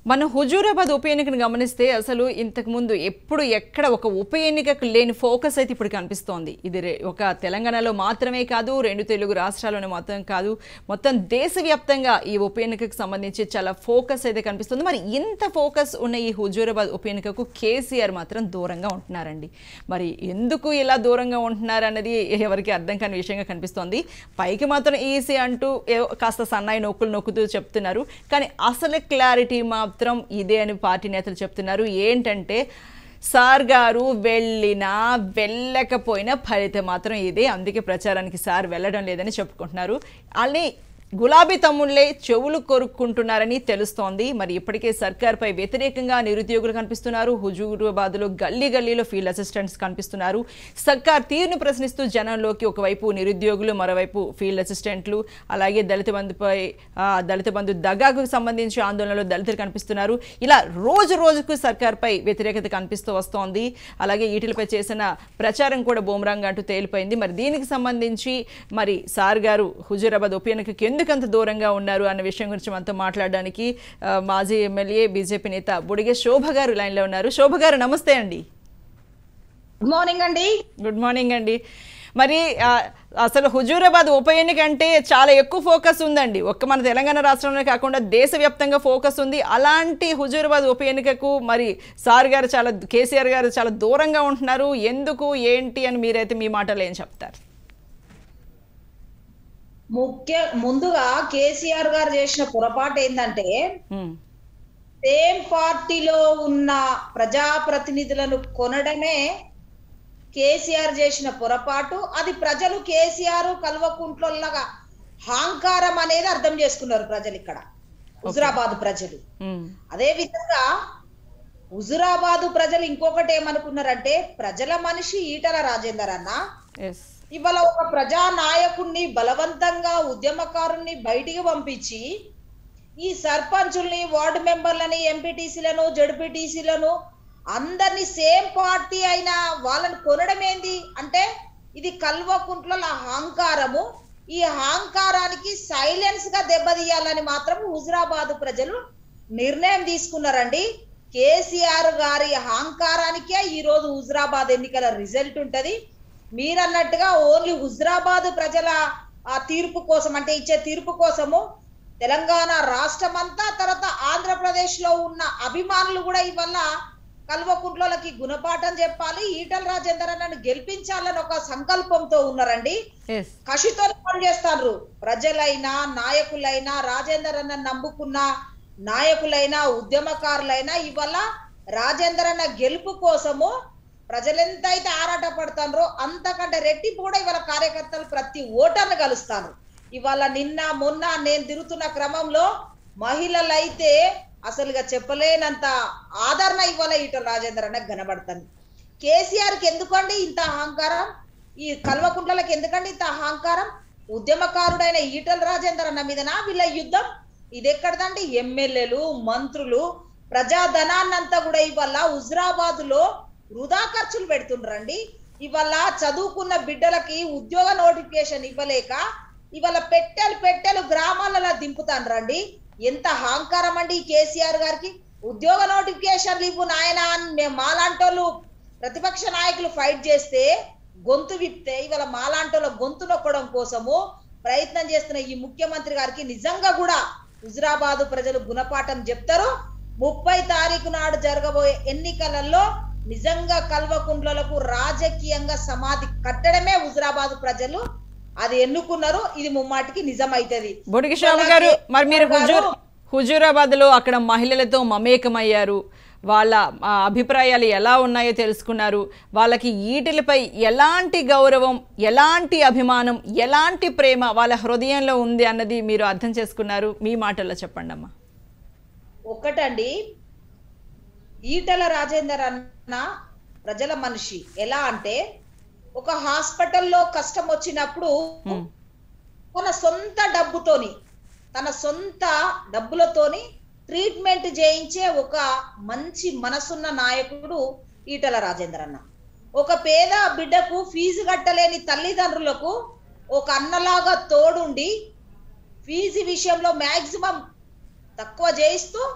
మనం హుజూరాబాద్ ఉప ఎన్నికను గమనిస్తే అసలు ఇంతకు ముందు ఎప్పుడు ఎక్కడ ఒక ఉప ఎన్నికకు లేని ఫోకస్ అయితే ఇప్పుడు కనిపిస్తోంది ఇది రే- ఒక తెలంగాణలో మాత్రమే కాదు రెండు తెలుగు రాష్ట్రాల్లోనే మాత్రం కాదు మొత్తం దేశవ్యాప్తంగా ఈ ఉప ఎన్నికకు సంబంధించి చాలా ఫోకస్ అయితే కనిపిస్తుంది మరి ఇంత ఫోకస్ ఉన్న ఈ హుజూరాబాద్ ఉప ఎన్నికకు కేసీఆర్ మాత్రం దూరంగా ఉంటున్నారండి మరి ఎందుకు ఇలా దూరంగా ఉంటున్నారు అన్నది ఎవరికి అర్థం కాని విషయంగా కనిపిస్తోంది పైకి మాత్రం ఈసీ అంటూ ఏవో కాస్త సన్నాయి నొక్కులు నొక్కుతూ చెప్తున్నారు కానీ అసలు క్లారిటీ మాత్రం ఇదే అని పార్టీ నేతలు చెప్తున్నారు ఏంటంటే సార్ గారు వెళ్ళినా వెళ్ళకపోయినా ఫలితం మాత్రం ఇదే అందుకే ప్రచారానికి సార్ వెళ్ళడం లేదని చెప్పుకుంటున్నారు అలానే గులాబీ తమ్ముళ్ళే చెవులు కొరుక్కుంటున్నారని తెలుస్తోంది మరి ఇప్పటికే సర్కార్పై వ్యతిరేకంగా నిరుద్యోగులు కనిపిస్తున్నారు హుజూరాబాద్లో గల్లీ గల్లీలో ఫీల్డ్ అసిస్టెంట్స్ కనిపిస్తున్నారు సర్కార్ తీరును ప్రశ్నిస్తూ జనంలోకి ఒకవైపు నిరుద్యోగులు మరోవైపు ఫీల్డ్ అసిస్టెంట్లు అలాగే దళిత బంధుపై ఆ, దళిత బంధు దగాకు సంబంధించి ఆందోళనలో దళితులు కనిపిస్తున్నారు ఇలా రోజు రోజుకు సర్కార్పై వ్యతిరేకత కనిపిస్తూ వస్తోంది అలాగే ఈటలపై చేసిన ప్రచారం కూడా బూమరాంగ్ అంటూ తేలిపోయింది మరి దీనికి సంబంధించి మరి సార్ గారు హుజూరాబాద్ ఉప ఎన్నికకి ఎందుకంత దూరంగా ఉన్నారు అన్న విషయం గురించి మనతో మాట్లాడడానికి ఆ, మాజీ ఎమ్మెల్యే బీజేపీ నేత బుడిగే శోభ గారు లైన్లో ఉన్నారు శోభ గారు నమస్తే అండి గుడ్ మార్నింగ్ అండి గుడ్ మార్నింగ్ అండి మరి ఆ, అసలు హుజూరాబాద్ ఉప ఎన్నిక అంటే చాలా ఎక్కువ ఫోకస్ ఉందండి ఒక్క మన తెలంగాణ రాష్ట్రంలో కాకుండా దేశవ్యాప్తంగా ఫోకస్ ఉంది అలాంటి హుజూరాబాద్ ఉప ఎన్నికకు మరి సార్ గారు చాలా కేసీఆర్ గారు చాలా దూరంగా ఉంటున్నారు ఎందుకు ఏంటి అని మీరైతే మీ మాటలు ఏం చెప్తారు ముఖ్య ముందుగా కేసీఆర్ గారు చేసిన పొరపాటు ఏంటంటే ఉమ్, సేమ్ పార్టీలో ఉన్న ప్రజాప్రతినిధులను కొనడమే కేసీఆర్ చేసిన పొరపాటు అది ప్రజలు కేసీఆర్ కల్వకుంట్లలాగా హాంకారం అనేది అర్థం చేసుకున్నారు ప్రజలు ఇక్కడ హుజురాబాద్ ప్రజలు ఉమ్, అదే విధంగా హుజురాబాదు ప్రజలు ఇంకొకటి ఏమనుకున్నారంటే ప్రజల మనిషి ఈటల రాజేందర్ అన్న ఎస్ ఇవాళ ఒక ప్రజా నాయకుణ్ణి బలవంతంగా ఉద్యమకారుణ్ణి బయటికి పంపించి ఈ సర్పంచుల్ని వార్డు మెంబర్లని ఎంపీటీసీలను జడ్పీటీసీలను అందరినీ సేమ్ పార్టీ అయిన వాళ్ళని కొనడం ఏంది అంటే ఇది కల్వకుంట్ల అహంకారము ఈ అహంకారానికి సైలెన్స్ గా దెబ్బతీయాలని మాత్రం హుజురాబాద్ ప్రజలు నిర్ణయం తీసుకున్నారండి కేసీఆర్ గారి అహంకారానికే ఈ రోజు హుజురాబాద్ ఎన్నికల రిజల్ట్ ఉంటది మీరన్నట్టుగా ఓన్లీ హుజురాబాద్ ప్రజల ఆ తీర్పు కోసం అంటే ఇచ్చే తీర్పు కోసము తెలంగాణ రాష్ట్రం అంతా తర్వాత ఆంధ్రప్రదేశ్ లో ఉన్న అభిమానులు కూడా ఇవల్ల కల్వకుంట్లకి గుణపాఠం చెప్పాలి ఈటల రాజేందర్ అన్నను గెలిపించాలని ఒక సంకల్పంతో ఉన్నారండి ఎస్ కషితో పనిచేస్తారు ప్రజలైనా నాయకులైనా రాజేందర్ అన్న నమ్ముకున్న నాయకులైనా ఉద్యమకారులైనా ఇవాళ రాజేందర్ అన్న గెలుపు కోసము ప్రజలెంత అయితే ఆరాట పడతారో అంతకంటే రెట్టింపు కూడా ఇవాళ కార్యకర్తలు ప్రతి ఓటర్ను కలుస్తాను ఇవాళ నిన్న మొన్న నేను తిరుగుతున్న క్రమంలో మహిళలు అయితే అసలుగా చెప్పలేనంత ఆదరణ ఇవాళ ఈటల రాజేందర్ అన్న కనబడుతుంది కేసీఆర్ కి ఎందుకండి ఇంత అహంకారం ఈ కల్వకుంట్లకి ఎందుకండి ఇంత అహంకారం ఉద్యమకారుడైన ఈటల రాజేందర్ అన్న మీదనా వీళ్ళ యుద్ధం ఇది ఎక్కడదండి ఎమ్మెల్యేలు మంత్రులు ప్రజాధనాన్నంతా కూడా ఇవాళ హుజరాబాద్ లో వృధా ఖర్చులు పెడుతుండ్రండి ఇవాళ చదువుకున్న బిడ్డలకి ఉద్యోగ నోటిఫికేషన్ ఇవ్వలేక ఇవాళ పెట్టెలు పెట్టెలు గ్రామాలలో దింపుతాండ్రండి ఎంత అహంకారం అండి ఈ కేసీఆర్ గారికి ఉద్యోగ నోటిఫికేషన్లు ఇవ్వు నాయన అని మేము మాలాంటోళ్ళు ప్రతిపక్ష నాయకులు ఫైట్ చేస్తే గొంతు విప్తే ఇవాళ మాలాంటోళ్ళ గొంతు నొక్కడం కోసము ప్రయత్నం చేస్తున్న ఈ ముఖ్యమంత్రి గారికి నిజంగా కూడా హుజురాబాదు ప్రజలు గుణపాఠం చెప్తారు ముప్పై తారీఖు నాడు జరగబోయే ఎన్నికలలో నిజంగా కల్వకుండ్లకు రాజకీయంగా సమాధి కట్టడమే హుజురాబాదు ప్రజలు అది ఎన్నుకున్నారు ఇది ముమ్మాటికి నిజమైతది బొడిగి శోభ గారు మరి మీరు హుజూర్ హుజూరాబాద్లో అక్కడ మహిళలతో మమేకమయ్యారు వాళ్ళ ఆ, అభిప్రాయాలు ఎలా ఉన్నాయో తెలుసుకున్నారు వాళ్ళకి ఈటిలపై ఎలాంటి గౌరవం ఎలాంటి అభిమానం ఎలాంటి ప్రేమ వాళ్ళ హృదయంలో ఉంది అన్నది మీరు అర్థం చేసుకున్నారు మీ మాటల్లో చెప్పండి అమ్మా ఒకటండి ఈటల రాజేందర్ అన్న ప్రజల మనిషి ఎలా అంటే ఒక హాస్పిటల్లో కష్టం వచ్చినప్పుడు ఉమ్, తన సొంత డబ్బుతోని తన సొంత డబ్బులతోని ట్రీట్మెంట్ చేయించే ఒక మంచి మనసున్న నాయకుడు ఈటల రాజేందర్ అన్న ఒక పేద బిడ్డకు ఫీజు కట్టలేని తల్లిదండ్రులకు ఒక అన్నలాగా తోడుండి ఫీజు విషయంలో మాక్సిమం తక్కువ చేయిస్తూ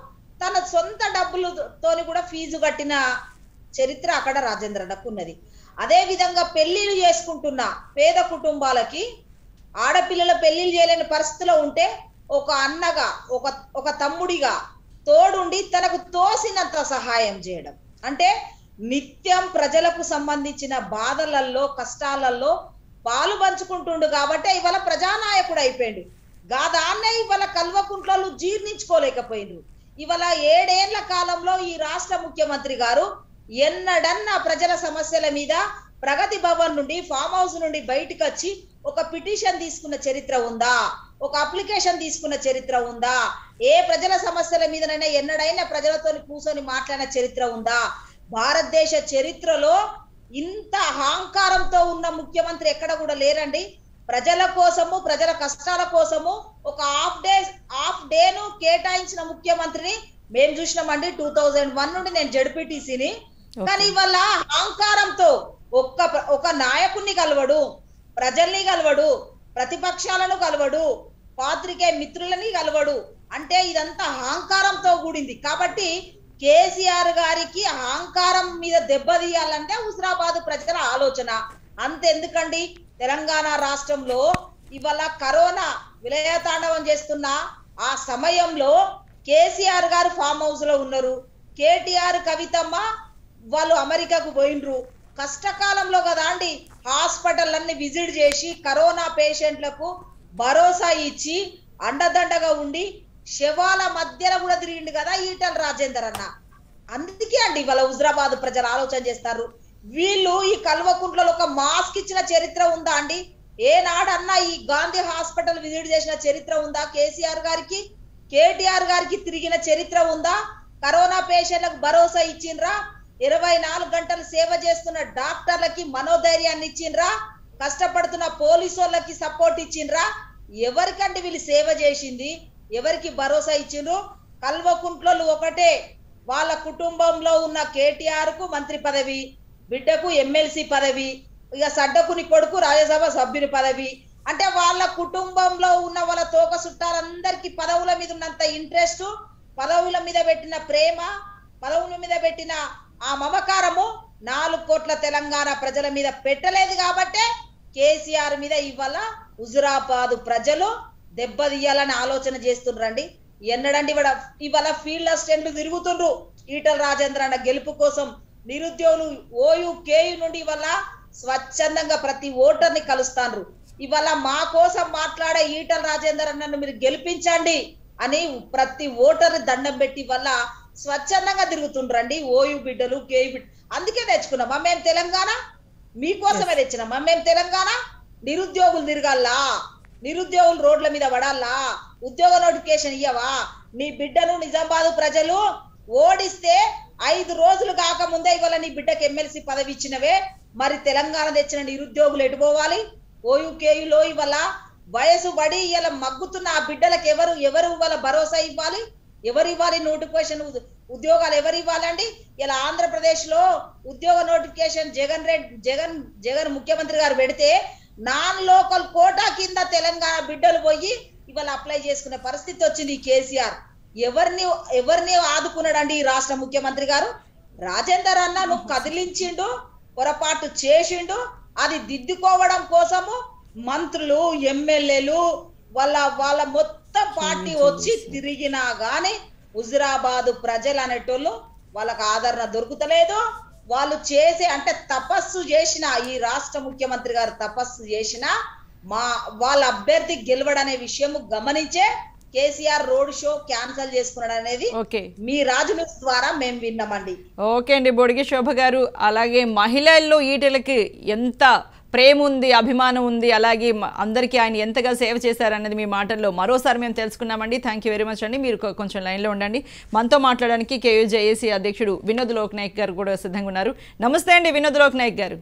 తన సొంత డబ్బులతోని కూడా ఫీజు కట్టిన చరిత్ర అక్కడ రాజేంద్రన్నకు ఉన్నది అదే విధంగా పెళ్లిళ్ళు చేసుకుంటున్న పేద కుటుంబాలకి ఆడపిల్లల పెళ్లిళ్ళు చేయలేని పరిస్థితిలో ఉంటే ఒక అన్నగా ఒక ఒక తమ్ముడిగా తోడుండి తనకు తోసినంత సహాయం చేయడం అంటే నిత్యం ప్రజలకు సంబంధించిన బాధలలో కష్టాలలో పాలు పంచుకుంటుండు కాబట్టి ఇవాళ ప్రజానాయకుడు అయిపోయిండు గాదాన్నే ఇవాళ కల్వకుంట్లలో జీర్ణించుకోలేకపోయిండు ఇవాళ ఏడేళ్ల కాలంలో ఈ రాష్ట్ర ముఖ్యమంత్రి గారు ఎన్నడన్నా ప్రజల సమస్యల మీద ప్రగతి భవన్ నుండి ఫామ్ హౌస్ నుండి బయటకు వచ్చి ఒక పిటిషన్ తీసుకున్న చరిత్ర ఉందా ఒక అప్లికేషన్ తీసుకున్న చరిత్ర ఉందా ఏ ప్రజల సమస్యల మీదనైనా ఎన్నడైనా ప్రజలతో కూర్చొని మాట్లాడిన చరిత్ర ఉందా భారతదేశ చరిత్రలో ఇంత అహంకారంతో ఉన్న ముఖ్యమంత్రి ఎక్కడ కూడా లేరండి ప్రజల కోసము ప్రజల కష్టాల కోసము ఒక హాఫ్ డే హాఫ్ డేను కేటాయించిన ముఖ్యమంత్రిని మేము చూసినామండి టూ థౌజండ్ వన్ నుండి నేను జడ్పీటీసీని కానీ ఇవాళ అహంకారంతో ఒక్క ప్ర- ఒక నాయకుడిని కలవడు ప్రజల్ని కలవడు ప్రతిపక్షాలను కలవడు పాత్రికే మిత్రులని కలవడు అంటే ఇదంతా అహంకారంతో కూడింది కాబట్టి కేసీఆర్ గారికి అహంకారం మీద దెబ్బతీయాలంటే హుజరాబాద్ ప్రజల ఆలోచన అంతెందుకండి తెలంగాణ రాష్ట్రంలో ఇవాళ కరోనా విలయతాండవం చేస్తున్న ఆ సమయంలో కేసీఆర్ గారు ఫామ్ హౌస్ లో ఉన్నారు కేటీఆర్ కవితమ్మ వాళ్ళు అమెరికాకు పోయిండ్రు కష్టకాలంలో కదా అండి హాస్పిటల్ అన్ని విజిట్ చేసి కరోనా పేషెంట్లకు భరోసా ఇచ్చి అండదండగా ఉండి శవాల మధ్యలో కూడా తిరిగిండు కదా ఈటల రాజేందర్ అన్న అందుకే అండి ఇవాళ హుజరాబాద్ ప్రజలు ఆలోచన చేస్తారు వీళ్ళు ఈ కల్వకుంట్లలో ఒక మాస్క్ ఇచ్చిన చరిత్ర ఉందా అండి ఏనాడన్నా ఈ గాంధీ హాస్పిటల్ విజిట్ చేసిన చరిత్ర ఉందా కేసీఆర్ గారికి కేటీఆర్ గారికి తిరిగిన చరిత్ర ఉందా కరోనా పేషెంట్లకు భరోసా ఇచ్చిండ్రా ఇరవై నాలుగు గంటలు సేవ చేస్తున్న డాక్టర్లకి మనోధైర్యాన్ని ఇచ్చిండ్రా కష్టపడుతున్న పోలీసు వాళ్ళకి సపోర్ట్ ఇచ్చిండ్రా ఎవరికంటే వీళ్ళు సేవ చేసింది ఎవరికి భరోసా ఇచ్చిండ్రు కల్వకుంట్లలో ఒకటే వాళ్ళ కుటుంబంలో ఉన్న కేటీఆర్ కు మంత్రి పదవి బిడ్డకు ఎమ్మెల్సీ పదవి ఇక సడ్డకుని కొడుకు రాజ్యసభ సభ్యుని పదవి అంటే వాళ్ళ కుటుంబంలో ఉన్న వాళ్ళ తోక చుట్టాలందరికీ పదవుల మీద ఉన్నంత ఇంట్రెస్ట్ పదవుల మీద పెట్టిన ప్రేమ పదవుల మీద పెట్టిన ఆ మమకారము నాలుగు కోట్ల తెలంగాణ ప్రజల మీద పెట్టలేదు కాబట్టే కేసీఆర్ మీద ఇవాళ హుజురాబాద్ ప్రజలు దెబ్బతీయాలని ఆలోచన చేస్తుండ్రండి ఎన్నడండి ఇవాళ ఇవాళ ఫీల్డ్ అసిస్టెంట్లు తిరుగుతుండ్రు ఈటల రాజేంద్ర అన్న గెలుపు కోసం నిరుద్యోగులు ఓయు కేయు నుండి ఇవాళ స్వచ్ఛందంగా ప్రతి ఓటర్ని కలుస్తాండ్రు ఇవాళ మా కోసం మాట్లాడే ఈటల రాజేందర్ అన్నను మీరు గెలిపించండి అని ప్రతి ఓటర్ని దండం పెట్టి వల్ల స్వచ్ఛందంగా తిరుగుతుండ్రండి ఓయు బిడ్డలు కేయు బిడ్డ అందుకే తెచ్చుకున్నామా మేము తెలంగాణ మీకోసమే తెచ్చినామా మేము తెలంగాణ నిరుద్యోగులు తిరగాలా నిరుద్యోగులు రోడ్ల మీద పడాలా ఉద్యోగ నోటిఫికేషన్ ఇయ్యవా నీ బిడ్డను నిజామాబాద్ ప్రజలు ఓడిస్తే ఐదు రోజులు కాకముందే ఇవాళ నీ బిడ్డకి ఎమ్మెల్సీ పదవి ఇచ్చినవే మరి తెలంగాణ తెచ్చిన నిరుద్యోగులు ఎటు పోవాలి ఓయుకేయులో ఇవాళ వయసు బడి ఇలా మగ్గుతున్న ఆ బిడ్డలకు ఎవరు ఎవరు ఇవాళ భరోసా ఇవ్వాలి ఎవరు ఇవ్వాలి నోటిఫికేషన్ ఉద్- ఉద్యోగాలు ఎవరు ఇవ్వాలండి ఇలా ఆంధ్రప్రదేశ్ లో ఉద్యోగ నోటిఫికేషన్ జగన్ రెడ్డి జగన్ జగన్ ముఖ్యమంత్రి గారు పెడితే నాన్ లోకల్ కోటా కింద తెలంగాణ బిడ్డలు పోయి ఇవాళ అప్లై చేసుకునే పరిస్థితి వచ్చింది ఈ కేసీఆర్ ఎవరిని ఎవరిని ఆదుకున్నాడండి ఈ రాష్ట్ర ముఖ్యమంత్రి గారు రాజేందర్ అన్న నువ్వు కదిలించిండు పొరపాటు చేసిండు అది దిద్దుకోవడం కోసము మంత్రులు ఎమ్మెల్యేలు వాళ్ళ వాళ్ళ మొత్తం పార్టీ వచ్చి తిరిగినా గాని హుజురాబాద్ ప్రజలు అనేటోళ్ళు వాళ్ళకి ఆదరణ దొరుకుతలేదు వాళ్ళు చేసే అంటే తపస్సు చేసిన ఈ రాష్ట్ర ముఖ్యమంత్రి గారు తపస్సు చేసిన మా వాళ్ళ అభ్యర్థి గెలవడనే విషయం గమనించే కేసీఆర్ రోడ్ షో క్యాన్సిల్ చేసుకున్నాడు అనేది ఓకే మీ రాజు న్యూస్ ద్వారా మేము విన్నామండి ఓకే అండి బొడిగి శోభ గారు అలాగే మహిళల్లో ఈటలకి ఎంత ప్రేమ ఉంది అభిమానం ఉంది అలాగే మ- అందరికీ ఆయన ఎంతగా సేవ చేశారన్నది మీ మాటల్లో మరోసారి మేము తెలుసుకున్నామండి థ్యాంక్ యూ వెరీ మచ్ అండి మీరు కొ- కొంచెం లైన్లో ఉండండి మనతో మాట్లాడడానికి కేయూజేఏసీ అధ్యక్షుడు వినోద్ లోక్ నాయక్ గారు కూడా సిద్ధంగా ఉన్నారు నమస్తే అండి వినోద్ లోక్ నాయక్ గారు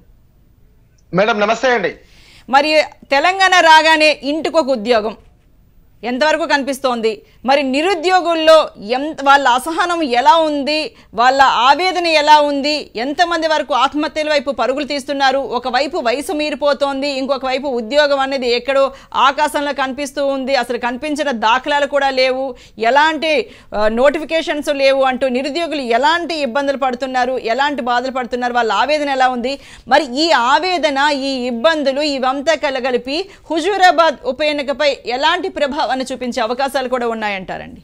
మేడం నమస్తే అండి మరి తెలంగాణ రాగానే ఇంటికి ఒక ఉద్యోగం ఎంతవరకు కనిపిస్తోంది మరి నిరుద్యోగుల్లో ఎంత వాళ్ళ అసహనం ఎలా ఉంది వాళ్ళ ఆవేదన ఎలా ఉంది ఎంతమంది వరకు ఆత్మహత్యల వైపు పరుగులు తీస్తున్నారు ఒకవైపు వయసు మీరిపోతోంది ఇంకొక వైపు ఉద్యోగం అనేది ఎక్కడో ఆకాశంలో కనిపిస్తూ ఉంది అసలు కనిపించిన దాఖలాలు కూడా లేవు ఎలాంటి నోటిఫికేషన్స్ లేవు అంటూ నిరుద్యోగులు ఎలాంటి ఇబ్బందులు పడుతున్నారు ఎలాంటి బాధలు పడుతున్నారు వాళ్ళ ఆవేదన ఎలా ఉంది మరి ఈ ఆవేదన ఈ ఇబ్బందులు ఇవంతా కలగలిపి హుజూరాబాద్ ఉప ఎన్నికపై ఎలాంటి ప్రభావాన్ని చూపించే అవకాశాలు కూడా ఉన్నాయంటారండి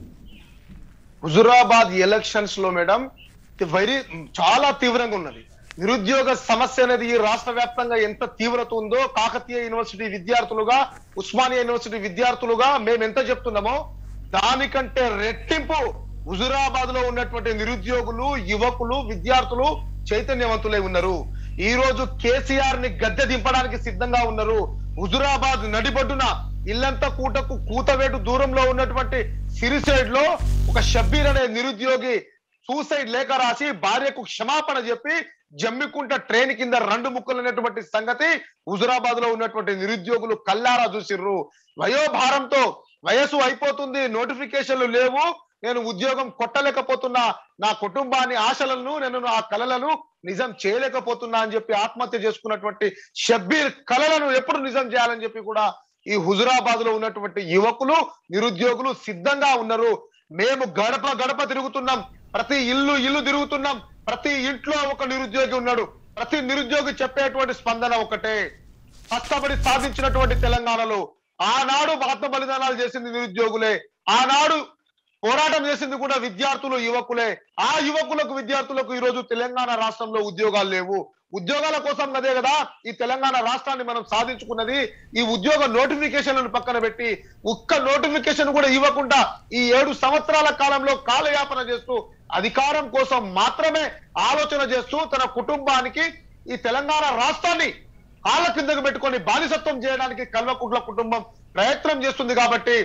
హుజురాబాద్ ఎలక్షన్స్ లో మేడం ఇది వెరీ చాలా తీవ్రంగా ఉన్నది నిరుద్యోగ సమస్య అనేది ఈ రాష్ట్ర వ్యాప్తంగా ఎంత తీవ్రత ఉందో కాకతీయ యూనివర్సిటీ విద్యార్థులుగా ఉస్మానియా యూనివర్సిటీ విద్యార్థులుగా మేము ఎంత చెప్తున్నామో దానికంటే రెట్టింపు హుజురాబాద్ లో ఉన్నటువంటి నిరుద్యోగులు యువకులు విద్యార్థులు చైతన్యవంతులై ఉన్నారు ఈ రోజు కేసీఆర్ ని గద్దె దింపడానికి సిద్ధంగా ఉన్నారు హుజురాబాద్ నడిబొడ్డున ఇల్లంతా కూటకు కూతవేటు దూరంలో ఉన్నటువంటి సిరిసైడ్ లో ఒక షబ్బీర్ అనే నిరుద్యోగి సూసైడ్ లేఖ రాసి భార్యకు క్షమాపణ చెప్పి జమ్మికుంట ట్రైన్ కింద రెండు ముక్కలు అనేటువంటి సంగతి హుజురాబాద్ లో ఉన్నటువంటి నిరుద్యోగులు కల్లారా చూసిర్రు వయోభారంతో వయసు అయిపోతుంది నోటిఫికేషన్లు లేవు నేను ఉద్యోగం కొట్టలేకపోతున్నా నా కుటుంబాన్ని ఆశలను నేను నా కలలను నిజం చేయలేకపోతున్నా అని చెప్పి ఆత్మహత్య చేసుకున్నటువంటి షబ్బీర్ కలలను ఎప్పుడు నిజం చేయాలని చెప్పి కూడా ఈ హుజురాబాద్ లో ఉన్నటువంటి యువకులు నిరుద్యోగులు సిద్ధంగా ఉన్నారు మేము గడప గడప తిరుగుతున్నాం ప్రతి ఇల్లు ఇల్లు తిరుగుతున్నాం ప్రతి ఇంట్లో ఒక నిరుద్యోగి ఉన్నాడు ప్రతి నిరుద్యోగి చెప్పేటువంటి స్పందన ఒకటే కష్టపడి సాధించినటువంటి తెలంగాణలో ఆనాడు ఆత్మ బలిదానాలు చేసింది నిరుద్యోగులే ఆనాడు పోరాటం చేసింది కూడా విద్యార్థులు యువకులే ఆ యువకులకు విద్యార్థులకు ఈ రోజు తెలంగాణ రాష్ట్రంలో ఉద్యోగాలు లేవు ఉద్యోగాల కోసం అదే కదా ఈ తెలంగాణ రాష్ట్రాన్ని మనం సాధించుకున్నది ఈ ఉద్యోగ నోటిఫికేషన్లను పక్కన పెట్టి ఒక్క నోటిఫికేషన్ కూడా ఇవ్వకుండా ఈ ఏడు సంవత్సరాల కాలంలో కాలయాపన చేస్తూ అధికారం కోసం మాత్రమే ఆలోచన చేస్తూ తన కుటుంబానికి ఈ తెలంగాణ రాష్ట్రాన్ని కాళ్ళ కిందకు పెట్టుకొని బానిసత్వం చేయడానికి కల్వకుంట్ల కుటుంబం ప్రయత్నం చేస్తుంది కాబట్టి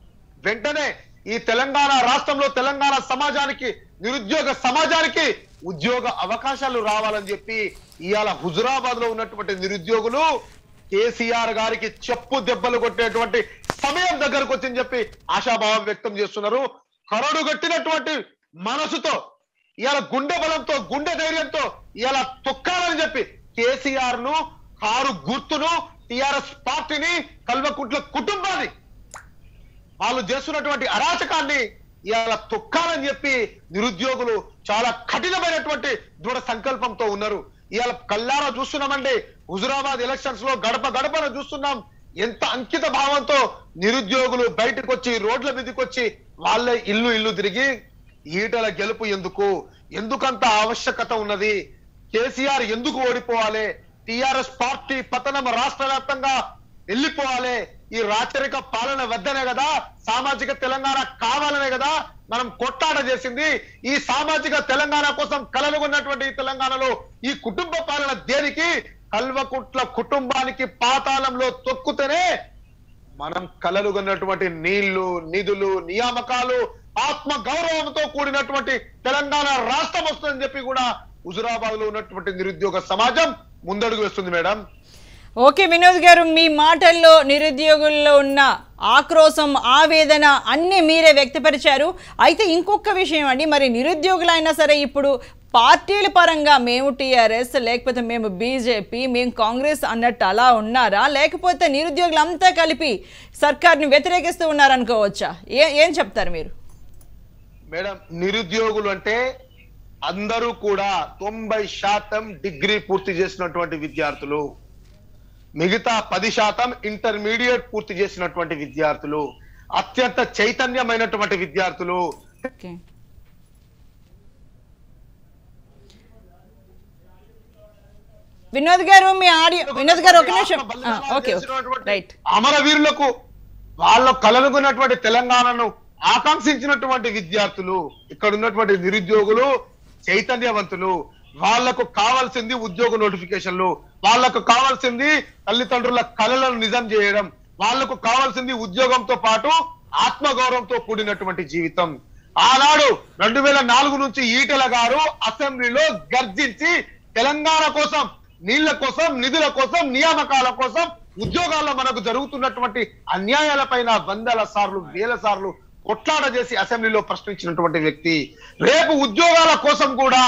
వెంటనే ఈ తెలంగాణ రాష్ట్రంలో తెలంగాణ సమాజానికి నిరుద్యోగ సమాజానికి ఉద్యోగ అవకాశాలు రావాలని చెప్పి ఇవాళ హుజురాబాద్ లో ఉన్నటువంటి నిరుద్యోగులు కేసీఆర్ గారికి చెప్పు దెబ్బలు కొట్టేటువంటి సమయం దగ్గరకు వచ్చింది చెప్పి ఆశాభావం వ్యక్తం చేస్తున్నారు కరడు గట్టినటువంటి మనసుతో ఇవాళ గుండె బలంతో గుండె ధైర్యంతో ఇవాళ తొక్కాలని చెప్పి కేసీఆర్ ను కారు గుర్తును టిఆర్ఎస్ పార్టీని కల్వకుంట్ల కుటుంబాన్ని వాళ్ళు చేస్తున్నటువంటి అరాచకాన్ని ఇవాళ తొక్కాలని చెప్పి నిరుద్యోగులు చాలా కఠినమైనటువంటి దృఢ సంకల్పంతో ఉన్నారు ఇవాళ కల్లారా చూస్తున్నామండి హుజురాబాద్ ఎలక్షన్స్ లో గడప గడపన చూస్తున్నాం ఎంత అంకిత భావంతో నిరుద్యోగులు బయటకు వచ్చి రోడ్ల మీదకి వచ్చి వాళ్ళే ఇల్లు ఇల్లు తిరిగి ఈటల గెలుపు ఎందుకు ఎందుకంత ఆవశ్యకత ఉన్నది కేసీఆర్ ఎందుకు ఓడిపోవాలి టిఆర్ఎస్ పార్టీ పతనం రాష్ట్ర వ్యాప్తంగా వెళ్ళిపోవాలి ఈ రాచరిక పాలన వద్దనే కదా సామాజిక తెలంగాణ కావాలనే కదా మనం కొట్టాడ చేసింది ఈ సామాజిక తెలంగాణ కోసం కలలుగున్నటువంటి ఈ తెలంగాణలో ఈ కుటుంబ పాలన దేనికి కల్వకుట్ల కుటుంబానికి పాతాళంలో తొక్కుతేనే మనం కలలుగన్నటువంటి నీళ్లు నిధులు నియామకాలు ఆత్మ గౌరవంతో కూడినటువంటి తెలంగాణ రాష్ట్రం వస్తుందని చెప్పి కూడా హుజురాబాద్ లో ఉన్నటువంటి నిరుద్యోగ సమాజం ముందడుగు వేస్తుంది మేడం ఓకే వినోద్ గారు మీ మాటల్లో నిరుద్యోగుల్లో ఉన్న ఆక్రోశం ఆవేదన అన్నీ మీరే వ్యక్తపరిచారు అయితే ఇంకొక విషయం అండి మరి నిరుద్యోగులైనా సరే ఇప్పుడు పార్టీల పరంగా మేము టీఆర్ఎస్ లేకపోతే మేము బీజేపీ మేము కాంగ్రెస్ అన్నట్టు అలా ఉన్నారా లేకపోతే నిరుద్యోగులంతా కలిపి సర్కార్ని వ్యతిరేకిస్తూ ఉన్నారనుకోవచ్చా ఏ ఏం చెప్తారు మీరు మేడం నిరుద్యోగులు అంటే అందరూ కూడా తొంభై శాతం డిగ్రీ పూర్తి చేసినటువంటి విద్యార్థులు మిగతా పది శాతం ఇంటర్మీడియట్ పూర్తి చేసినటువంటి విద్యార్థులు అత్యంత చైతన్యమైనటువంటి విద్యార్థులు ఓకే వినోద్ గారు మీ ఆడియో వినోద్ గారు ఒక నిమిషం ఆ, ఓకే ఓకే రైట్ అమరవీరులకు వాళ్ళ కలలుకున్నటువంటి తెలంగాణను ఆకాంక్షించినటువంటి విద్యార్థులు ఇక్కడ ఉన్నటువంటి నిరుద్యోగులు చైతన్యవంతులు వాళ్లకు కావాల్సింది ఉద్యోగ నోటిఫికేషన్లు వాళ్లకు కావాల్సింది తల్లిదండ్రుల కలలను నిజం చేయడం వాళ్లకు కావాల్సింది ఉద్యోగంతో పాటు ఆత్మగౌరవంతో కూడినటువంటి జీవితం ఆనాడు రెండు వేల నాలుగు నుంచి ఈటెల గారు అసెంబ్లీలో గర్జించి తెలంగాణ కోసం నీళ్ల కోసం నిధుల కోసం నియామకాల కోసం ఉద్యోగాల్లో మనకు జరుగుతున్నటువంటి అన్యాయాల పైన వందల సార్లు వేల సార్లు కొట్లాట చేసి అసెంబ్లీలో ప్రశ్నించినటువంటి వ్యక్తి రేపు ఉద్యోగాల కోసం కూడా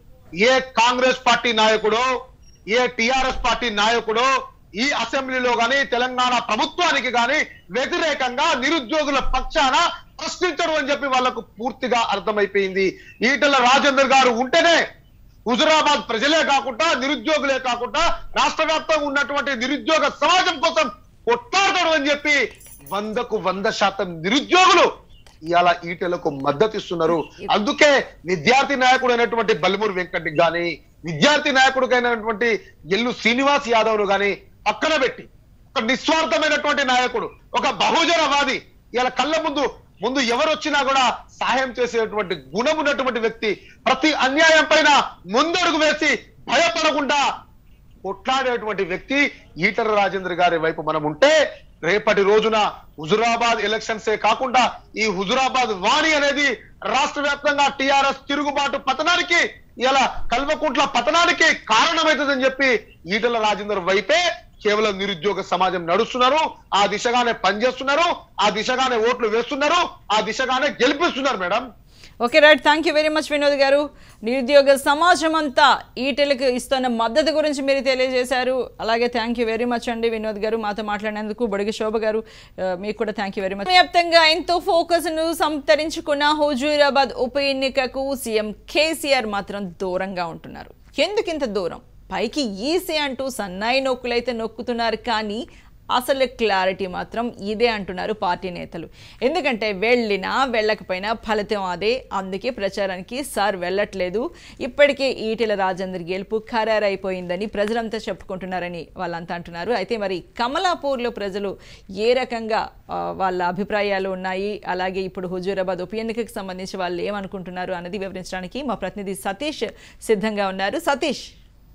ఏ కాంగ్రెస్ పార్టీ నాయకుడో ఏ టిఆర్ఎస్ పార్టీ నాయకుడో ఈ అసెంబ్లీలో గాని తెలంగాణ ప్రభుత్వానికి గాని వ్యతిరేకంగా నిరుద్యోగుల పక్షాన ప్రశ్నించరు అని చెప్పి వాళ్ళకు పూర్తిగా అర్థమైపోయింది ఈటల రాజేందర్ గారు ఉంటేనే హుజురాబాద్ ప్రజలే కాకుండా నిరుద్యోగులే కాకుండా రాష్ట్ర వ్యాప్తంగా ఉన్నటువంటి నిరుద్యోగ సమాజం కోసం కొట్లాడతాడు అని చెప్పి వందకు వంద శాతం నిరుద్యోగులు ఇవాళ ఈటలకు మద్దతు ఇస్తున్నారు అందుకే విద్యార్థి నాయకుడు అయినటువంటి బల్మూరి వెంకట్ గాని విద్యార్థి నాయకుడికైనటువంటి ఎల్లు శ్రీనివాస్ యాదవ్ గాని పక్కన పెట్టి ఒక నిస్వార్థమైనటువంటి నాయకుడు ఒక బహుజనవాది ఇలా కళ్ళ ముందు ముందు ఎవరు వచ్చినా కూడా సహాయం చేసేటువంటి గుణం ఉన్నటువంటి వ్యక్తి ప్రతి అన్యాయం పైన ముందడుగు వేసి భయపడకుండా కొట్లాడేటువంటి వ్యక్తి ఈటల రాజేంద్ర గారి వైపు మనం ఉంటే రేపటి రోజున హుజురాబాద్ ఎలక్షన్సే కాకుండా ఈ హుజురాబాద్ వాణి అనేది రాష్ట్ర వ్యాప్తంగా టిఆర్ఎస్ తిరుగుబాటు పతనానికి ఇలా కల్వకుంట్ల పతనానికి కారణమవుతుందని చెప్పి ఈటల రాజేందర్ వైపే కేవలం నిరుద్యోగ సమాజం నడుస్తున్నారు ఆ దిశగానే పనిచేస్తున్నారు ఆ దిశగానే ఓట్లు వేస్తున్నారు ఆ దిశగానే గెలిపిస్తున్నారు madam okay right thank you very much Vinod గారు నిరుద్యోగ సమాజం అంతా ఈటెలకు ఇస్తున్న మద్దతు గురించి మీరు తెలియజేశారు అలాగే థ్యాంక్ యూ వెరీ మచ్ అండి వినోద్ గారు మాతో మాట్లాడినందుకు బొడిగి శోభ గారు ఆ, మీకు కూడా థ్యాంక్ యూ వెరీ మచ్ వ్యాప్తంగా ఎంతో ఫోకస్ను సంతరించుకున్న హుజూరాబాద్ ఉప ఎన్నికకు సీఎం కేసీఆర్ మాత్రం దూరంగా ఉంటున్నారు ఎందుకింత దూరం పైకి ఈసీ అంటూ సన్నాయి నొక్కులైతే నొక్కుతున్నారు కానీ అసలు క్లారిటీ మాత్రం ఇదే అంటున్నారు పార్టీ నేతలు ఎందుకంటే వెళ్ళినా వెళ్ళకపోయినా ఫలితం అదే అందుకే ప్రచారానికి సార్ వెళ్ళట్లేదు ఇప్పటికే ఈటెల రాజేందర్ గెలుపు ఖరారైపోయిందని ప్రజలంతా చెప్పుకుంటున్నారని వాళ్ళంతా అంటున్నారు అయితే మరి కమలాపూర్లో ప్రజలు ఏ రకంగా ఆ, వాళ్ళ అభిప్రాయాలు ఉన్నాయి అలాగే ఇప్పుడు హుజూరాబాద్ ఉప ఎన్నికకు సంబంధించి వాళ్ళు ఏమనుకుంటున్నారు అన్నది వివరించడానికి మా ప్రతినిధి సతీష్ సిద్ధంగా ఉన్నారు సతీష్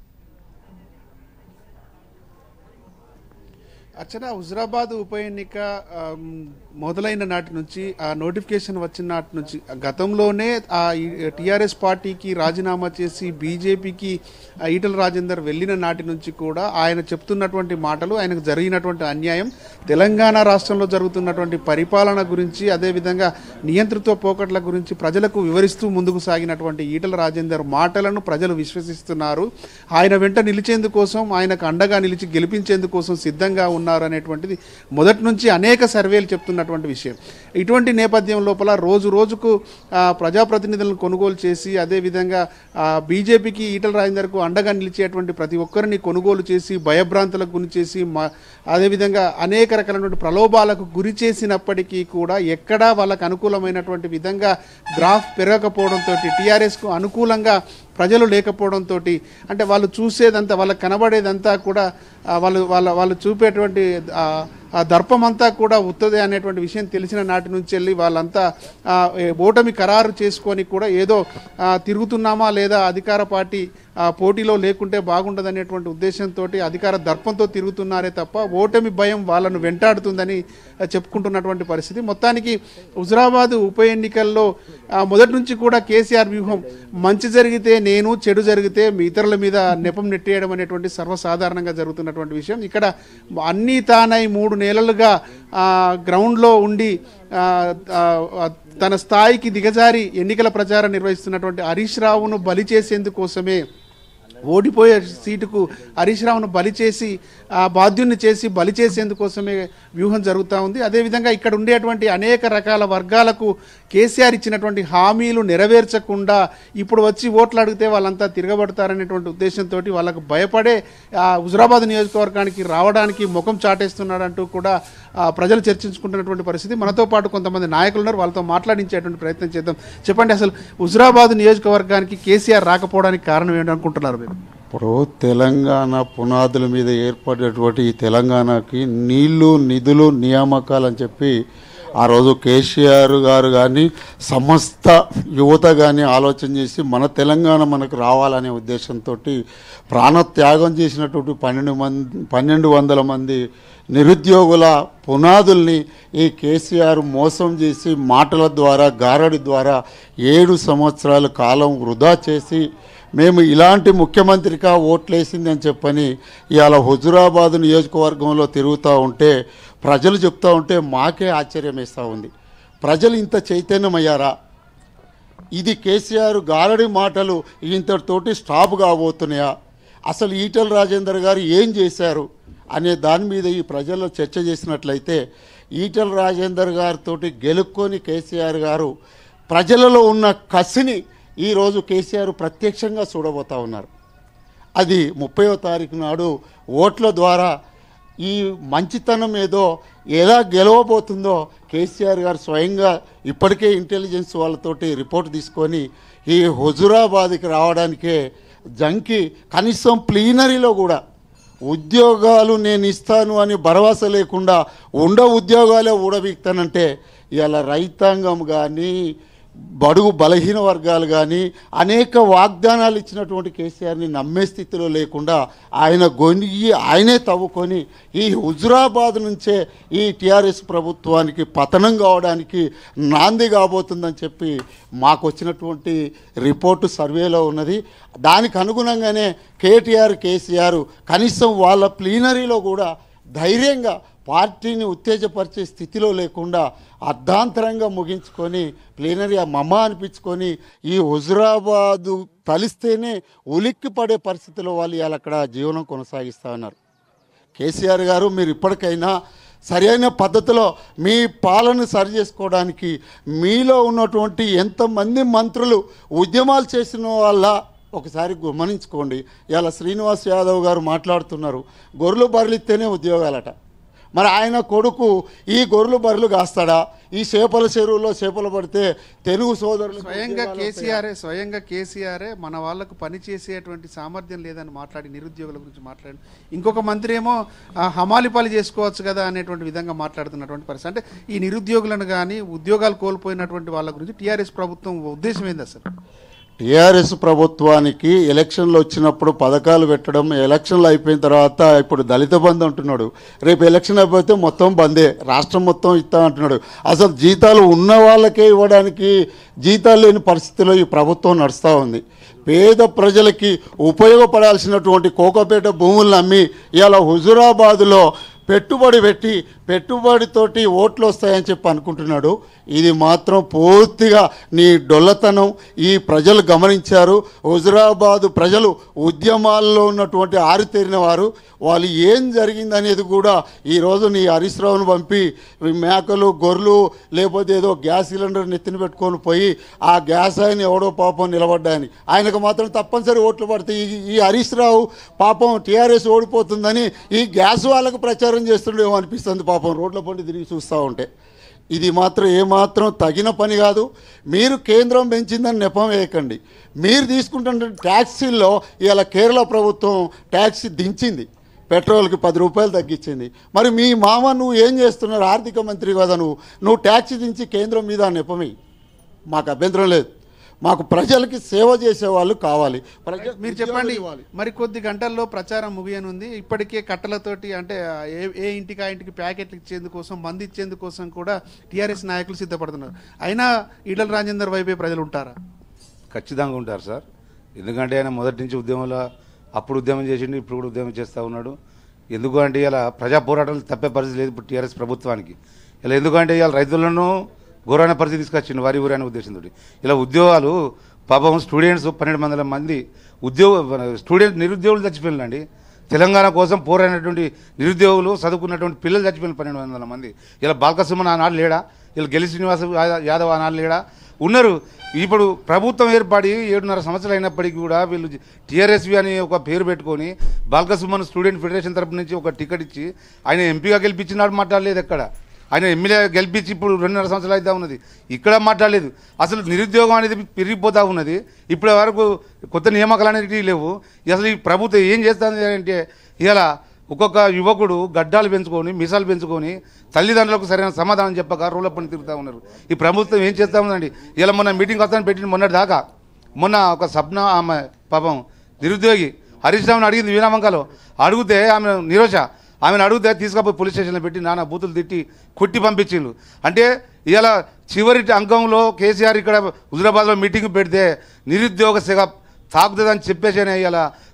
అర్చన హుజరాబాద్ ఉప ఎన్నిక ఆమ్, మొదలైన నాటి నుంచి ఆ నోటిఫికేషన్ వచ్చిన నాటి నుంచి గతంలోనే ఆ టిఆర్ఎస్ పార్టీకి రాజీనామా చేసి బీజేపీకి ఈటల రాజేందర్ వెళ్ళిన నాటి నుంచి కూడా ఆయన చెప్తున్నటువంటి మాటలు ఆయనకు జరిగినటువంటి అన్యాయం తెలంగాణ రాష్ట్రంలో జరుగుతున్నటువంటి పరిపాలన గురించి అదేవిధంగా నియంతృత్వ పోకట్ల గురించి ప్రజలకు వివరిస్తూ ముందుకు సాగినటువంటి ఈటల రాజేందర్ మాటలను ప్రజలు విశ్వసిస్తున్నారు ఆయన వెంట నిలిచేందుకోసం ఆయనకు అండగా నిలిచి గెలిపించేందుకోసం సిద్ధంగా ఉన్నారు అనేటువంటిది మొదటి నుంచి అనేక సర్వేలు చెప్తున్నటువంటి విషయం ఇటువంటి నేపథ్యం లోపల రోజు రోజుకు ఆ, ప్రజాప్రతినిధులను కొనుగోలు చేసి అదేవిధంగా ఆ, బీజేపీకి ఈటల రాజేందర్కు అండగా నిలిచేటువంటి ప్రతి ఒక్కరిని కొనుగోలు చేసి భయభ్రాంతులకు గురి చేసి మా- అదేవిధంగా అనేక రకాలైనటువంటి ప్రలోభాలకు గురి చేసినప్పటికీ కూడా ఎక్కడా వాళ్ళకు అనుకూలమైనటువంటి విధంగా గ్రాఫ్ పెరగకపోవడంతో టీఆర్ఎస్కు అనుకూలంగా ప్రజలు లేకపోవడంతో అంటే వాళ్ళు చూసేదంతా వాళ్ళకి కనబడేదంతా కూడా ఆ, వాళ్ళు వాళ్ళ వాళ్ళు చూపేటువంటి ఆ, ఆ దర్పమంతా కూడా ఉత్తదే అనేటువంటి విషయం తెలిసిన నాటి నుంచి వెళ్ళి వాళ్ళంతా ఆ, ఏ, ఓటమి ఖరారు చేసుకొని కూడా ఏదో ఆ, తిరుగుతున్నామా లేదా అధికార పార్టీ ఆ, పోటీలో లేకుంటే బాగుండదనేటువంటి ఉద్దేశంతో అధికార దర్పంతో తిరుగుతున్నారే తప్ప ఓటమి భయం వాళ్ళను వెంటాడుతుందని ఆ, చెప్పుకుంటున్నటువంటి పరిస్థితి మొత్తానికి హుజరాబాద్ ఉప ఎన్నికల్లో ఆ, మొదటి నుంచి కూడా కేసీఆర్ వ్యూహం మంచి జరిగితే నేను చెడు జరిగితే మీ ఇతరుల మీద నెపం నెట్టేయడం అనేటువంటి సర్వసాధారణంగా జరుగుతున్నటువంటి విషయం ఇక్కడ అన్నీ తానై మూడు నెలలుగా ఆ, గ్రౌండ్లో ఉండి ఆ, ఆ, ఆ, తన స్థాయికి దిగజారి ఎన్నికల ప్రచారం నిర్వహిస్తున్నటువంటి హరీష్ రావును బలి చేసేందుకోసమే ఓడిపోయే సీటుకు హరీష్ రావును బలి చేసి ఆ బాధ్యుని చేసి బలి చేసేందుకోసమే వ్యూహం జరుగుతూ ఉంది అదేవిధంగా ఇక్కడ ఉండేటువంటి అనేక రకాల వర్గాలకు కేసీఆర్ ఇచ్చినటువంటి హామీలు నెరవేర్చకుండా ఇప్పుడు వచ్చి ఓట్లు అడిగితే వాళ్ళంతా తిరగబడతారనేటువంటి ఉద్దేశంతో వాళ్ళకు భయపడే ఆ, హుజరాబాద్ నియోజకవర్గానికి రావడానికి ముఖం చాటేస్తున్నాడంటూ కూడా ఆ, ప్రజలు చర్చించుకుంటున్నటువంటి పరిస్థితి మనతో పాటు కొంతమంది నాయకులు ఉన్నారు వాళ్ళతో మాట్లాడించేటువంటి ప్రయత్నం చేద్దాం చెప్పండి అసలు హుజరాబాద్ నియోజకవర్గానికి కేసీఆర్ రాకపోవడానికి కారణం ఏంటనుకుంటున్నారు మీరు ఇప్పుడు తెలంగాణ పునాదుల మీద ఏర్పడేటువంటి ఈ తెలంగాణకి నీళ్లు నిధులు నియామకాలు అని చెప్పి ఆ రోజు కేసీఆర్ గారు కానీ సమస్త యువత కానీ ఆలోచన చేసి మన తెలంగాణ మనకు రావాలనే ఉద్దేశంతో ప్రాణత్యాగం చేసినటువంటి పన్నెండు మంది పన్నెండు వందల మంది నిరుద్యోగుల పునాదుల్ని ఈ కేసీఆర్ మోసం చేసి మాటల ద్వారా గారడి ద్వారా ఏడు సంవత్సరాల కాలం వృధా చేసి మేము ఇలాంటి ముఖ్యమంత్రిగా ఓట్లేసింది అని చెప్పని ఇవాళ హుజురాబాద్ నియోజకవర్గంలో తిరుగుతూ ఉంటే ప్రజలు చెప్తూ ఉంటే మాకే ఆశ్చర్యం వేస్తూ ఉంది ప్రజలు ఇంత చైతన్యమయ్యారా ఇది కేసీఆర్ గారడి మాటలు ఇంతటితోటి స్టాప్ కాబోతున్నాయా అసలు ఈటల రాజేందర్ గారు ఏం చేశారు అనే దాని మీద ఈ ప్రజల్లో చర్చ చేసినట్లయితే ఈటల రాజేందర్ గారితో గెలుక్కొని కేసీఆర్ గారు ప్రజలలో ఉన్న కసిని ఈరోజు కేసీఆర్ ప్రత్యక్షంగా చూడబోతా ఉన్నారు అది ముప్పయో తారీఖు నాడు ఓట్ల ద్వారా ఈ మంచితనం ఏదో ఎలా గెలవబోతుందో కేసీఆర్ గారు స్వయంగా ఇప్పటికే ఇంటెలిజెన్స్ వాళ్ళతోటి రిపోర్ట్ తీసుకొని ఈ హుజురాబాద్కి రావడానికే జంకి కనీసం ప్లీనరీలో కూడా ఉద్యోగాలు నేను ఇస్తాను అని భరోసా లేకుండా ఉండ ఉద్యోగాలే ఊడబీక్తానంటే ఇలా రైతాంగం కానీ బడుగు బలహీన వర్గాలు కానీ అనేక వాగ్దానాలు ఇచ్చినటువంటి కేసీఆర్ని నమ్మే స్థితిలో లేకుండా ఆయన గొనిగి ఆయనే తవ్వుకొని ఈ హుజురాబాద్ నుంచే ఈ టీఆర్ఎస్ ప్రభుత్వానికి పతనం కావడానికి నాంది కాబోతుందని చెప్పి మాకు వచ్చినటువంటి రిపోర్టు సర్వేలో ఉన్నది దానికి అనుగుణంగానే కేటీఆర్ కేసీఆర్ కనీసం వాళ్ళ ప్లీనరీలో కూడా ధైర్యంగా పార్టీని ఉత్తేజపరిచే స్థితిలో లేకుండా అర్ధాంతరంగా ముగించుకొని ప్లీనరీ ఆ మమ్మ అనిపించుకొని ఈ హుజురాబాదు తలిస్తేనే ఉలిక్కి పడే పరిస్థితిలో వాళ్ళు ఇవాళ అక్కడ జీవనం కొనసాగిస్తా ఉన్నారు కేసీఆర్ గారు మీరు ఇప్పటికైనా సరైన పద్ధతిలో మీ పాలన సరి చేసుకోవడానికి మీలో ఉన్నటువంటి ఎంతమంది మంత్రులు ఉద్యమాలు చేసిన వాళ్ళ ఒకసారి గమనించుకోండి ఇలా శ్రీనివాస్ యాదవ్ గారు మాట్లాడుతున్నారు గొర్రెలు బర్రెలిస్తేనే ఉద్యోగాలట మరి ఆయన కొడుకు ఈ గొర్రెలు బర్రెలు కాస్తాడా ఈ చేపల చెరువులో చేపలు పడితే తెలుగు సోదరులు స్వయంగా కేసీఆరే స్వయంగా కేసీఆరే మన వాళ్ళకు పని చేసేటువంటి సామర్థ్యం లేదని మాట్లాడి నిరుద్యోగుల గురించి మాట్లాడి ఇంకొక మంత్రి ఏమో ఆ, హమాలి పని చేసుకోవచ్చు కదా అనేటువంటి విధంగా మాట్లాడుతున్నటువంటి పరిస్థితి అంటే ఈ నిరుద్యోగులను కానీ ఉద్యోగాలు కోల్పోయినటువంటి వాళ్ళ గురించి టీఆర్ఎస్ ప్రభుత్వం ఉద్దేశం ఏంది అసలు టీఆర్ఎస్ ప్రభుత్వానికి ఎలక్షన్లు వచ్చినప్పుడు పథకాలు పెట్టడం ఎలక్షన్లు అయిపోయిన తర్వాత ఇప్పుడు దళిత బంధు అంటున్నాడు రేపు ఎలక్షన్ అయిపోతే మొత్తం బందే రాష్ట్రం మొత్తం ఇస్తా అంటున్నాడు అసలు జీతాలు ఉన్న వాళ్ళకే ఇవ్వడానికి జీతాలు లేని పరిస్థితిలో ఈ ప్రభుత్వం నడుస్తూ ఉంది పేద ప్రజలకి ఉపయోగపడాల్సినటువంటి కోకపేట భూములను అమ్మి ఇవాళ హుజురాబాదులో పెట్టుబడి పెట్టి పెట్టుబడితోటి ఓట్లు వస్తాయని చెప్పి అనుకుంటున్నాడు ఇది మాత్రం పూర్తిగా నీ డొల్లతనం ఈ ప్రజలు గమనించారు హుజురాబాదు ప్రజలు ఉద్యమాల్లో ఉన్నటువంటి ఆరితేరిన వారు వాళ్ళు ఏం జరిగిందనేది కూడా ఈరోజు నీ హరీష్ రావును పంపి ఈ మేకలు గొర్రెలు లేకపోతే ఏదో గ్యాస్ సిలిండర్ నెత్తిన పెట్టుకొని పోయి ఆ గ్యాస్ ఆయన ఎవడో పాపం నిలబడ్డాయని ఆయనకు మాత్రం తప్పనిసరి ఓట్లు పడతాయి ఈ- ఈ హరీష్ రావు పాపం టీఆర్ఎస్ ఓడిపోతుందని ఈ గ్యాస్ వాళ్ళకు ప్రచారం చేస్తుండేమో అనిపిస్తుంది పాపం రోడ్ల పండి తిరిగి చూస్తూ ఉంటే ఇది మాత్రం ఏమాత్రం తగిన పని కాదు మీరు కేంద్రం పెంచిందని నెపం వేయకండి మీరు తీసుకుంటున్న ట్యాక్సీల్లో ఇవాళ కేరళ ప్రభుత్వం ట్యాక్సీ దించింది పెట్రోల్కి పది రూపాయలు తగ్గించింది మరి మీ మామ నువ్వు ఏం చేస్తున్నారు ఆర్థిక మంత్రి కదా నువ్వు నువ్వు ట్యాక్సీ దించి కేంద్రం మీద నెపమే మాకు అభ్యంతరం లేదు మాకు ప్రజలకి సేవ చేసే వాళ్ళు కావాలి ప్రజ మీరు చెప్పండి ఉద్యోగాలు ఇవ్వాలి. మరి కొద్ది గంటల్లో ప్రచారం ముగియనుంది ఇప్పటికే కట్టలతోటి అంటే ఆ, ఏ ఏ ఇంటికి ఆ ఇంటికి ప్యాకెట్లు ఇచ్చేందుకోసం మంది ఇచ్చేందుకోసం కూడా టీఆర్ఎస్ నాయకులు సిద్ధపడుతున్నారు అయినా ఈటల రాజేందర్ వైపే ప్రజలు ఉంటారా ఖచ్చితంగా ఉంటారు సార్ ఎందుకంటే ఆయన మొదటి నుంచి ఉద్యమంలో అప్పుడు ఉద్యమం చేసిండు ఇప్పుడు కూడా ఉద్యమం చేస్తూ ఉన్నాడు ఎందుకు అంటే ఇలా ప్రజా పోరాటాలు తప్పే పరిస్థితి లేదు ఇప్పుడు టీఆర్ఎస్ ప్రభుత్వానికి ఇలా ఎందుకంటే ఇలా రైతులను ఘోరమైన పరిస్థితి తీసుకొచ్చిండు వారి ఊరి అనే ఉద్దేశంతో ఇలా ఉద్యోగాలు పాపం స్టూడెంట్స్ పన్నెండు వందల మంది ఉద్యోగ స్టూడెంట్ నిరుద్యోగులు చచ్చిపోయిందండి తెలంగాణ కోసం పోరాడినటువంటి నిరుద్యోగులు చదువుకున్నటువంటి పిల్లలు చచ్చిపోయిన పన్నెండు వందల మంది ఇలా బాలకసుమన్ ఆనాడు లేడా ఇలా గెలి శ్రీనివాస యా- యాదవ్ ఆనాడు లేడా ఉన్నారు ఇప్పుడు ప్రభుత్వం ఏర్పడి ఏడున్నర సంవత్సరాలు అయినప్పటికీ కూడా వీళ్ళు టీఆర్ఎస్వి అని ఒక పేరు పెట్టుకొని బాలకసుమన్ స్టూడెంట్ ఫెడరేషన్ తరపు నుంచి ఒక టికెట్ ఇచ్చి ఆయన ఎంపీగా గెలిపించినాడు మాట్లాడలేదు ఎక్కడ ఆయన ఎమ్మెల్యే గెలిపించి ఇప్పుడు రెండున్నర సంవత్సరాలు అయితే ఉన్నది ఇక్కడ మాట్లాడలేదు అసలు నిరుద్యోగం అనేది పెరిగిపోతూ ఉన్నది ఇప్పటి వరకు కొత్త నియామకాలు అనేవి లేవు అసలు ఈ ప్రభుత్వం ఏం చేస్తుంది అంటే ఇలా ఒక్కొక్క యువకుడు గడ్డాలు పెంచుకొని మిసాలు పెంచుకొని తల్లిదండ్రులకు సరైన సమాధానం చెప్పక రోడ్ల పని తిరుగుతూ ఉన్నారు ఈ ప్రభుత్వం ఏం చేస్తూ ఉందండి ఇలా మొన్న మీటింగ్ వస్తాను పెట్టిన మొన్నటి దాకా మొన్న ఒక సప్న ఆమె పాపం నిరుద్యోగి హరీష్ రావుని అడిగింది వీరామంకలో అడిగితే ఆమె నిరోష ఆమెను అడిగితే తీసుకపోయి పోలీస్ స్టేషన్లో పెట్టి నానా బూతులు తిట్టి కొట్టి పంపించిండు అంటే ఇలా చివరి అంకంలో కేసీఆర్ ఇక్కడ హుజురాబాద్లో మీటింగ్ పెడితే నిరుద్యోగ శాఖ తాకుతుందని చెప్పేసి ఇలా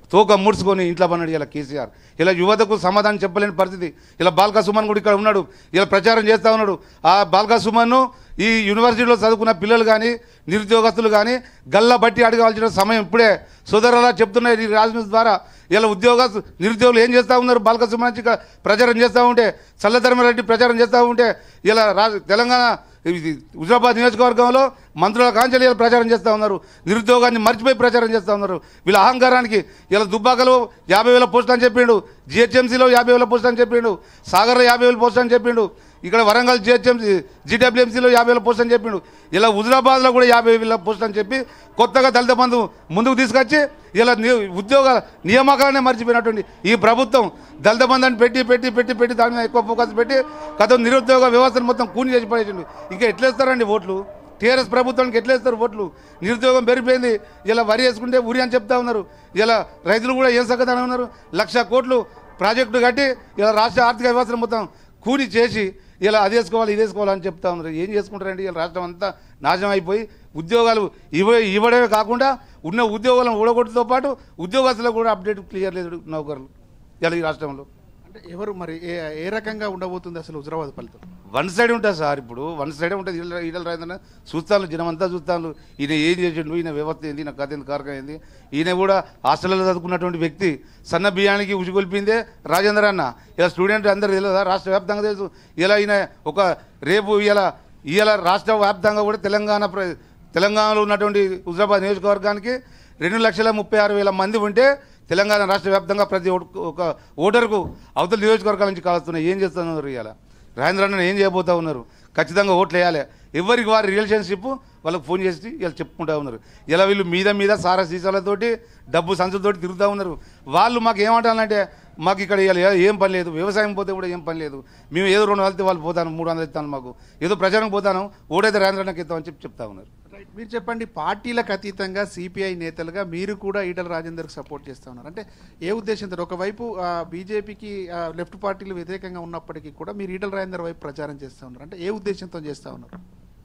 తోక ముడుచుకొని ఇంట్లో పన్నాడు ఇలా కేసీఆర్ ఇలా యువతకు సమాధానం చెప్పలేని పరిస్థితి ఇలా బాల్కా సుమన్ కూడా ఇక్కడ ఉన్నాడు ఇలా ప్రచారం చేస్తూ ఉన్నాడు ఆ బాల్కా సుమన్ను ఈ యూనివర్సిటీలో చదువుకున్న పిల్లలు కానీ నిరుద్యోగస్తులు కానీ గల్ల బట్టి అడగవలసిన సమయం ఇప్పుడే సోదరులా చెప్తున్నాయి ఈ రాజ్ న్యూస్ ద్వారా ఇలా ఉద్యోగ నిరుద్యోగులు ఏం చేస్తూ ఉన్నారు బాల్క సుమన్ నుంచి ఇక్కడ ప్రచారం చేస్తూ ఉంటే చల్లధర్మారెడ్డి ప్రచారం చేస్తూ ఉంటే ఇలా రా తెలంగాణ ఇది హుజరాబాద్ నియోజకవర్గంలో మంత్రుల కాంచెలు ఇలా ప్రచారం చేస్తూ ఉన్నారు నిరుద్యోగాన్ని మర్చిపోయి ప్రచారం చేస్తూ ఉన్నారు వీళ్ళ అహంకారానికి ఇలా దుబ్బాకలో యాభై వేల పోస్టులు అని చెప్పిండు జిహెచ్ఎంసీలో యాభై వేల పోస్టులు అని చెప్పిండు సాగర్లో యాభై వేల పోస్టులు అని చెప్పిండు ఇక్కడ వరంగల్ జిహెచ్ఎంసీ జీడబ్ల్యూఎంసీలో యాభై వేల పోస్టులు అని చెప్పిండు ఇలా హుజరాబాద్లో కూడా యాభై వేల పోస్టులు అని చెప్పి కొత్తగా దళిత బంధు ముందుకు తీసుకొచ్చి ఇలా ని- ఉద్యోగ నియామకాలనే మర్చిపోయినటువంటి ఈ ప్రభుత్వం దళిత బంధాన్ని పెట్టి పెట్టి పెట్టి పెట్టి దాని మీద ఎక్కువ ఫోకస్ పెట్టి గత నిరుద్యోగ వ్యవస్థను మొత్తం కూని చేసి పడేసిండు ఇంకా ఎట్లేస్తారండి ఓట్లు టీఆర్ఎస్ ప్రభుత్వానికి ఎట్లేస్తారు ఓట్లు నిరుద్యోగం పెరిగిపోయింది ఇలా వరి వేసుకుంటే ఉరి అని చెప్తా ఉన్నారు ఇలా రైతులు కూడా ఏం సంగతి అని ఉన్నారు లక్ష కోట్లు ప్రాజెక్టు కట్టి ఇలా రాష్ట్ర ఆర్థిక వ్యవస్థను మొత్తం కూని చేసి ఇలా అది వేసుకోవాలి ఇది వేసుకోవాలి అని చెప్తా ఉన్నారు ఏం చేసుకుంటారండి ఇలా రాష్ట్రం అంతా నాశనం అయిపోయి ఉద్యోగాలు ఇవ్వ ఇవ్వడమే కాకుండా ఉన్న ఉద్యోగాలను ఊడగొట్టుతో పాటు ఉద్యోగస్తులకు కూడా అప్డేట్ క్లియర్ లేదు నౌకర్లు ఇలా ఈ రాష్ట్రంలో అంటే ఎవరు మరి ఏ ఏ రకంగా ఉండబోతుంది అసలు హుజరాబాద్ ఫలితం వన్ సైడ్ ఉంటుంది సార్ ఇప్పుడు వన్ సైడే ఉంటుంది ఈడల ఈడల రాజేంద్ర చూస్తాను జనం అంతా చూస్తాను ఈయన ఏం చేసిండు ఈయన వ్యవస్థ ఏంది నా కథ ఏంది కారకం ఏంది ఈయన కూడా హాస్టల్లో చదువుకున్నటువంటి వ్యక్తి సన్న బియ్యానికి ఉసిగొల్పిందే రాజేంద్ర అన్న ఇలా స్టూడెంట్ అందరూ తెలియదా రాష్ట్ర వ్యాప్తంగా తెలుసు ఇలా ఈయన ఒక రేపు ఇలా ఇలా రాష్ట్ర వ్యాప్తంగా కూడా తెలంగాణ ప్ర తెలంగాణలో ఉన్నటువంటి హుజరాబాద్ నియోజకవర్గానికి రెండు లక్షల ముప్పై ఆరు వేల మంది ఉంటే తెలంగాణ రాష్ట్ర వ్యాప్తంగా ప్రతి ఓటు- ఒక ఓటర్కు అవతల నియోజకవర్గాల నుంచి కాలుస్తున్నాయి ఏం చేస్తున్నారు ఇవాళ రాజేంద్ర అన్న ఏం చేయబోతా ఉన్నారు ఖచ్చితంగా ఓట్లు వేయాలి ఎవరికి వారి రిలేషన్షిప్ వాళ్ళకి ఫోన్ చేసి ఇలా చెప్పుకుంటా ఉన్నారు ఇలా వీళ్ళు మీద మీద సారా సీసాలతోటి డబ్బు సంచులతోటి తిరుగుతూ ఉన్నారు వాళ్ళు మాకు ఏమంటారంటే మాకు ఇక్కడ ఇవాళ ఏ- ఏం పని లేదు వ్యవసాయం పోతే కూడా ఏం పని లేదు మేము ఏదో రెండు వందలు వాళ్ళు పోతాను మూడు వందలు ఇస్తాను మాకు ఏదో ప్రచారం పోతాను ఓడైతే రాజేంద్రన్నకి ఇస్తామని చెప్పి చెప్తా ఉన్నారు రైట్ మీరు చెప్పండి పార్టీలకు అతీతంగా సిపిఐ నేతలుగా మీరు కూడా ఈటల రాజేందర్కి సపోర్ట్ చేస్తా ఉన్నారు అంటే ఏ ఉద్దేశంతో ఒకవైపు బీజేపీకి లెఫ్ట్ పార్టీలు వ్యతిరేకంగా ఉన్నప్పటికీ కూడా మీరు ఈటల రాజేందర్ వైపు ప్రచారం చేస్తూ ఉన్నారు అంటే ఏ ఉద్దేశంతో చేస్తా ఉన్నారు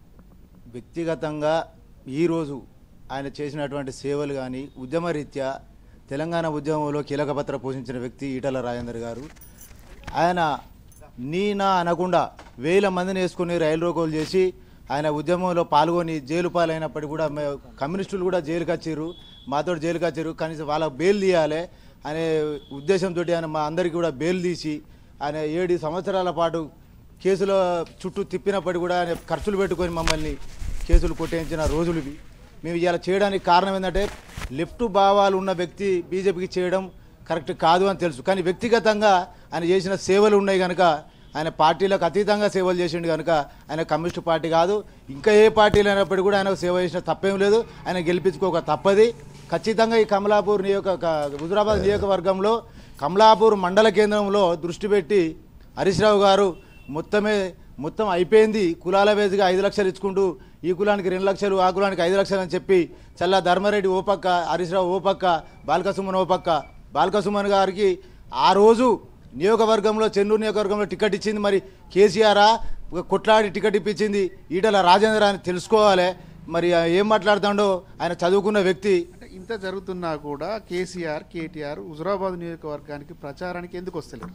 వ్యక్తిగతంగా ఈరోజు ఆయన చేసినటువంటి సేవలు కానీ ఉద్యమరీత్యా తెలంగాణ ఉద్యమంలో కీలక పాత్ర పోషించిన వ్యక్తి ఈటల రాజేందర్ గారు ఆయన నీ నా అనకుండా వేల మందిని వేసుకొని రైలు రోకోలు చేసి ఆయన ఉద్యమంలో పాల్గొని జైలు పాలైనప్పటికీ కూడా మే- కమ్యూనిస్టులు కూడా జైలుకి వచ్చారు మాతో జైలుకి వచ్చారు కనీసం వాళ్ళకి బెయిల్ తీయాలి అనే ఉద్దేశంతో ఆయన మా అందరికీ కూడా బెయిల్ తీసి ఆయన ఏడు సంవత్సరాల పాటు కేసుల చుట్టూ తిప్పినప్పటికీ కూడా ఆయన ఖర్చులు పెట్టుకొని మమ్మల్ని కేసులు కొట్టేయించిన రోజులు ఇవి మేము ఇలా చేయడానికి కారణం ఏంటంటే లెఫ్ట్ భావాలు ఉన్న వ్యక్తి బీజేపీకి చేయడం కరెక్ట్ కాదు అని తెలుసు కానీ వ్యక్తిగతంగా ఆయన చేసిన సేవలు ఉన్నాయి కనుక ఆయన పార్టీలకు అతీతంగా సేవలు చేసిండు కనుక ఆయన కమ్యూనిస్ట్ పార్టీ కాదు ఇంకా ఏ పార్టీలు అయినప్పటికీ కూడా ఆయన సేవ చేసిన తప్పేం లేదు ఆయన గెలిపించుకోక తప్పది ఖచ్చితంగా ఈ కమలాపూర్ నియోజక క- హుజురాబాద్ నియోజకవర్గంలో కమలాపూర్ మండల కేంద్రంలో దృష్టి పెట్టి హరీష్ రావు గారు మొత్తమే మొత్తం అయిపోయింది కులాల వేదిగా ఐదు లక్షలు ఇచ్చుకుంటూ ఈ కులానికి రెండు లక్షలు ఆ కులానికి ఐదు లక్షలు అని చెప్పి చల్లా ధర్మారెడ్డి ఓ పక్క హరీష్ రావు ఓ పక్క బాలకసుమన్ ఓ పక్క బాలకసుమన్ గారికి ఆ రోజు నియోజకవర్గంలో చెన్నూరు నియోజకవర్గంలో టికెట్ ఇచ్చింది మరి కేసీఆర్ కొట్లాడి టికెట్ ఇప్పించింది ఈటల రాజేంద్ర అని తెలుసుకోవాలి మరి ఏం మాట్లాడుతాడో ఆయన చదువుకున్న వ్యక్తి అంటే ఇంత జరుగుతున్నా కూడా కేసీఆర్ కేటీఆర్ హుజరాబాద్ నియోజకవర్గానికి ప్రచారానికి ఎందుకు వస్తలేరు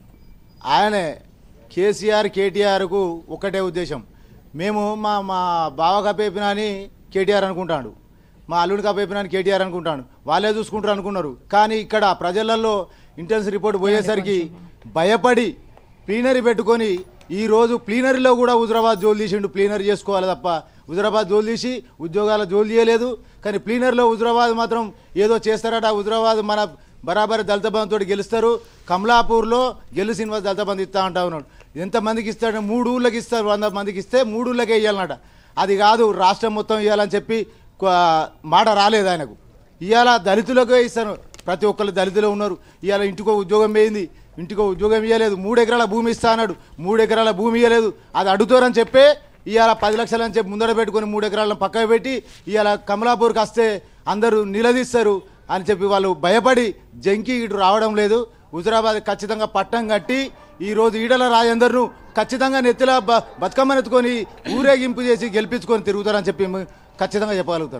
ఆయనే కేసీఆర్ కేటీఆర్కు ఒకటే ఉద్దేశం మేము మా మా బావ కప్పేపినా అని కేటీఆర్ అనుకుంటాడు మా అల్లుడి కప్పేపినా అని కేటీఆర్ అనుకుంటాడు వాళ్ళే చూసుకుంటారు అనుకున్నారు కానీ ఇక్కడ ప్రజలలో ఇంటెన్స్ రిపోర్ట్ పోయేసరికి భయపడి ప్లీనరీ పెట్టుకొని ఈ రోజు ప్లీనరీలో కూడా హుజరాబాద్ జోలు తీసిండు ప్లీనరీ చేసుకోవాలి తప్ప హుజరాబాద్ జోలు తీసి ఉద్యోగాల జోలు తీయలేదు కానీ ప్లీనరీలో హుజరాబాద్ మాత్రం ఏదో చేస్తారట హుజరాబాద్ మన బరాబర్ దళిత బంధుతో గెలుస్తారు కమలాపూర్లో గెలు శ్రీనివాస్ దళిత బంధు ఇస్తా అంటా ఉన్నాడు ఎంతమందికి ఇస్తాడు మూడు ఊళ్ళకి ఇస్తారు వంద మందికి ఇస్తే మూడు ఊళ్ళకే ఇవ్వాలన్నట అది కాదు రాష్ట్రం మొత్తం ఇవ్వాలని చెప్పి కొ- మాట రాలేదు ఆయనకు ఇవాళ దళితులకే ఇస్తాను ప్రతి ఒక్కరు దళితులు ఉన్నారు ఇవాళ ఇంటికో ఉద్యోగం పోయింది ఇంటికో ఉద్యోగం ఇవ్వలేదు మూడు ఎకరాల భూమి ఇస్తా అన్నాడు మూడు ఎకరాల భూమి ఇవ్వలేదు అది అడుగుతారని చెప్పే ఇవాళ పది లక్షలు అని చెప్పి ముందర పెట్టుకొని మూడు ఎకరాలను పక్కకు పెట్టి ఇవాళ కమలాపూర్కి వస్తే అందరూ నిలదీస్తారు అని చెప్పి వాళ్ళు భయపడి జంకి ఇటు రావడం లేదు హుజరాబాద్ ఖచ్చితంగా పట్టం కట్టి ఈ రోజు ఈడల రాజేందర్ను ఖచ్చితంగా నెత్తిల బ బతుకమ్మని ఎత్తుకొని ఊరేగింపు చేసి గెలిపించుకొని తిరుగుతారని చెప్పి మేము ఖచ్చితంగా చెప్పగలుగుతాను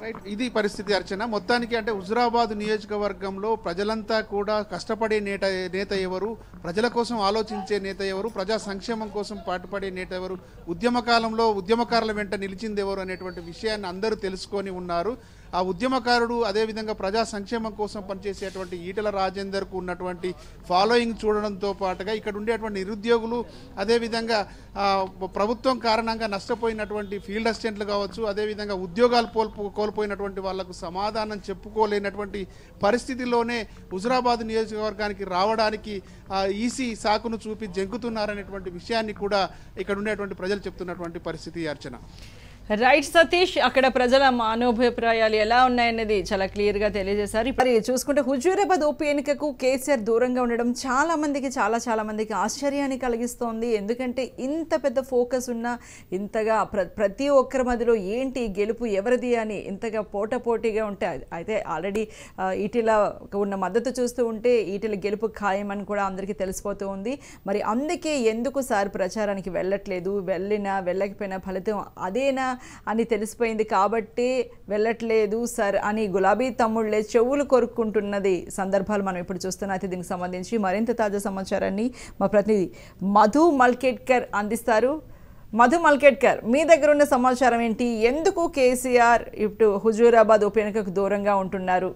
రైట్ ఇది పరిస్థితి అర్చన మొత్తానికి అంటే హుజురాబాద్ నియోజకవర్గంలో ప్రజలంతా కూడా కష్టపడే నేత నేత ఎవరు ప్రజల కోసం ఆలోచించే నేత ఎవరు ప్రజా సంక్షేమం కోసం పాటుపడే నేత ఎవరు ఉద్యమ కాలంలో ఉద్యమకారుల వెంట నిలిచింది ఎవరు అనేటువంటి విషయాన్ని అందరూ తెలుసుకొని ఉన్నారు ఆ ఉద్యమకారుడు అదేవిధంగా ప్రజా సంక్షేమం కోసం పనిచేసేటువంటి ఈటల రాజేందర్కు ఉన్నటువంటి ఫాలోయింగ్ చూడడంతో పాటుగా ఇక్కడ ఉండేటువంటి నిరుద్యోగులు అదేవిధంగా ఆ, ప్రభుత్వం కారణంగా నష్టపోయినటువంటి ఫీల్డ్ అసిస్టెంట్లు కావచ్చు అదేవిధంగా ఉద్యోగాలు కోల్పో కోల్పోయినటువంటి వాళ్లకు సమాధానం చెప్పుకోలేనటువంటి పరిస్థితిలోనే హుజురాబాద్ నియోజకవర్గానికి రావడానికి ఈసీ సాకును చూపి జంకుతున్నారనేటువంటి విషయాన్ని కూడా ఇక్కడ ఉండేటువంటి ప్రజలు చెప్తున్నటువంటి పరిస్థితి అర్చన రైట్ సతీష్ అక్కడ ప్రజల మానోభిప్రాయాలు ఎలా ఉన్నాయన్నది చాలా క్లియర్ గా తెలియజేశారు మరి చూసుకుంటే హుజూరాబాద్ ఉప ఎన్నికకు కేసీఆర్ దూరంగా ఉండడం చాలా మందికి చాలా చాలా మందికి ఆశ్చర్యాన్ని కలిగిస్తోంది ఎందుకంటే ఇంత పెద్ద ఫోకస్ ఉన్న ఇంతగా ప్ర ప్రతి ఒక్కరి మధ్యలో ఏంటి గెలుపు ఎవరిది అని ఇంతగా పోటపోటీగా ఉంటే అది- అయితే ఆల్రెడీ ఈటిల ఉన్న మద్దతు చూస్తూ ఉంటే ఈటిల గెలుపు ఖాయం అని కూడా అందరికీ తెలిసిపోతూ ఉంది మరి అందుకే ఎందుకు సార్ ప్రచారానికి వెళ్ళట్లేదు వెళ్ళినా వెళ్ళకపోయినా ఫలితం అదేనా అని తెలిసిపోయింది కాబట్టి వెళ్ళట్లేదు సార్ అని గులాబీ తమ్ముళ్ళే చెవులు కొరుక్కుంటున్నది సందర్భాలు మనం ఇప్పుడు చూస్తున్న అయితే దీనికి సంబంధించి మరింత తాజా సమాచారాన్ని మా ప్రతినిధి మధు మల్కేట్కర్ అందిస్తారు మధు మల్కేట్కర్ మీ దగ్గర ఉన్న సమాచారం ఏంటి ఎందుకు కేసీఆర్ ఇప్పుడు హుజూరాబాద్ ఉప ఎన్నికకు దూరంగా ఉంటున్నారు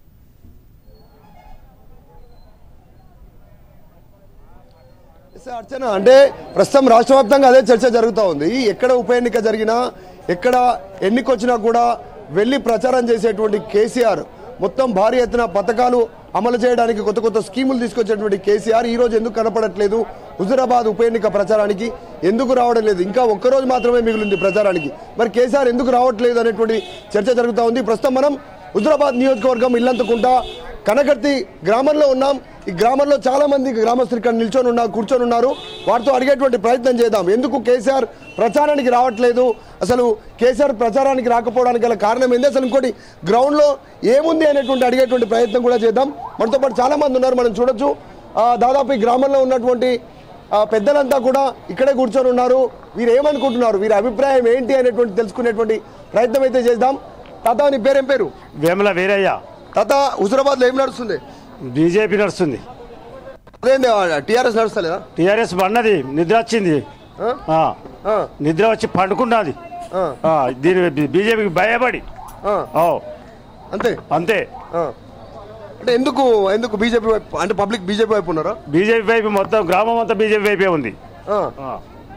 సార్ అర్చన అంటే ప్రస్తుతం రాష్ట్ర వ్యాప్తంగా అదే చర్చ జరుగుతూ ఉంది ఎక్కడ ఉప ఎన్నిక జరిగినా ఎక్కడ ఎన్నిక వచ్చినా కూడా వెళ్ళి ప్రచారం చేసేటువంటి కేసీఆర్ మొత్తం భారీ ఎత్తున పథకాలు అమలు చేయడానికి కొత్త కొత్త స్కీములు తీసుకొచ్చేటువంటి కేసీఆర్ ఈ రోజు ఎందుకు కనపడట్లేదు హుజురాబాద్ ఉప ఎన్నిక ప్రచారానికి ఎందుకు రావడం లేదు ఇంకా ఒక్కరోజు మాత్రమే మిగిలింది ప్రచారానికి మరి కేసీఆర్ ఎందుకు రావట్లేదు అనేటువంటి చర్చ జరుగుతూ ఉంది ప్రస్తుతం మనం హుజురాబాద్ నియోజకవర్గం ఇల్లంతకుంట కనకర్తి గ్రామంలో ఉన్నాం ఈ గ్రామంలో చాలా మంది గ్రామస్తులు ఇక్కడ నిల్చొని ఉన్నారు కూర్చొని ఉన్నారు వారితో అడిగేటువంటి ప్రయత్నం చేద్దాం ఎందుకు కేసీఆర్ ప్రచారానికి రావట్లేదు అసలు కేసీఆర్ ప్రచారానికి రాకపోవడానికి గల కారణం ఏంది అసలు ఇంకోటి గ్రౌండ్లో ఏముంది అనేటువంటి అడిగేటువంటి ప్రయత్నం కూడా చేద్దాం మనతో పాటు చాలా మంది ఉన్నారు మనం చూడొచ్చు ఆ, దాదాపు ఈ గ్రామంలో ఉన్నటువంటి ఆ, పెద్దలంతా కూడా ఇక్కడే కూర్చొని ఉన్నారు వీరు ఏమనుకుంటున్నారు వీరి అభిప్రాయం ఏంటి అనేటువంటి తెలుసుకునేటువంటి ప్రయత్నం అయితే చేద్దాం తాత నీ పేరేం పేరు వేముల వీరయ్య తాత హుజరాబాద్ లో ఏం నడుస్తుంది బీజేపీ నడుస్తుంది అదేంది టీఆర్ఎస్ నడుస్తలేదా టీఆర్ఎస్ బండది నిద్ర వచ్చింది ఆ, ఆ, నిద్ర వచ్చి పండుకున్నది ఆ, ఆ, దీని బీజేపీకి భయపడి ఆ, ఓ అంతే అంతే ఆ. అంటే ఎందుకు ఎందుకు బీజేపీ వైపు అంటే పబ్లిక్ బీజేపీ వైపు ఉన్నారా బీజేపీ వైపు మొత్తం గ్రామం అంతా బీజేపీ వైపే ఉంది ఆ. ఆ.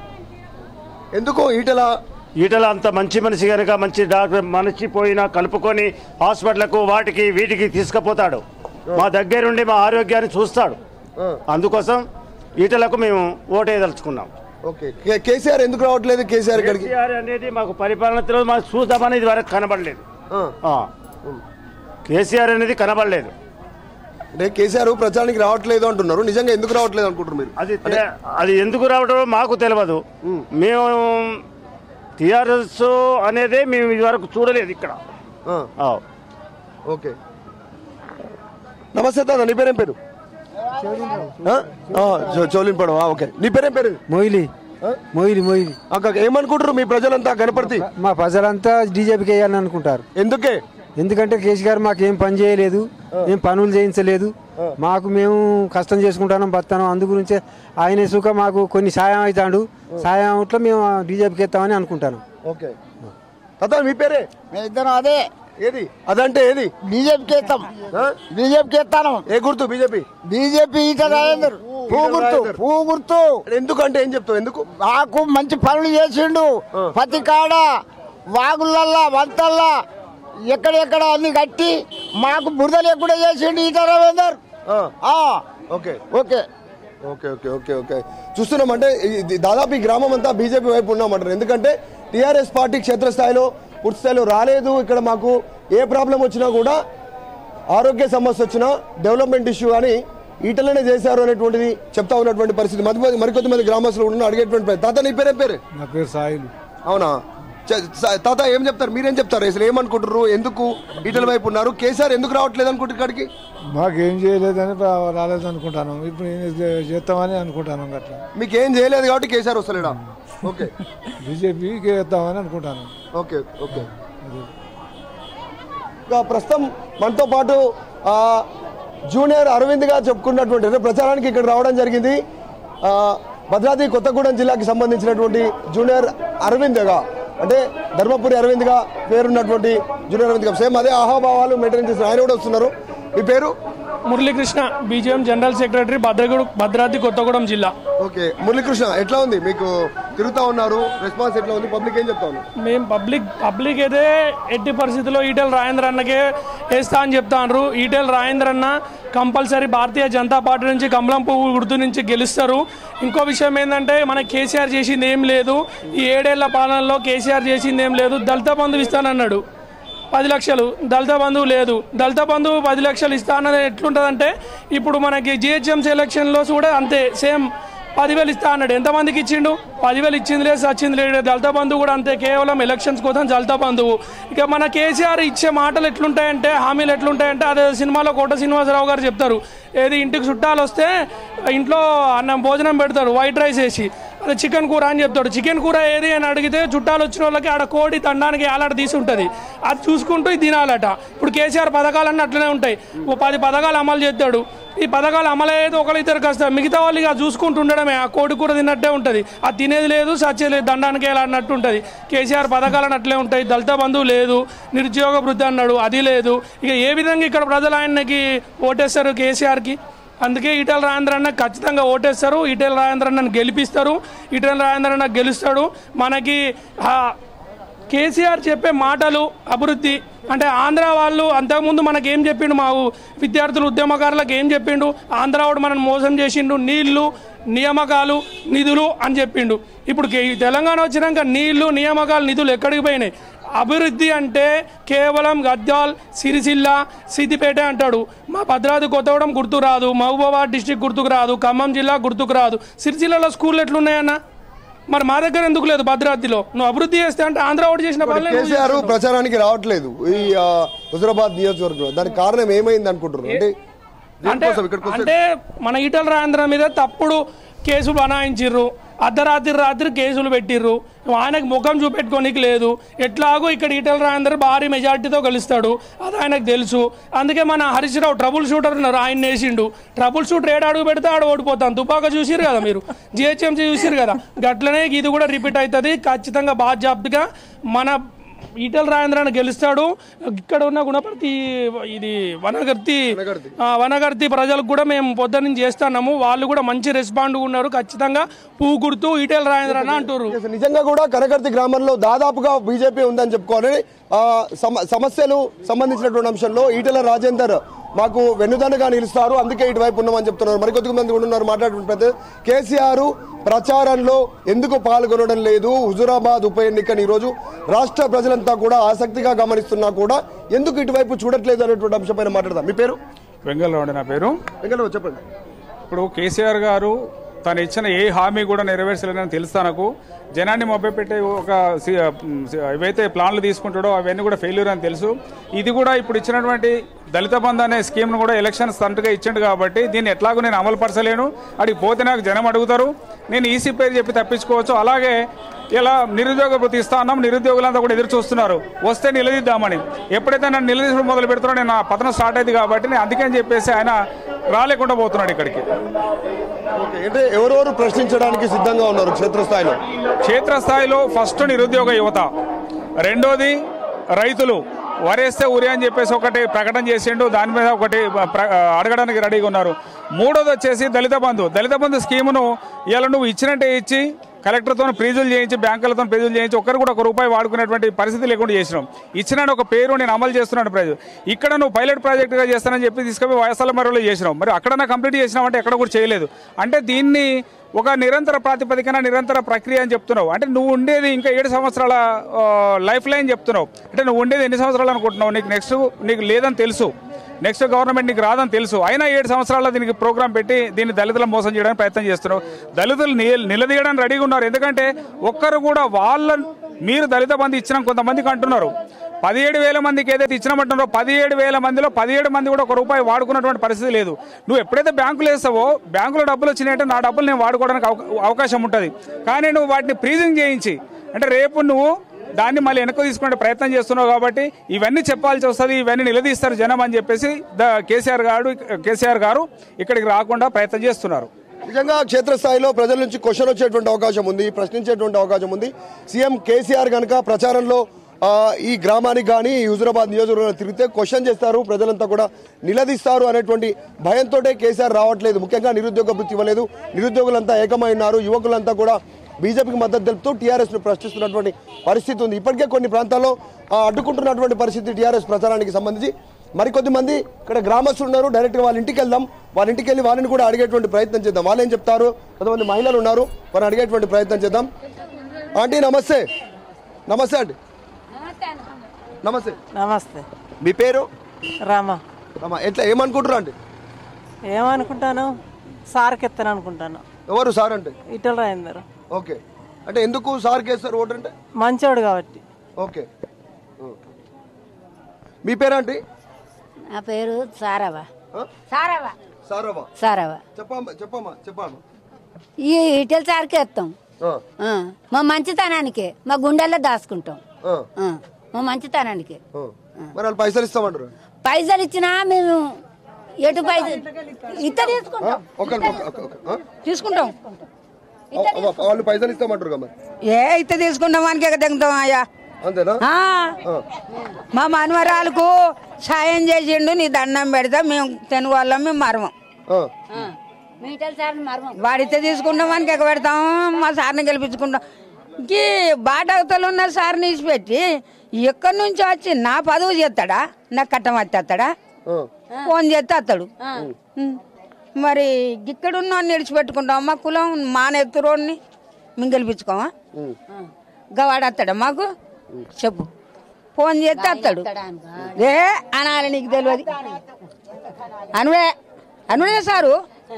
ఎందుకు ఈటల ఈటల అంత మంచి మనిషి కనుక మంచి డాక్టర్ మనిషి పోయినా కలుపుకొని హాస్పిటల్కు వాటికి వీటికి తీసుకుపోతాడు మా దగ్గరుండి మా ఆరోగ్యాన్ని చూస్తాడు ఆ, అందుకోసం ఈటలకు మేము ఓటేయదలుచుకున్నాం ఓకే కే- కేసీఆర్ ఎందుకు రావట్లేదు కేసీఆర్ ఇక్కడికి కేసీఆర్ అనేది మాకు పరిపాలన తెలియదు మాకు చూద్దామని ఇది వరకు కనబడలేదు ఆ. ఆ. కేసీఆర్ అనేది కనబడలేదు అంటే కేసీఆర్ ప్రచారానికి రావట్లేదు అంటున్నారు నిజంగా ఎందుకు రావట్లేదు అనుకుంటారు మీరు అది తె- అది ఎందుకు రావడం మాకు తెలియదు మేము టిఆర్ఎస్ అనేదే మేము ఇదివరకు చూడలేదు ఇక్కడ ఆ, ఆ. ఓకే నమస్తే తాత నీ పేరేం పేరు ఆ? ఆ, చో- చోలిన్ పడవ ఓకే నీ పేరేం పేరు మొయిలి మొయిలి మొయిలి అక్క ఏమనుకుంటారు మీ ప్రజలంతా గణపతి మా ప్రజలంతా డీజేపీకి వేయాలని అనుకుంటారు ఎందుకే ఎందుకంటే కేసీ గారు మాకు ఏం పని చేయలేదు ఏం పనులు చేయించలేదు మాకు మేము కష్టం చేసుకుంటాం బతాను అందు గురించే ఆయన సుఖ మాకు కొన్ని సాయం అవుతాడు సాయం అవుట్లో మేము డీజేపీకి ఎత్తామని అనుకుంటాను ఓకే తాత మీ పేరే ఇద్దరం అదే ఏది అదంటే ఏది బీజేపీకి ఎత్తాం ఆ? బీజేపీకి ఎత్తాను ఏ గుర్తు బీజేపీ బీజేపీ ఈట రాజేందర్ పువ్వు గుర్తు రాజేందర్. పువ్వు గుర్తు ఎందుకంటే ఏం చెప్తావు ఎందుకు మాకు మంచి పనులు చేసిండు ప్రతి కాడ వాగులల్లా వంతల్లా ఎక్కడెక్కడ అన్ని కట్టి మాకు బురద లేకుండా చేసిండు ఈట రవీందర్ ఆ, ఆ, okay okay okay okay okay okay చూస్తున్నాం అంటే ఇది దాదాపు ఈ గ్రామం అంతా బీజేపీ వైపు ఉన్నామంటారు ఎందుకంటే టీఆర్ఎస్ పార్టీ క్షేత్రస్థాయిలో పూర్తి స్థాయిలో రాలేదు ఇక్కడ మాకు ఏ ప్రాబ్లం వచ్చినా కూడా ఆరోగ్య సమస్య వచ్చినా డెవలప్మెంట్ ఇష్యూ అని ఈటలనే చేశారు అనేటువంటిది చెప్తా ఉన్నటువంటి పరిస్థితి మరి మరికొద్ది మంది గ్రామస్తులు ఉన్న అడిగేటువంటి ప్రయత్నం. తాత నీ పేరే పేరు నా పేరు సాయిలు అవునా చ- స- తాత ఏం చెప్తారు మీరేం చెప్తారు అసలు ఏమనుకుంటారు ఎందుకు ఈటల వైపు ఉన్నారు కేసీఆర్ ఎందుకు రావట్లేదు అనుకుంటారు ఇక్కడికి మాకేం చేయలేదని రాలేదు అనుకుంటాను ఇప్పుడు చేస్తామని అనుకుంటాను అట్లా మీకు ఏం చేయలేదు కాబట్టి కేసీఆర్ వస్తలేడా ఓకే బీజేపీకి వేద్దామని అనుకుంటాను ఓకే ఓకే ఇక ప్రస్తుతం మనతో పాటు ఆ, జూనియర్ అరవింద్గా చెప్పుకున్నటువంటి అంటే ప్రచారానికి ఇక్కడ రావడం జరిగింది ఆ, భద్రాద్రి కొత్తగూడెం జిల్లాకి సంబంధించినటువంటి జూనియర్ అరవింద్గా అంటే ధర్మపురి అరవింద్గా పేరున్నటువంటి జూనియర్ అరవింద్గా సేమ్ అదే ఆహాభావాలు మెయింటైన్ చేసిన ఆయన కూడా వస్తున్నారు మీ పేరు Muralikrishna BJM general secretary Bhadraguda Bhadradri Kothagudem జిల్లా ఓకే మురళీకృష్ణ ఎట్లా ఉంది మీకు తిరుగుతా ఉన్నారు రెస్పాన్స్ ఎట్లా ఉంది పబ్లిక్ ఏం చెప్తా ఉన్నారు మేము పబ్లిక్ పబ్లిక్ అయితే ఎట్టి పరిస్థితుల్లో ఈటెల రాజేంద్ర అన్నకే వేస్తా అని చెప్తాండ్రు ఈటెల రాజేంద్ర అన్న కంపల్సరీ భారతీయ జనతా పార్టీ నుంచి కమలం పువ్వు గుర్తు నుంచి గెలుస్తారు ఇంకో విషయం ఏంటంటే మన కేసీఆర్ చేసింది ఏం లేదు ఈ ఏడేళ్ల పాలనలో కేసీఆర్ చేసింది ఏం లేదు దళిత బంధు ఇస్తానన్నాడు పది లక్షలు దళిత బంధువు లేదు దళిత బంధువు పది లక్షలు ఇస్తానని ఎట్లుంటుందంటే ఇప్పుడు మనకి జిహెచ్ఎంసీ ఎలక్షన్లో కూడా అంతే సేమ్ పదివేలు ఇస్తా అన్నాడు ఎంతమందికి ఇచ్చిండు పదివేలు ఇచ్చింది లేదు సచ్చింది లేదు దళిత బంధువు కూడా అంతే కేవలం ఎలక్షన్స్ కోసం దళిత బంధువు ఇక మన కేసీఆర్ ఇచ్చే మాటలు ఎట్లుంటాయంటే హామీలు ఎట్లుంటాయంటే అదే సినిమాలో కోట శ్రీనివాసరావు గారు చెప్తారు ఏది ఇంటికి చుట్టాలు వస్తే ఇంట్లో అన్నం భోజనం పెడతారు వైట్ రైస్ వేసి అదే చికెన్ కూర అని చెప్తాడు చికెన్ కూర ఏది అని అడిగితే చుట్టాలు వచ్చిన వాళ్ళకి ఆడ కోడి తండానికి ఆలాడ తీసి ఉంటుంది అది చూసుకుంటూ ఇది తినాలట ఇప్పుడు కేసీఆర్ పథకాలన్నీ అట్లనే ఉంటాయి ఓ పది పథకాలు అమలు చేస్తాడు ఈ పథకాలు అమలు అయ్యేది ఒకరిద్దరు కష్టం మిగతా వాళ్ళు ఇక చూసుకుంటూ ఉండడమే ఆ కోడి కూర తిన్నట్టే ఉంటుంది అది తినేది లేదు సచ్చేది లేదు దండానికి ఎలా అన్నట్టు ఉంటుంది కేసీఆర్ పథకాలను అట్లే ఉంటాయి దళిత బంధువు లేదు నిరుద్యోగ వృద్ధి అన్నాడు అది లేదు ఇక ఏ విధంగా ఇక్కడ ప్రజలు ఆయనకి ఓటేస్తారు కేసీఆర్కి అందుకే ఈటెల రాజేంద్ర అన్న ఖచ్చితంగా ఓటేస్తారు ఈటెల రాజేంద్ర అన్నను గెలిపిస్తారు ఈటెల రాజేంద్ర అన్న గెలుస్తాడు మనకి ఆ కేసీఆర్ చెప్పే మాటలు అభివృద్ధి అంటే ఆంధ్ర వాళ్ళు అంతకుముందు మనకి ఏం చెప్పిండు మా ఊ- విద్యార్థులు ఉద్యమకారులకు ఏం చెప్పిండు ఆంధ్ర వాడు మనల్ని మోసం చేసిండు నీళ్లు నియామకాలు నిధులు అని చెప్పిండు ఇప్పుడు కే- ఈ తెలంగాణ వచ్చినాక నీళ్లు నియామకాలు నిధులు ఎక్కడికి పోయినాయి అభివృద్ధి అంటే కేవలం గద్వాల్ సిరిసిల్ల సిద్దిపేట అంటాడు మా భద్రాద్రి కొత్తగూడెం గుర్తు రాదు మహబూబాబాద్ డిస్టిక్ గుర్తుకు రాదు ఖమ్మం జిల్లా గుర్తుకు రాదు సిరిసిల్లలో స్కూళ్ళు ఎట్లున్నాయన్న మరి మా దగ్గర ఎందుకు లేదు భద్రాద్రిలో నువ్వు అభివృద్ధి చేస్తే అంటే ఆంధ్ర ఓటు చేసిన పనులే నువ్వు కేసీఆర్ చేస్తున్నావు. ప్రచారానికి రావట్లేదు ఈ ఆ, హుజురాబాద్ నియోజకవర్గంలో దానికి కారణం ఏమైంది అనుకుంటున్నారు అంటే అంటే దేనికోసం ఇక్కడికి వస్తే అంటే మన ఈటల రాజేంద్ర మీద తప్పుడు కేసులు బనాయించిర్రు అర్ధరాత్రి రాత్రి కేసులు పెట్టిర్రు ఆయనకు ముఖం చూపెట్టుకోనికి లేదు ఎట్లాగో ఇక్కడ ఈటల రాజేంద్ర భారీ మెజార్టీతో గెలుస్తాడు అది ఆయనకు తెలుసు అందుకే మన హరీష్ రావు ట్రబుల్ షూటర్ ఉన్నారు ఆయన వేసిండు ట్రబుల్ షూటర్ ఏడు అడుగు పెడితే ఆడ ఓడిపోతాం తుపాక చూసిరు కదా మీరు జిహెచ్ఎంసీ చూసిరు కదా గట్లనే ఇది కూడా రిపీట్ అవుతుంది ఖచ్చితంగా బాధ్యతగా మన ఈటల రాజేంద్రని గెలుస్తాడు ఇక్కడ ఉన్న గుణపర్తి ఇది వనగర్తి ఆ, వనగర్తి ప్రజలకు కూడా మేము పొద్దున్న చేస్తున్నాము వాళ్ళు కూడా మంచి రెస్పాండ్ ఉన్నారు ఖచ్చితంగా పువ్వు గుర్తు ఈటల రాజేంద్ర అని అంటారు నిజంగా కూడా కనకర్తి గ్రామంలో దాదాపుగా బీజేపీ ఉందని చెప్పుకోవాలి ఆ, సమ- సమస్యలు సంబంధించినటువంటి అంశంలో ఈటెల రాజేందర్ మాకు వెన్నుదన్నుగా నిలుస్తారు అందుకే ఇటువైపు ఉన్నామని చెప్తున్నారు మరికొద్ది మంది కూడా ఉన్నారు మాట్లాడుకుంటే కేసీఆర్ ప్రచారంలో ఎందుకు పాల్గొనడం లేదు హుజురాబాద్ ఉప ఎన్నికని ఈరోజు రాష్ట్ర ప్రజలంతా కూడా ఆసక్తిగా గమనిస్తున్నా కూడా ఎందుకు ఇటువైపు చూడట్లేదు అనేటువంటి అంశంపైన మాట్లాడదాం మీ పేరు వెంగళరావు నా పేరు వెంకటరావు చెప్పండి ఇప్పుడు కేసీఆర్ గారు తను ఇచ్చిన ఏ హామీ కూడా నెరవేర్చలేదని తెలుసు తనకు జనాన్ని మభ్యపెట్టే ఒక సి- సి- ఏవైతే ప్లాన్లు తీసుకుంటాడో అవన్నీ కూడా ఫెయిల్యూర్ అని తెలుసు ఇది కూడా ఇప్పుడు ఇచ్చినటువంటి దళిత బంధు అనే స్కీమ్ను కూడా ఎలక్షన్ స్టంట్గా ఇచ్చిండు కాబట్టి దీన్ని ఎట్లాగో నేను అమలు పరచలేను అడిగి పోతే నాకు జనం అడుగుతారు నేను ఈసీ పేరు చెప్పి తప్పించుకోవచ్చు అలాగే ఇలా నిరుద్యోగ వృత్తి ఇస్తా ఉన్నాం నిరుద్యోగులంతా కూడా ఎదురు చూస్తున్నారు వస్తే నిలదీద్దామని ఎప్పుడైతే నన్ను నిలదీసడం మొదలు పెడుతున్నా నేను నా పతనం స్టార్ట్ అయింది కాబట్టి నేను అందుకని చెప్పేసి ఆయన రాలేకుండా పోతున్నాడు ఇక్కడికి ఓకే అంటే ఎవరెవరు ప్రశ్నించడానికి సిద్ధంగా ఉన్నారు క్షేత్రస్థాయిలో క్షేత్రస్థాయిలో ఫస్ట్ నిరుద్యోగ యువత రెండోది రైతులు వరేస్తే ఉరి అని చెప్పేసి ఒకటి ప్రకటన చేసిండు దాని మీద ఒకటి ప్ర- అడగడానికి రెడీగా ఉన్నారు మూడోది వచ్చేసి దళిత బంధు దళిత బంధు స్కీమును ఇలా నువ్వు ఇచ్చినట్టే ఇచ్చి కలెక్టర్తో ప్రీజులు చేయించి బ్యాంకులతో ప్రీజులు చేయించి ఒక్కరు కూడా ఒక రూపాయి వాడుకునేటువంటి పరిస్థితి లేకుండా చేసినాం ఇచ్చినాడు ఒక పేరు నేను అమలు చేస్తున్నాను ప్రజలు ఇక్కడ నువ్వు పైలట్ ప్రాజెక్టుగా చేస్తానని చెప్పి తీసుకుపోయి వయసాల మరలో చేసినావు మరి అక్కడ కంప్లీట్ చేసినావు అంటే ఎక్కడ కూడా చేయలేదు అంటే దీన్ని ఒక నిరంతర ప్రాతిపదికన నిరంతర ప్రక్రియ అని చెప్తున్నావు అంటే నువ్వు ఉండేది ఇంకా ఏడు సంవత్సరాల ఆ, లైఫ్ లైన్ చెప్తున్నావు అంటే నువ్వు ఉండేది ఎన్ని సంవత్సరాలు అనుకుంటున్నావు నీకు నెక్స్ట్ నీకు లేదని తెలుసు నెక్స్ట్ గవర్నమెంట్ నీకు రాదని తెలుసు అయినా ఏడు సంవత్సరాల్లో దీనికి ప్రోగ్రామ్ పెట్టి దీన్ని దళితులను మోసం చేయడానికి ప్రయత్నం చేస్తున్నావు దళితులు ని- నిలదీయడానికి రెడీగా ఉన్నారు ఎందుకంటే ఒక్కరు కూడా వాళ్ళ మీరు దళిత బంధు ఇచ్చిన కొంతమందికి అంటున్నారు పదిహేడు వేల మందికి ఏదైతే ఇచ్చినామంటున్నారో పదిహేడు వేల మందిలో పదిహేడు మంది కూడా ఒక రూపాయి వాడుకున్నటువంటి పరిస్థితి లేదు నువ్వు ఎప్పుడైతే బ్యాంకులు వేస్తావో బ్యాంకులో డబ్బులు వచ్చినాయంటే నా డబ్బులు నేను వాడుకోవడానికి అవకా- అవకాశం ఉంటుంది కానీ నువ్వు వాటిని ఫ్రీజింగ్ చేయించి అంటే రేపు నువ్వు దాన్ని మళ్ళీ వెనక్కి తీసుకునే ప్రయత్నం చేస్తున్నావు కాబట్టి ఇవన్నీ చెప్పాల్సి వస్తుంది ఇవన్నీ నిలదీస్తారు జనం అని చెప్పేసి ద కేసీఆర్ గారు కేసీఆర్ గారు ఇక్కడికి రాకుండా ప్రయత్నం చేస్తున్నారు నిజంగా క్షేత్రస్థాయిలో ప్రజల నుంచి క్వశ్చన్ వచ్చేటువంటి అవకాశం ఉంది ప్రశ్నించేటువంటి అవకాశం ఉంది సీఎం కేసీఆర్ కనుక ప్రచారంలో ఆ, ఈ గ్రామానికి కానీ ఈ హుజురాబాద్ నియోజకవర్గంలో తిరిగితే క్వశ్చన్ చేస్తారు ప్రజలంతా కూడా నిలదీస్తారు అనేటువంటి భయంతో కేసీఆర్ రావట్లేదు ముఖ్యంగా నిరుద్యోగ వృత్తి ఇవ్వలేదు నిరుద్యోగులంతా ఏకమై ఉన్నారు యువకులంతా కూడా బీజేపీకి మద్దతు తెలుపుతూ టీఆర్ఎస్ ను ప్రశ్నిస్తున్నటువంటి పరిస్థితి ఉంది ఇప్పటికే కొన్ని ప్రాంతాల్లో ఆ, అడ్డుకుంటున్నటువంటి పరిస్థితి టీఆర్ఎస్ ప్రచారానికి సంబంధించి మరికొద్ది మంది ఇక్కడ గ్రామస్తులు ఉన్నారు డైరెక్ట్ గా వాళ్ళ ఇంటికి వెళ్దాం వాళ్ళ ఇంటికి వెళ్ళి వాళ్ళని కూడా అడిగేటువంటి ప్రయత్నం చేద్దాం వాళ్ళు ఏం చెప్తారు కొంతమంది మహిళలు ఉన్నారు వారిని అడిగేటువంటి ప్రయత్నం చేద్దాం ఆంటీ నమస్తే నమస్తే ఆంటీ నమస్తే నమస్తే మీ పేరు రామా అమ్మా ఎట్లా ఏమనుకుంటారు అండి ఏమనుకుంటాను సార్కి ఎత్తాను అనుకుంటాను ఎవరు సార్ అంటే ఇటల్ రాయిందరు ఓకే అంటే ఎందుకు సార్ కేస్తారు ఓటర్ అంటే మంచోడు కాబట్టి ఓకే మీ పేరేంటి నా పేరు సారవా సారవా సారవ్వ సారవా చెప్పమ్మా చెప్పమ్మా చెప్పమ్మా ఈ ఇటల్ సార్కి ఎత్తాం ఆ, మా మంచితనానికి మా గుండెల్లో దాచుకుంటాం ఆ, ఆ, మా మంచితనానికి ఆ. మరి వాళ్ళు పైసలు ఇస్తామంటారు పైసలు ఇచ్చినా మేము ఎటు పైసలు ఇత తీసుకుంటాం ఒక తీసుకుంటాం వాళ్ళు పైసలు ఇస్తామంటారు కదా మరి ఏ అయితే తీసుకుంటాం వానికి ఎక్కడ దిగుతాం అయ్యా అంతేనా ఆ, ఆ. మా మనవరాలకు సాయం చేసిండు నీ దండం పెడతా మేము తెనుగు వాళ్ళం మేము మరవం ఆ. మీటల్ సార్ మర్మం వాడితే తీసుకుంటాం వానికి ఎక్కడ పెడతాం మా సార్ని గెలిపించుకుంటాం ఈ బాటవతలు ఉన్న సార్ని ఇచ్చిపెట్టి ఎక్కడి నుంచి వచ్చి నా పదవి చేస్తాడా నా కట్టం వచ్చేస్తాడా ఫోన్ చేస్తే వస్తాడు ఉం. మరి ఇక్కడున్న నిడిచిపెట్టుకుంటాం మా కులం మా నెత్తురోడిని మేము గెలిపించుకోమా గవాడు వస్తాడా మాకు చెప్పు ఫోన్ చేస్తే వస్తాడు ఏ అనాలి నీకు తెలియదు అనుడే అనుడే సారు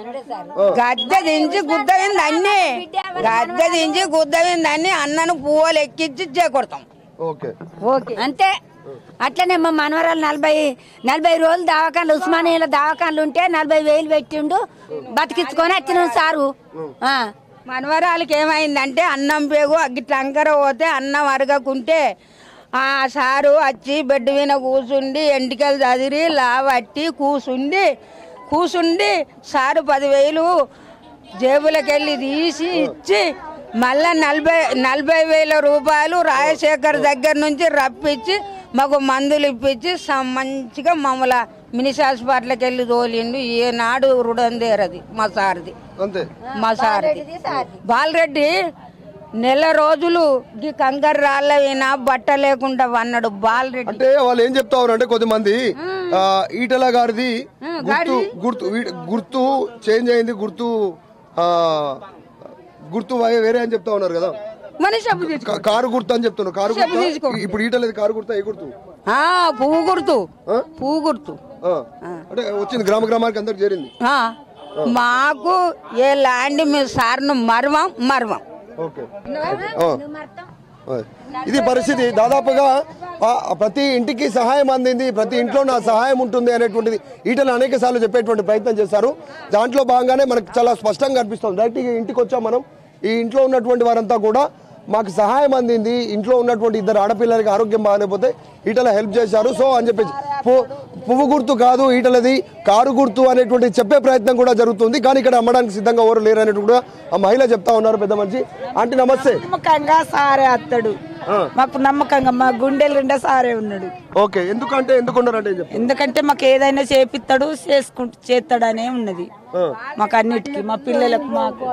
గద్దె దించి గుద్దవింది అన్ని గద్దె దించి గుద్దవింది అన్ని అన్నను పువ్వులు ఎక్కించి చేకొడతాం ఓకే ఓకే అంతే అట్లనే మా మనవరాలు నలభై నలభై రోజులు దవాఖాన్లు ఉస్మానియాలో దవాఖాన్లు ఉంటే నలభై వేలు పెట్టిండు బతికించుకొని వచ్చినాం సారు ఆ. మనవరాలకి ఏమైందంటే అన్నం పేగు గిట్ల అంకర పోతే అన్నం అరగకుంటే ఆ సారు వచ్చి బెడ్ మీద కూసుండి ఎంటికలు చదిరి లావట్టి కూసుండి కూసుండి సారు పదివేలు జేబులకెళ్ళి తీసి ఇచ్చి మళ్ళా నలభై నలభై వేల రూపాయలు రాజశేఖర్ దగ్గర నుంచి రప్పించి మాకు మందులు ఇప్పించి స- మంచిగా మమ్మల్ని మినిస్ హాస్పిటల్కి వెళ్ళి తోలిండు ఏనాడు రుణం తీరది మా సార్ది అంతే మా సార్ది బాలరెడ్డి నెల రోజులు ఈ కంకర రాళ్ళ వినా బట్ట లేకుండా వన్నాడు బాలరెడ్డి అంటే వాళ్ళు ఏం చెప్తా ఉన్నారు అంటే కొద్దిమంది ఆ, ఈటల గారిది గుర్తు గుర్తు వీ- గుర్తు చేంజ్ అయింది గుర్తు ఆ, గుర్తు వే- వేరే అని చెప్తా ఉన్నారు కదా మన చెప్పు తీసుకో కా- కారు గుర్తు అని చెప్తున్నారు కారు చెప్పు గుర్తు తీసుకో. ఇప్పుడు ఈటలేదు కారు గుర్తు ఏ గుర్తు ఆ, పువ్వు గుర్తు పువ్వు గుర్తు ఆ. అంటే వచ్చింది గ్రామ గ్రామానికి అందరికి చేరింది ఆ, మాకు ఏ ల్యాండ్ మీ సార్ను మర్వం మర్వం ఓకే ఆ. ఆ. ఇది పరిస్థితి దాదాపుగా ఆ, ప్రతి ఇంటికి సహాయం అందింది ప్రతి ఇంట్లో నా సహాయం ఉంటుంది అనేటువంటిది ఈటలు అనేక సార్లు చెప్పేటువంటి ప్రయత్నం చేశారు దాంట్లో భాగంగానే మనకు చాలా స్పష్టంగా కనిపిస్తుంది డైరెక్ట్ ఇంటికి వచ్చాం మనం ఈ ఇంట్లో ఉన్నటువంటి వారంతా కూడా మాకు సహాయం అందింది ఇంట్లో ఉన్నటువంటి ఇద్దరు ఆడపిల్లలకి ఆరోగ్యం బాగాలేకపోతే ఈటల హెల్ప్ చేశారు సో అని చెప్పేసి పు- పువ్వు గుర్తు కాదు ఈటలది కారు గుర్తు అనేటువంటి చెప్పే ప్రయత్నం కూడా జరుగుతుంది కానీ ఇక్కడ అమ్మడానికి సిద్ధంగా ఎవరు లేరు అనేటువంటి కూడా ఆ మహిళ చెప్తా ఉన్నారు పెద్ద మనిషి ఆంటీ నమస్తే నమ్మకంగా సారే అత్తడు మాకు నమ్మకంగా మా గుండెలు నిండా సారే ఉన్నాడు ఓకే ఎందుకంటే ఎందుకున్నారంటే ఏం చెప్తారు? ఎందుకంటే మాకు ఏదైనా చేపిస్తాడు చేసుకుంటూ చేస్తాడనే ఉన్నది మాకు అన్నిటికీ మా పిల్లలకు మాకు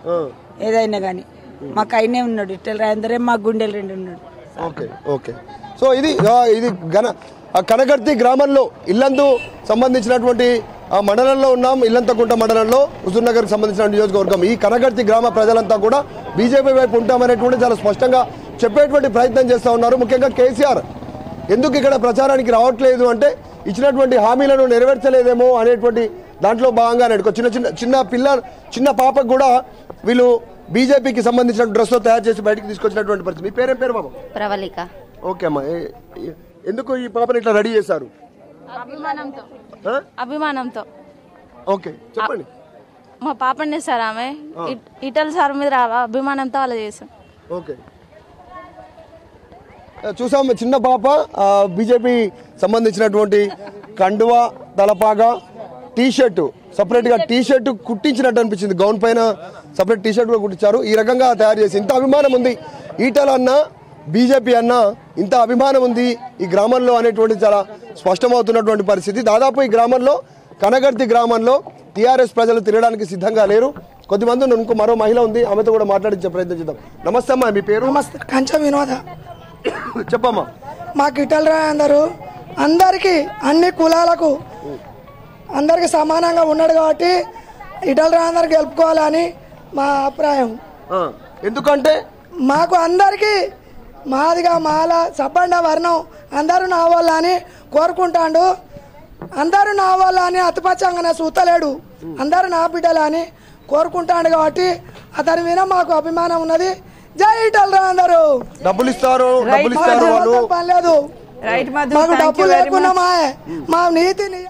ఏదైనా కానీ మాకు అయినే ఉన్నాడు ఇట్టలు రాయందరే మా గుండెలు రెండు ఉన్నాడు ఓకే ఓకే సో ఇది ఆ, ఇది ఘన ఆ కనగర్తి గ్రామంలో ఇల్లందు సంబంధించినటువంటి ఆ మండలంలో ఉన్నాం ఇల్లంతకుంట మండలంలో హుజూర్నగర్కి సంబంధించిన నియోజకవర్గం ఈ కనగర్తి గ్రామ ప్రజలంతా కూడా బీజేపీ వైపు ఉంటామనేటువంటి చాలా స్పష్టంగా చెప్పేటువంటి ప్రయత్నం చేస్తూ ఉన్నారు ముఖ్యంగా కేసీఆర్ ఎందుకు ఇక్కడ ప్రచారానికి రావట్లేదు అంటే ఇచ్చినటువంటి హామీలను నెరవేర్చలేదేమో అనేటువంటి దాంట్లో భాగంగా నడుకో చిన్న చిన్న చిన్న పిల్ల చిన్న పాపకు కూడా వీళ్ళు బీజేపీకి సంబంధించిన డ్రెస్ తయారు చేసి బయటకు తీసుకొచ్చినటువంటి పరిస్థితి మీ పేరేం పేరు బాబు ప్రవళిక ఓకే అమ్మా ఏ- ఏ- ఎందుకు ఈ పాపని ఇట్లా రెడీ చేశారు అభిమానంతో ఆ? అభిమానంతో ఓకే చెప్పండి మా పాపనే సార్ ఆమె ఇట్- ఇటల్ సార్ మీద రా- అభిమానంతో అలా చేసాం ఓకే చూసాం చిన్న పాప బీజేపీ సంబంధించినటువంటి కండువా తలపాగా టీ షర్టు సపరేట్ గా టీ షర్ట్ కుట్టించినట్టు అనిపించింది గౌన్ పైన సపరేట్ టీ షర్ట్ కూడా కుట్టించారు ఈ రకంగా తయారు చేసి ఇంత అభిమానం ఉంది ఈటల అన్న బీజేపీ అన్న ఇంత అభిమానం ఉంది ఈ గ్రామంలో అనేటువంటి చాలా స్పష్టమవుతున్నటువంటి పరిస్థితి దాదాపు ఈ గ్రామంలో కనగర్తి గ్రామంలో టీఆర్ఎస్ ప్రజలు తిరగడానికి సిద్ధంగా లేరు కొద్దిమంది ఉన్నారు. ఇంకో మరో మహిళ ఉంది ఆమెతో కూడా మాట్లాడించే ప్రయత్నం చేద్దాం నమస్తే అమ్మా మీ పేరు నమస్తే కంచ వినోద చెప్పమ్మా మాకు ఇటల్ అందరూ అందరికీ అన్ని కులాలకు అందరికి సమానంగా ఉన్నాడు కాబట్టి ఇటల్ అందరు గెలుపుకోవాలని మా అభిప్రాయం ఆ, ఎందుకంటే మాకు అందరికీ మాదిగా మాల సబ్బండ వర్ణం అందరూ నా వాళ్ళ అని కోరుకుంటాండు అందరూ నా వాళ్ళ అని అతిపచ్చంగానే చూతలేడు అందరూ నా బిడ్డలు అని కోరుకుంటాడు కాబట్టి అతని మీద మాకు అభిమానం ఉన్నది జై ఇటల్ అందరూ డబ్బులు ఇస్తారు డబ్బులు ఇస్తారు వాళ్ళు పని లేదు రైట్ మధు మాకు థ్యాంక్ యూ డబ్బులు వెరీ లేకున్నా మచ్ మా మా నీతి ని-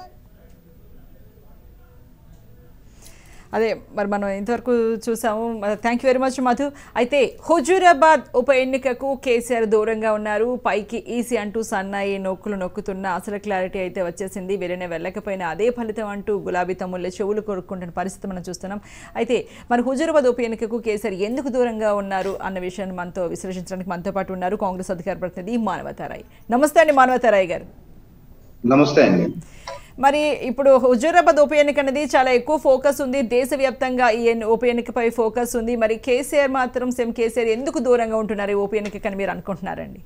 అదే మరి మనం ఇంతవరకు చూసాము thank you very much Madhu అయితే హుజూరాబాద్ ఉప ఎన్నికకు కేసీఆర్ దూరంగా ఉన్నారు పైకి ఈసీ అంటూ సన్నాయి నొక్కులు నొక్కుతున్న అసలు క్లారిటీ అయితే వచ్చేసింది వేరేనే వెళ్ళకపోయినా అదే ఫలితం అంటూ గులాబీ తమ్ముళ్ళ చెవులు కొరుక్కుంటున్న పరిస్థితి మనం చూస్తున్నాం అయితే మరి హుజూరాబాద్ ఉప ఎన్నికకు కేసీఆర్ ఎందుకు దూరంగా ఉన్నారు అన్న విషయాన్ని మనతో విశ్లేషించడానికి మనతో పాటు ఉన్నారు కాంగ్రెస్ అధికార ప్రతినిధి మానవతారాయ్ నమస్తే అండి మానవతారాయ్ గారు నమస్తే అండి మరి ఇప్పుడు హుజూరాబాద్ ఉప ఎన్నిక అనేది చాలా ఎక్కువ ఫోకస్ ఉంది దేశవ్యాప్తంగా ఈ ఎన్ని- ఉప ఎన్నికపై ఫోకస్ ఉంది మరి కేసీఆర్ మాత్రం సేమ్ కేసీఆర్ ఎందుకు దూరంగా ఉంటున్నారు ఈ ఉప ఎన్నికని మీరు అనుకుంటున్నారండి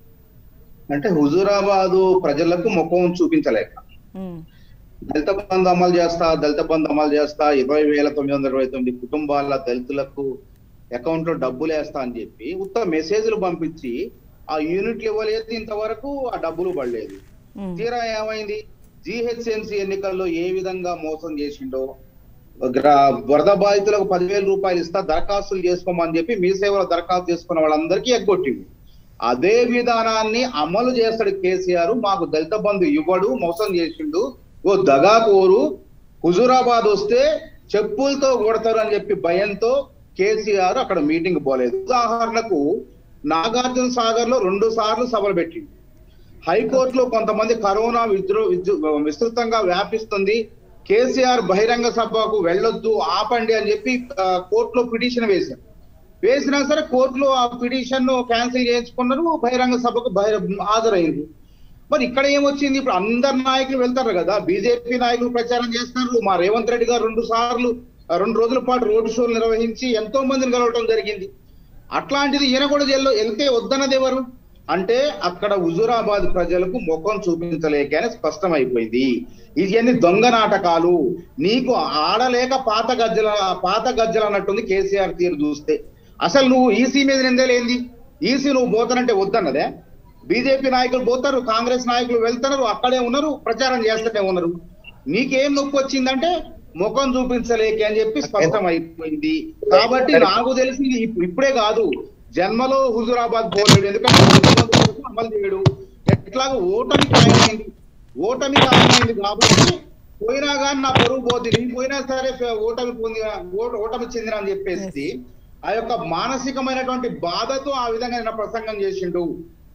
అంటే హుజూరాబాదు ప్రజలకు ముఖం చూపించలేక ఉమ్, దళిత బంధు అమలు చేస్తా దళిత బంధు అమలు చేస్తా ఇరవై వేల తొమ్మిది వందల ఇరవై తొమ్మిది కుటుంబాల దళితులకు అకౌంట్ లో డబ్బులు వేస్తా అని చెప్పి ఉత్త మెసేజ్లు పంపించి ఆ యూనిట్లు ఇవ్వలేదు ఇంతవరకు ఆ డబ్బులు పడలేదు తీరా ఏమైంది జిహెచ్ఎంసి ఎన్నికల్లో ఏ విధంగా మోసం చేసిండో గ్రా- వరద బాధితులకు పదివేల రూపాయలు ఇస్తా దరఖాస్తులు చేసుకోమని చెప్పి మీ సేవలో దరఖాస్తు చేసుకున్న వాళ్ళందరికీ ఎగ్గొట్టింది అదే విధానాన్ని అమలు చేస్తాడు కేసీఆర్ మాకు దళిత బంధు ఇవ్వడు మోసం చేసిండు ఓ దగాకోరు హుజూరాబాద్ వస్తే చెప్పులతో కొడతారు అని చెప్పి భయంతో కేసీఆర్ అక్కడ మీటింగ్ పోలేదు ఉదాహరణకు నాగార్జున సాగర్ లో రెండు సార్లు సభలు పెట్టింది హైకోర్టులో కొంతమంది కరోనా విజృ విజృ- విస్తృతంగా వ్యాపిస్తుంది కేసీఆర్ బహిరంగ సభకు వెళ్ళొద్దు ఆపండి అని చెప్పి ఆ, కోర్టులో పిటిషన్ వేశారు వేసినా సరే కోర్టులో ఆ పిటిషన్ ను క్యాన్సిల్ చేయించుకున్నారు బహిరంగ సభకు బహిర హాజరైంది మరి ఇక్కడ ఏమొచ్చింది ఇప్పుడు అందరు నాయకులు వెళ్తారు కదా బీజేపీ నాయకులు ప్రచారం చేస్తున్నారు మా రేవంత్ రెడ్డి గారు రెండు సార్లు ఆ, రెండు రోజుల పాటు రోడ్ షోలు నిర్వహించి ఎంతో మందిని కలవటం జరిగింది అట్లాంటిది ఈయన కూడా జైల్లో వెళ్తే వద్దన్నది ఎవరు అంటే అక్కడ హుజురాబాద్ ప్రజలకు ముఖం చూపించలేకనే స్పష్టమైపోయింది ఇవన్నీ దొంగ నాటకాలు నీకు ఆడలేక పాత గజ్జల పాత గజ్జలు అన్నట్టుంది కేసీఆర్ తీరు చూస్తే అసలు నువ్వు ఈసీ మీద నిందలేంది ఈసీ నువ్వు పోతానంటే వద్దన్నదే బీజేపీ నాయకులు పోతారు కాంగ్రెస్ నాయకులు వెళ్తున్నారు అక్కడే ఉన్నారు ప్రచారం చేస్తూనే ఉన్నారు నీకేం నొప్పి వచ్చిందంటే ముఖం చూపించలేక అని చెప్పి స్పష్టం అయిపోయింది కాబట్టి నాకు తెలిసి ఇప్- ఇప్పుడే కాదు జన్మలో హుజురాబాద్ పోలేడు ఎందుకంటే హుజూరాబాద్ వరకు అమలు చేయడు ఎట్లాగో ఓటమి ఖాయమైంది ఓటమి ఖాయమైంది కాబట్టి పోయినా కానీ నా పరువు పోతుంది నేను పోయినా సరే ఫ- ఓటమి పొంది ఓట- ఓటమి చెందిన అని చెప్పేసి ఆ యొక్క మానసికమైనటువంటి బాధతో ఆ విధంగా నిన్న ప్రసంగం చేసిండు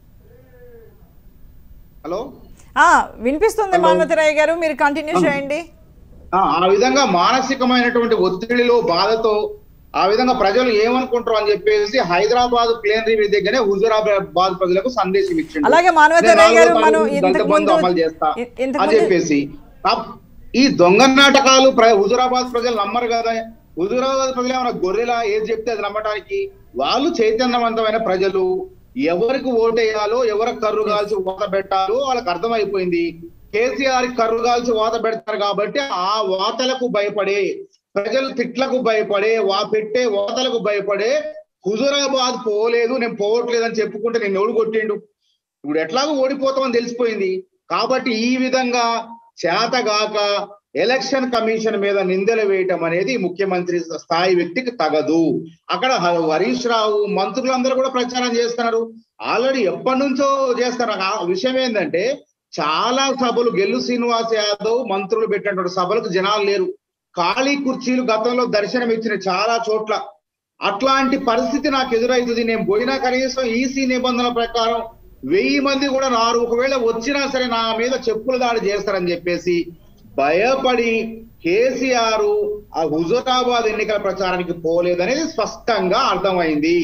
హలో ఆ, వినిపిస్తుంది మానవతరాయ్ గారు మీరు కంటిన్యూ చేయండి ఆ ఆ విధంగా మానసికమైనటువంటి ఒత్తిడిలో బాధతో ఆ విధంగా ప్రజలు ఏమనుకుంటారు అని చెప్పేసి హైదరాబాద్ ప్లేన్ రివ్యూ దగ్గరే హుజురాబాద్ ప్రజలకు సందేశం ఇచ్చిండు అలాగే మానవతరాయ్ నేను గారు నాలుగో మనం తారీఖు ఇంతకు దళిత బంధు ముందు- అమలు చేస్తా ఇ- ఇంతకు అని ముందు- చెప్పేసి ఆ- ఈ దొంగ నాటకాలు ప్ర- హుజురాబాద్ ప్రజలు నమ్మరు కదా హుజురాబాద్ ప్రజలు ఏమైనా గొర్రెలా ఏది చెప్తే అది నమ్మటానికి వాళ్ళు చైతన్యవంతమైన ప్రజలు ఎవరికి ఓటేయాలో ఎవరికి కర్రు కాల్చి ఓత పెట్టాలో వాళ్ళకి అర్థమైపోయింది కేసీఆర్ కి కర్రు కాల్చి వాత పెడతారు కాబట్టి ఆ వాతలకు భయపడే ప్రజలు తిట్లకు భయపడే వా పెట్టే వాతలకు భయపడే హుజురాబాద్ పోలేదు నేను పోవట్లేదు అని చెప్పుకుంటే నేను ఎవడు కొట్టిండు ఇప్పుడు ఎట్లాగో ఓడిపోతామని తెలిసిపోయింది కాబట్టి ఈ విధంగా చేతగాక ఎలక్షన్ కమిషన్ మీద నిందలు వేయటం అనేది ముఖ్యమంత్రి స్థాయి వ్యక్తికి తగదు అక్కడ హ- హరీష్ రావు మంత్రులందరూ కూడా ప్రచారం చేస్తున్నారు ఆల్రెడీ ఎప్పటి నుంచో చేస్తున్నారు ఆ విషయం ఏంటంటే చాలా సభలు గెల్లు శ్రీనివాస్ యాదవ్ మంత్రులు పెట్టినటువంటి సభలకు జనాలు లేరు ఖాళీ కుర్చీలు గతంలో దర్శనం ఇచ్చిన చాలా చోట్ల అట్లాంటి పరిస్థితి నాకు ఎదురైతుంది నేను పోయినా కనీసం ఈసీ నిబంధనల ప్రకారం వెయ్యి మంది కూడా రారు ఒకవేళ వచ్చినా సరే నా మీద చెప్పుల దాడి చేస్తారని చెప్పేసి భయపడి కేసీఆర్ ఆ హుజురాబాద్ ఎన్నికల ప్రచారానికి పోలేదనేది స్పష్టంగా అర్థమైంది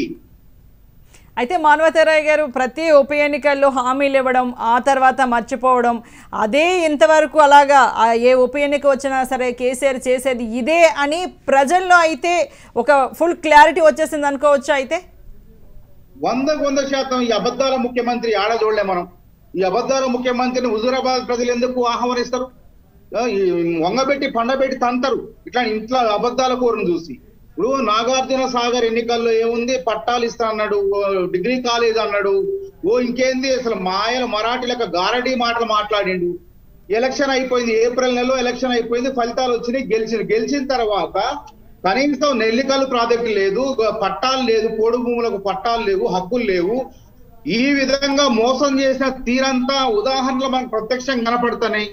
అయితే మానవతరాయ్ గారు ప్రతి ఉప ఎన్నికల్లో హామీలు ఇవ్వడం ఆ తర్వాత మర్చిపోవడం అదే ఇంతవరకు అలాగా ఆ ఏ ఉప ఎన్నిక వచ్చినా సరే కేసీఆర్ చేసేది ఇదే అని ప్రజల్లో అయితే ఒక ఫుల్ క్లారిటీ వచ్చేసింది అనుకోవచ్చు అయితే వందకు వంద శాతం ఈ అబద్ధాల ముఖ్యమంత్రి ఆడ చూడలే మనం ఈ అబద్ధాల ముఖ్యమంత్రిని హుజురాబాద్ ప్రజలు ఎందుకు ఆహ్వానిస్తారు ఆ, ఈ వంగబెట్టి పండబెట్టి తంతరు ఇట్లా ఇంట్లో అబద్ధాల కూరను చూసి ఇప్పుడు నాగార్జున సాగర్ ఎన్నికల్లో ఏముంది పట్టాలు ఇస్తా అన్నాడు ఓ డిగ్రీ కాలేజ్ అన్నాడు ఓ ఇంకేంది అసలు మాయల మరాఠీలకు గారడీ మాటలు మాట్లాడిండు ఎలక్షన్ అయిపోయింది ఏప్రిల్ నెలలో ఎలక్షన్ అయిపోయింది ఫలితాలు వచ్చినాయి గెలిచిన గెలిచిన తర్వాత కనీసం నెల్లికల్లు ప్రాజెక్టు లేదు గ- పట్టాలు లేదు పోడు భూములకు పట్టాలు లేవు హక్కులు లేవు ఈ విధంగా మోసం చేసిన తీరంతా ఉదాహరణలు మనకు ప్రత్యక్షంగా కనపడుతున్నాయి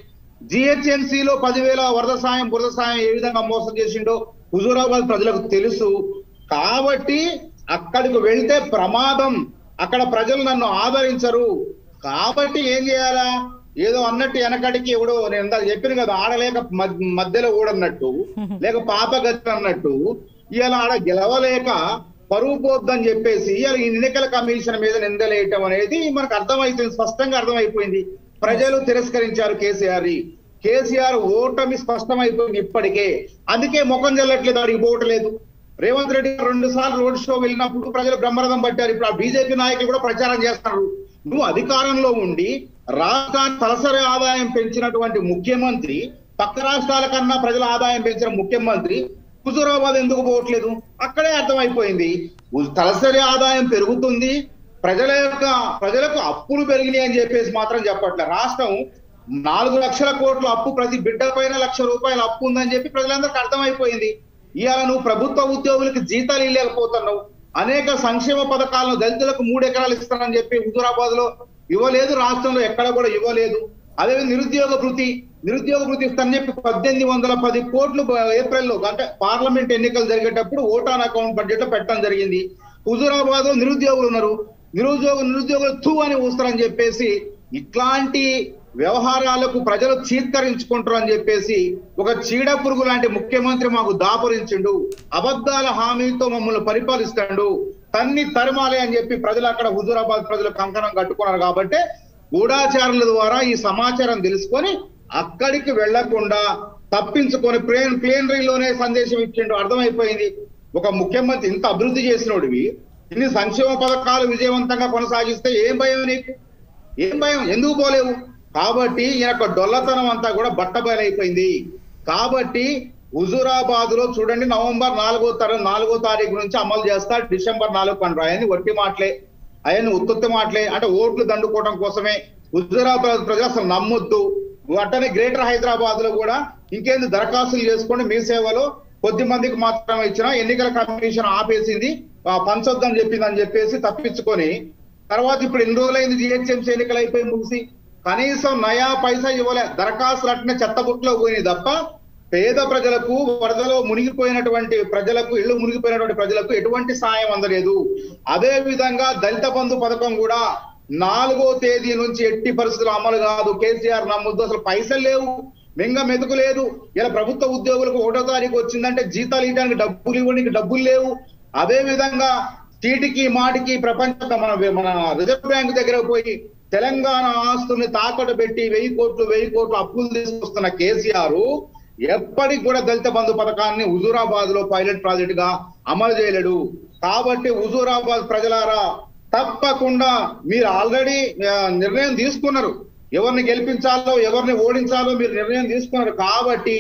GHMC లో పదివేల వరద సాయం బురద సాయం ఏ విధంగా మోసం చేసిండో హుజూరాబాద్ ప్రజలకు తెలుసు కాబట్టి అక్కడికి వెళ్తే ప్రమాదం అక్కడ ప్రజలు నన్ను ఆదరించరు కాబట్టి ఏం చేయాలా ఏదో అన్నట్టు వెనకడికి ఎవడో నేను ఇందాక చెప్పిన కదా ఆడలేక మద్- మధ్యలో ఊడన్నట్టు లేక పాప గతి అన్నట్టు ఇవాళ ఆడ గెలవలేక పరువు పోద్దని చెప్పేసి ఇవాళ ఈ ఎన్నికల కమిషన్ మీద నిందలేయటం అనేది మనకు అర్థమైపోయింది స్పష్టంగా అర్థమైపోయింది ప్రజలు తిరస్కరించారు కేసీఆర్ ని కేసీఆర్ ఓటమి స్పష్టమైపోయింది ఇప్పటికే అందుకే ముఖం జల్లట్లేదు వాడికి పోవట్లేదు రేవంత్ రెడ్డి గారు రెండు సార్లు రోడ్ షో వెళ్ళినప్పుడు ప్రజలు బ్రహ్మరథం పట్టారు ఇప్పుడు ఆ బీజేపీ నాయకులు కూడా ప్రచారం చేస్తున్నారు నువ్వు అధికారంలో ఉండి రాష్ట్రానికి తలసరి ఆదాయం పెంచినటువంటి ముఖ్యమంత్రి పక్క రాష్ట్రాల కన్నా ప్రజల ఆదాయం పెంచిన ముఖ్యమంత్రి హుజూరాబాద్ ఎందుకు పోవట్లేదు అక్కడే అర్థమైపోయింది ఉ- తలసరి ఆదాయం పెరుగుతుంది ప్రజల యొక్క ప్రజలకు అప్పులు పెరిగినాయి అని చెప్పేసి మాత్రం చెప్పట్లే రాష్ట్రం నాలుగు లక్షల కోట్ల అప్పు ప్రతి బిడ్డ పైన లక్ష రూపాయల అప్పు ఉందని చెప్పి ప్రజలందరికీ అర్థమైపోయింది ఇవాళ నువ్వు ప్రభుత్వ ఉద్యోగులకు జీతాలు ఇవ్వలేకపోతున్నావు అనేక సంక్షేమ పథకాలను దళితులకు మూడు ఎకరాలు ఇస్తానని చెప్పి హుజూరాబాద్ లో ఇవ్వలేదు రాష్ట్రంలో ఎక్కడ కూడా ఇవ్వలేదు అదే నిరుద్యోగ వృత్తి నిరుద్యోగ వృత్తి ఇస్తానని చెప్పి పద్దెనిమిది వందల పది కోట్లు ఏప్రిల్లో అంటే పార్లమెంట్ ఎన్నికలు జరిగేటప్పుడు ఓటాన్ అకౌంట్ బడ్జెట్ లో పెట్టడం జరిగింది హుజూరాబాద్ లో నిరుద్యోగులు ఉన్నారు నిరుద్యోగ నిరుద్యోగులు తూ అని ఊస్తారని చెప్పేసి ఇట్లాంటి వ్యవహారాలకు ప్రజలు చీత్కరించుకుంటారు అని చెప్పేసి ఒక చీడ పురుగు లాంటి ముఖ్యమంత్రి మాకు దాపురించిండు అబద్ధాల హామీతో మమ్మల్ని పరిపాలిస్తాడు తన్ని తరిమాలి అని చెప్పి ప్రజలు అక్కడ హుజూరాబాద్ ప్రజలు కంకణం కట్టుకున్నారు కాబట్టి గూఢాచారుల ద్వారా ఈ సమాచారం తెలుసుకొని అక్కడికి వెళ్లకుండా తప్పించుకొని ప్లేన్ ప్లేనరీలోనే సందేశం ఇచ్చిండు అర్థమైపోయింది ఒక ముఖ్యమంత్రి ఇంత అభివృద్ధి చేసినోడివి ఇన్ని సంక్షేమ పథకాలు విజయవంతంగా కొనసాగిస్తే ఏం భయం నీకు ఏం భయం ఎందుకు పోలేవు కాబట్టి ఈయన యొక్క డొల్లతనం అంతా కూడా బట్టబయలైపోయింది కాబట్టి హుజూరాబాద్ లో చూడండి నవంబర్ నాలుగో తర నాలుగో తారీఖు నుంచి అమలు చేస్తా డిసెంబర్ నాలుగు పని ఆయన్ని వట్టి మాటలే ఆయన్ని ఉత్తుత్తి మాటలే అంటే ఓట్లు దండుకోవడం కోసమే హుజూరాబాద్ ప్రజలు అసలు నమ్మొద్దు అట్టనే గ్రేటర్ హైదరాబాద్ లో కూడా ఇంకేంది దరఖాస్తులు చేసుకోండి మీ సేవలో కొద్ది మందికి మాత్రమే ఇచ్చిన ఎన్నికల కమిషన్ ఆపేసింది ఆ, పంచొద్దని చెప్పింది అని చెప్పేసి తప్పించుకొని తర్వాత ఇప్పుడు ఎన్ని రోజులైంది జిహెచ్ఎంసీ ఎన్నికలు అయిపోయి ముగిసి కనీసం నయా పైసా ఇవ్వలే దరఖాస్తులు అట్నే చెత్తబుట్లో పోయినాయి తప్ప పేద ప్రజలకు వరదలో మునిగిపోయినటువంటి ప్రజలకు ఇళ్లు మునిగిపోయినటువంటి ప్రజలకు ఎటువంటి సాయం అందలేదు అదే విధంగా దళిత బంధు పథకం కూడా నాలుగో తేదీ నుంచి ఎట్టి పరిస్థితులు అమలు కాదు కేసీఆర్ నమ్మొద్దు అసలు పైసలు లేవు మింగ మెతుకు లేదు ఇలా ప్రభుత్వ ఉద్యోగులకు ఒకటో తారీఖు వచ్చిందంటే జీతాలు ఇవ్వడానికి డబ్బులు ఇవ్వడానికి డబ్బులు లేవు అదే విధంగా చీటికి మాటికి ప్రపంచ మన మన రిజర్వ్ బ్యాంక్ దగ్గర పోయి తెలంగాణ ఆస్తుల్ని తాకట్టు పెట్టి వెయ్యి కోట్లు వెయ్యి కోట్లు అప్పులు తీసుకొస్తున్న కేసీఆర్ ఎప్పటికి కూడా దళిత బంధు పథకాన్ని హుజూరాబాద్ లో పైలట్ ప్రాజెక్ట్ గా అమలు చేయలేడు కాబట్టి హుజూరాబాద్ ప్రజలారా తప్పకుండా మీరు ఆల్రెడీ ఆ, నిర్ణయం తీసుకున్నారు ఎవరిని గెలిపించాలో ఎవరిని ఓడించాలో మీరు నిర్ణయం తీసుకున్నారు కాబట్టి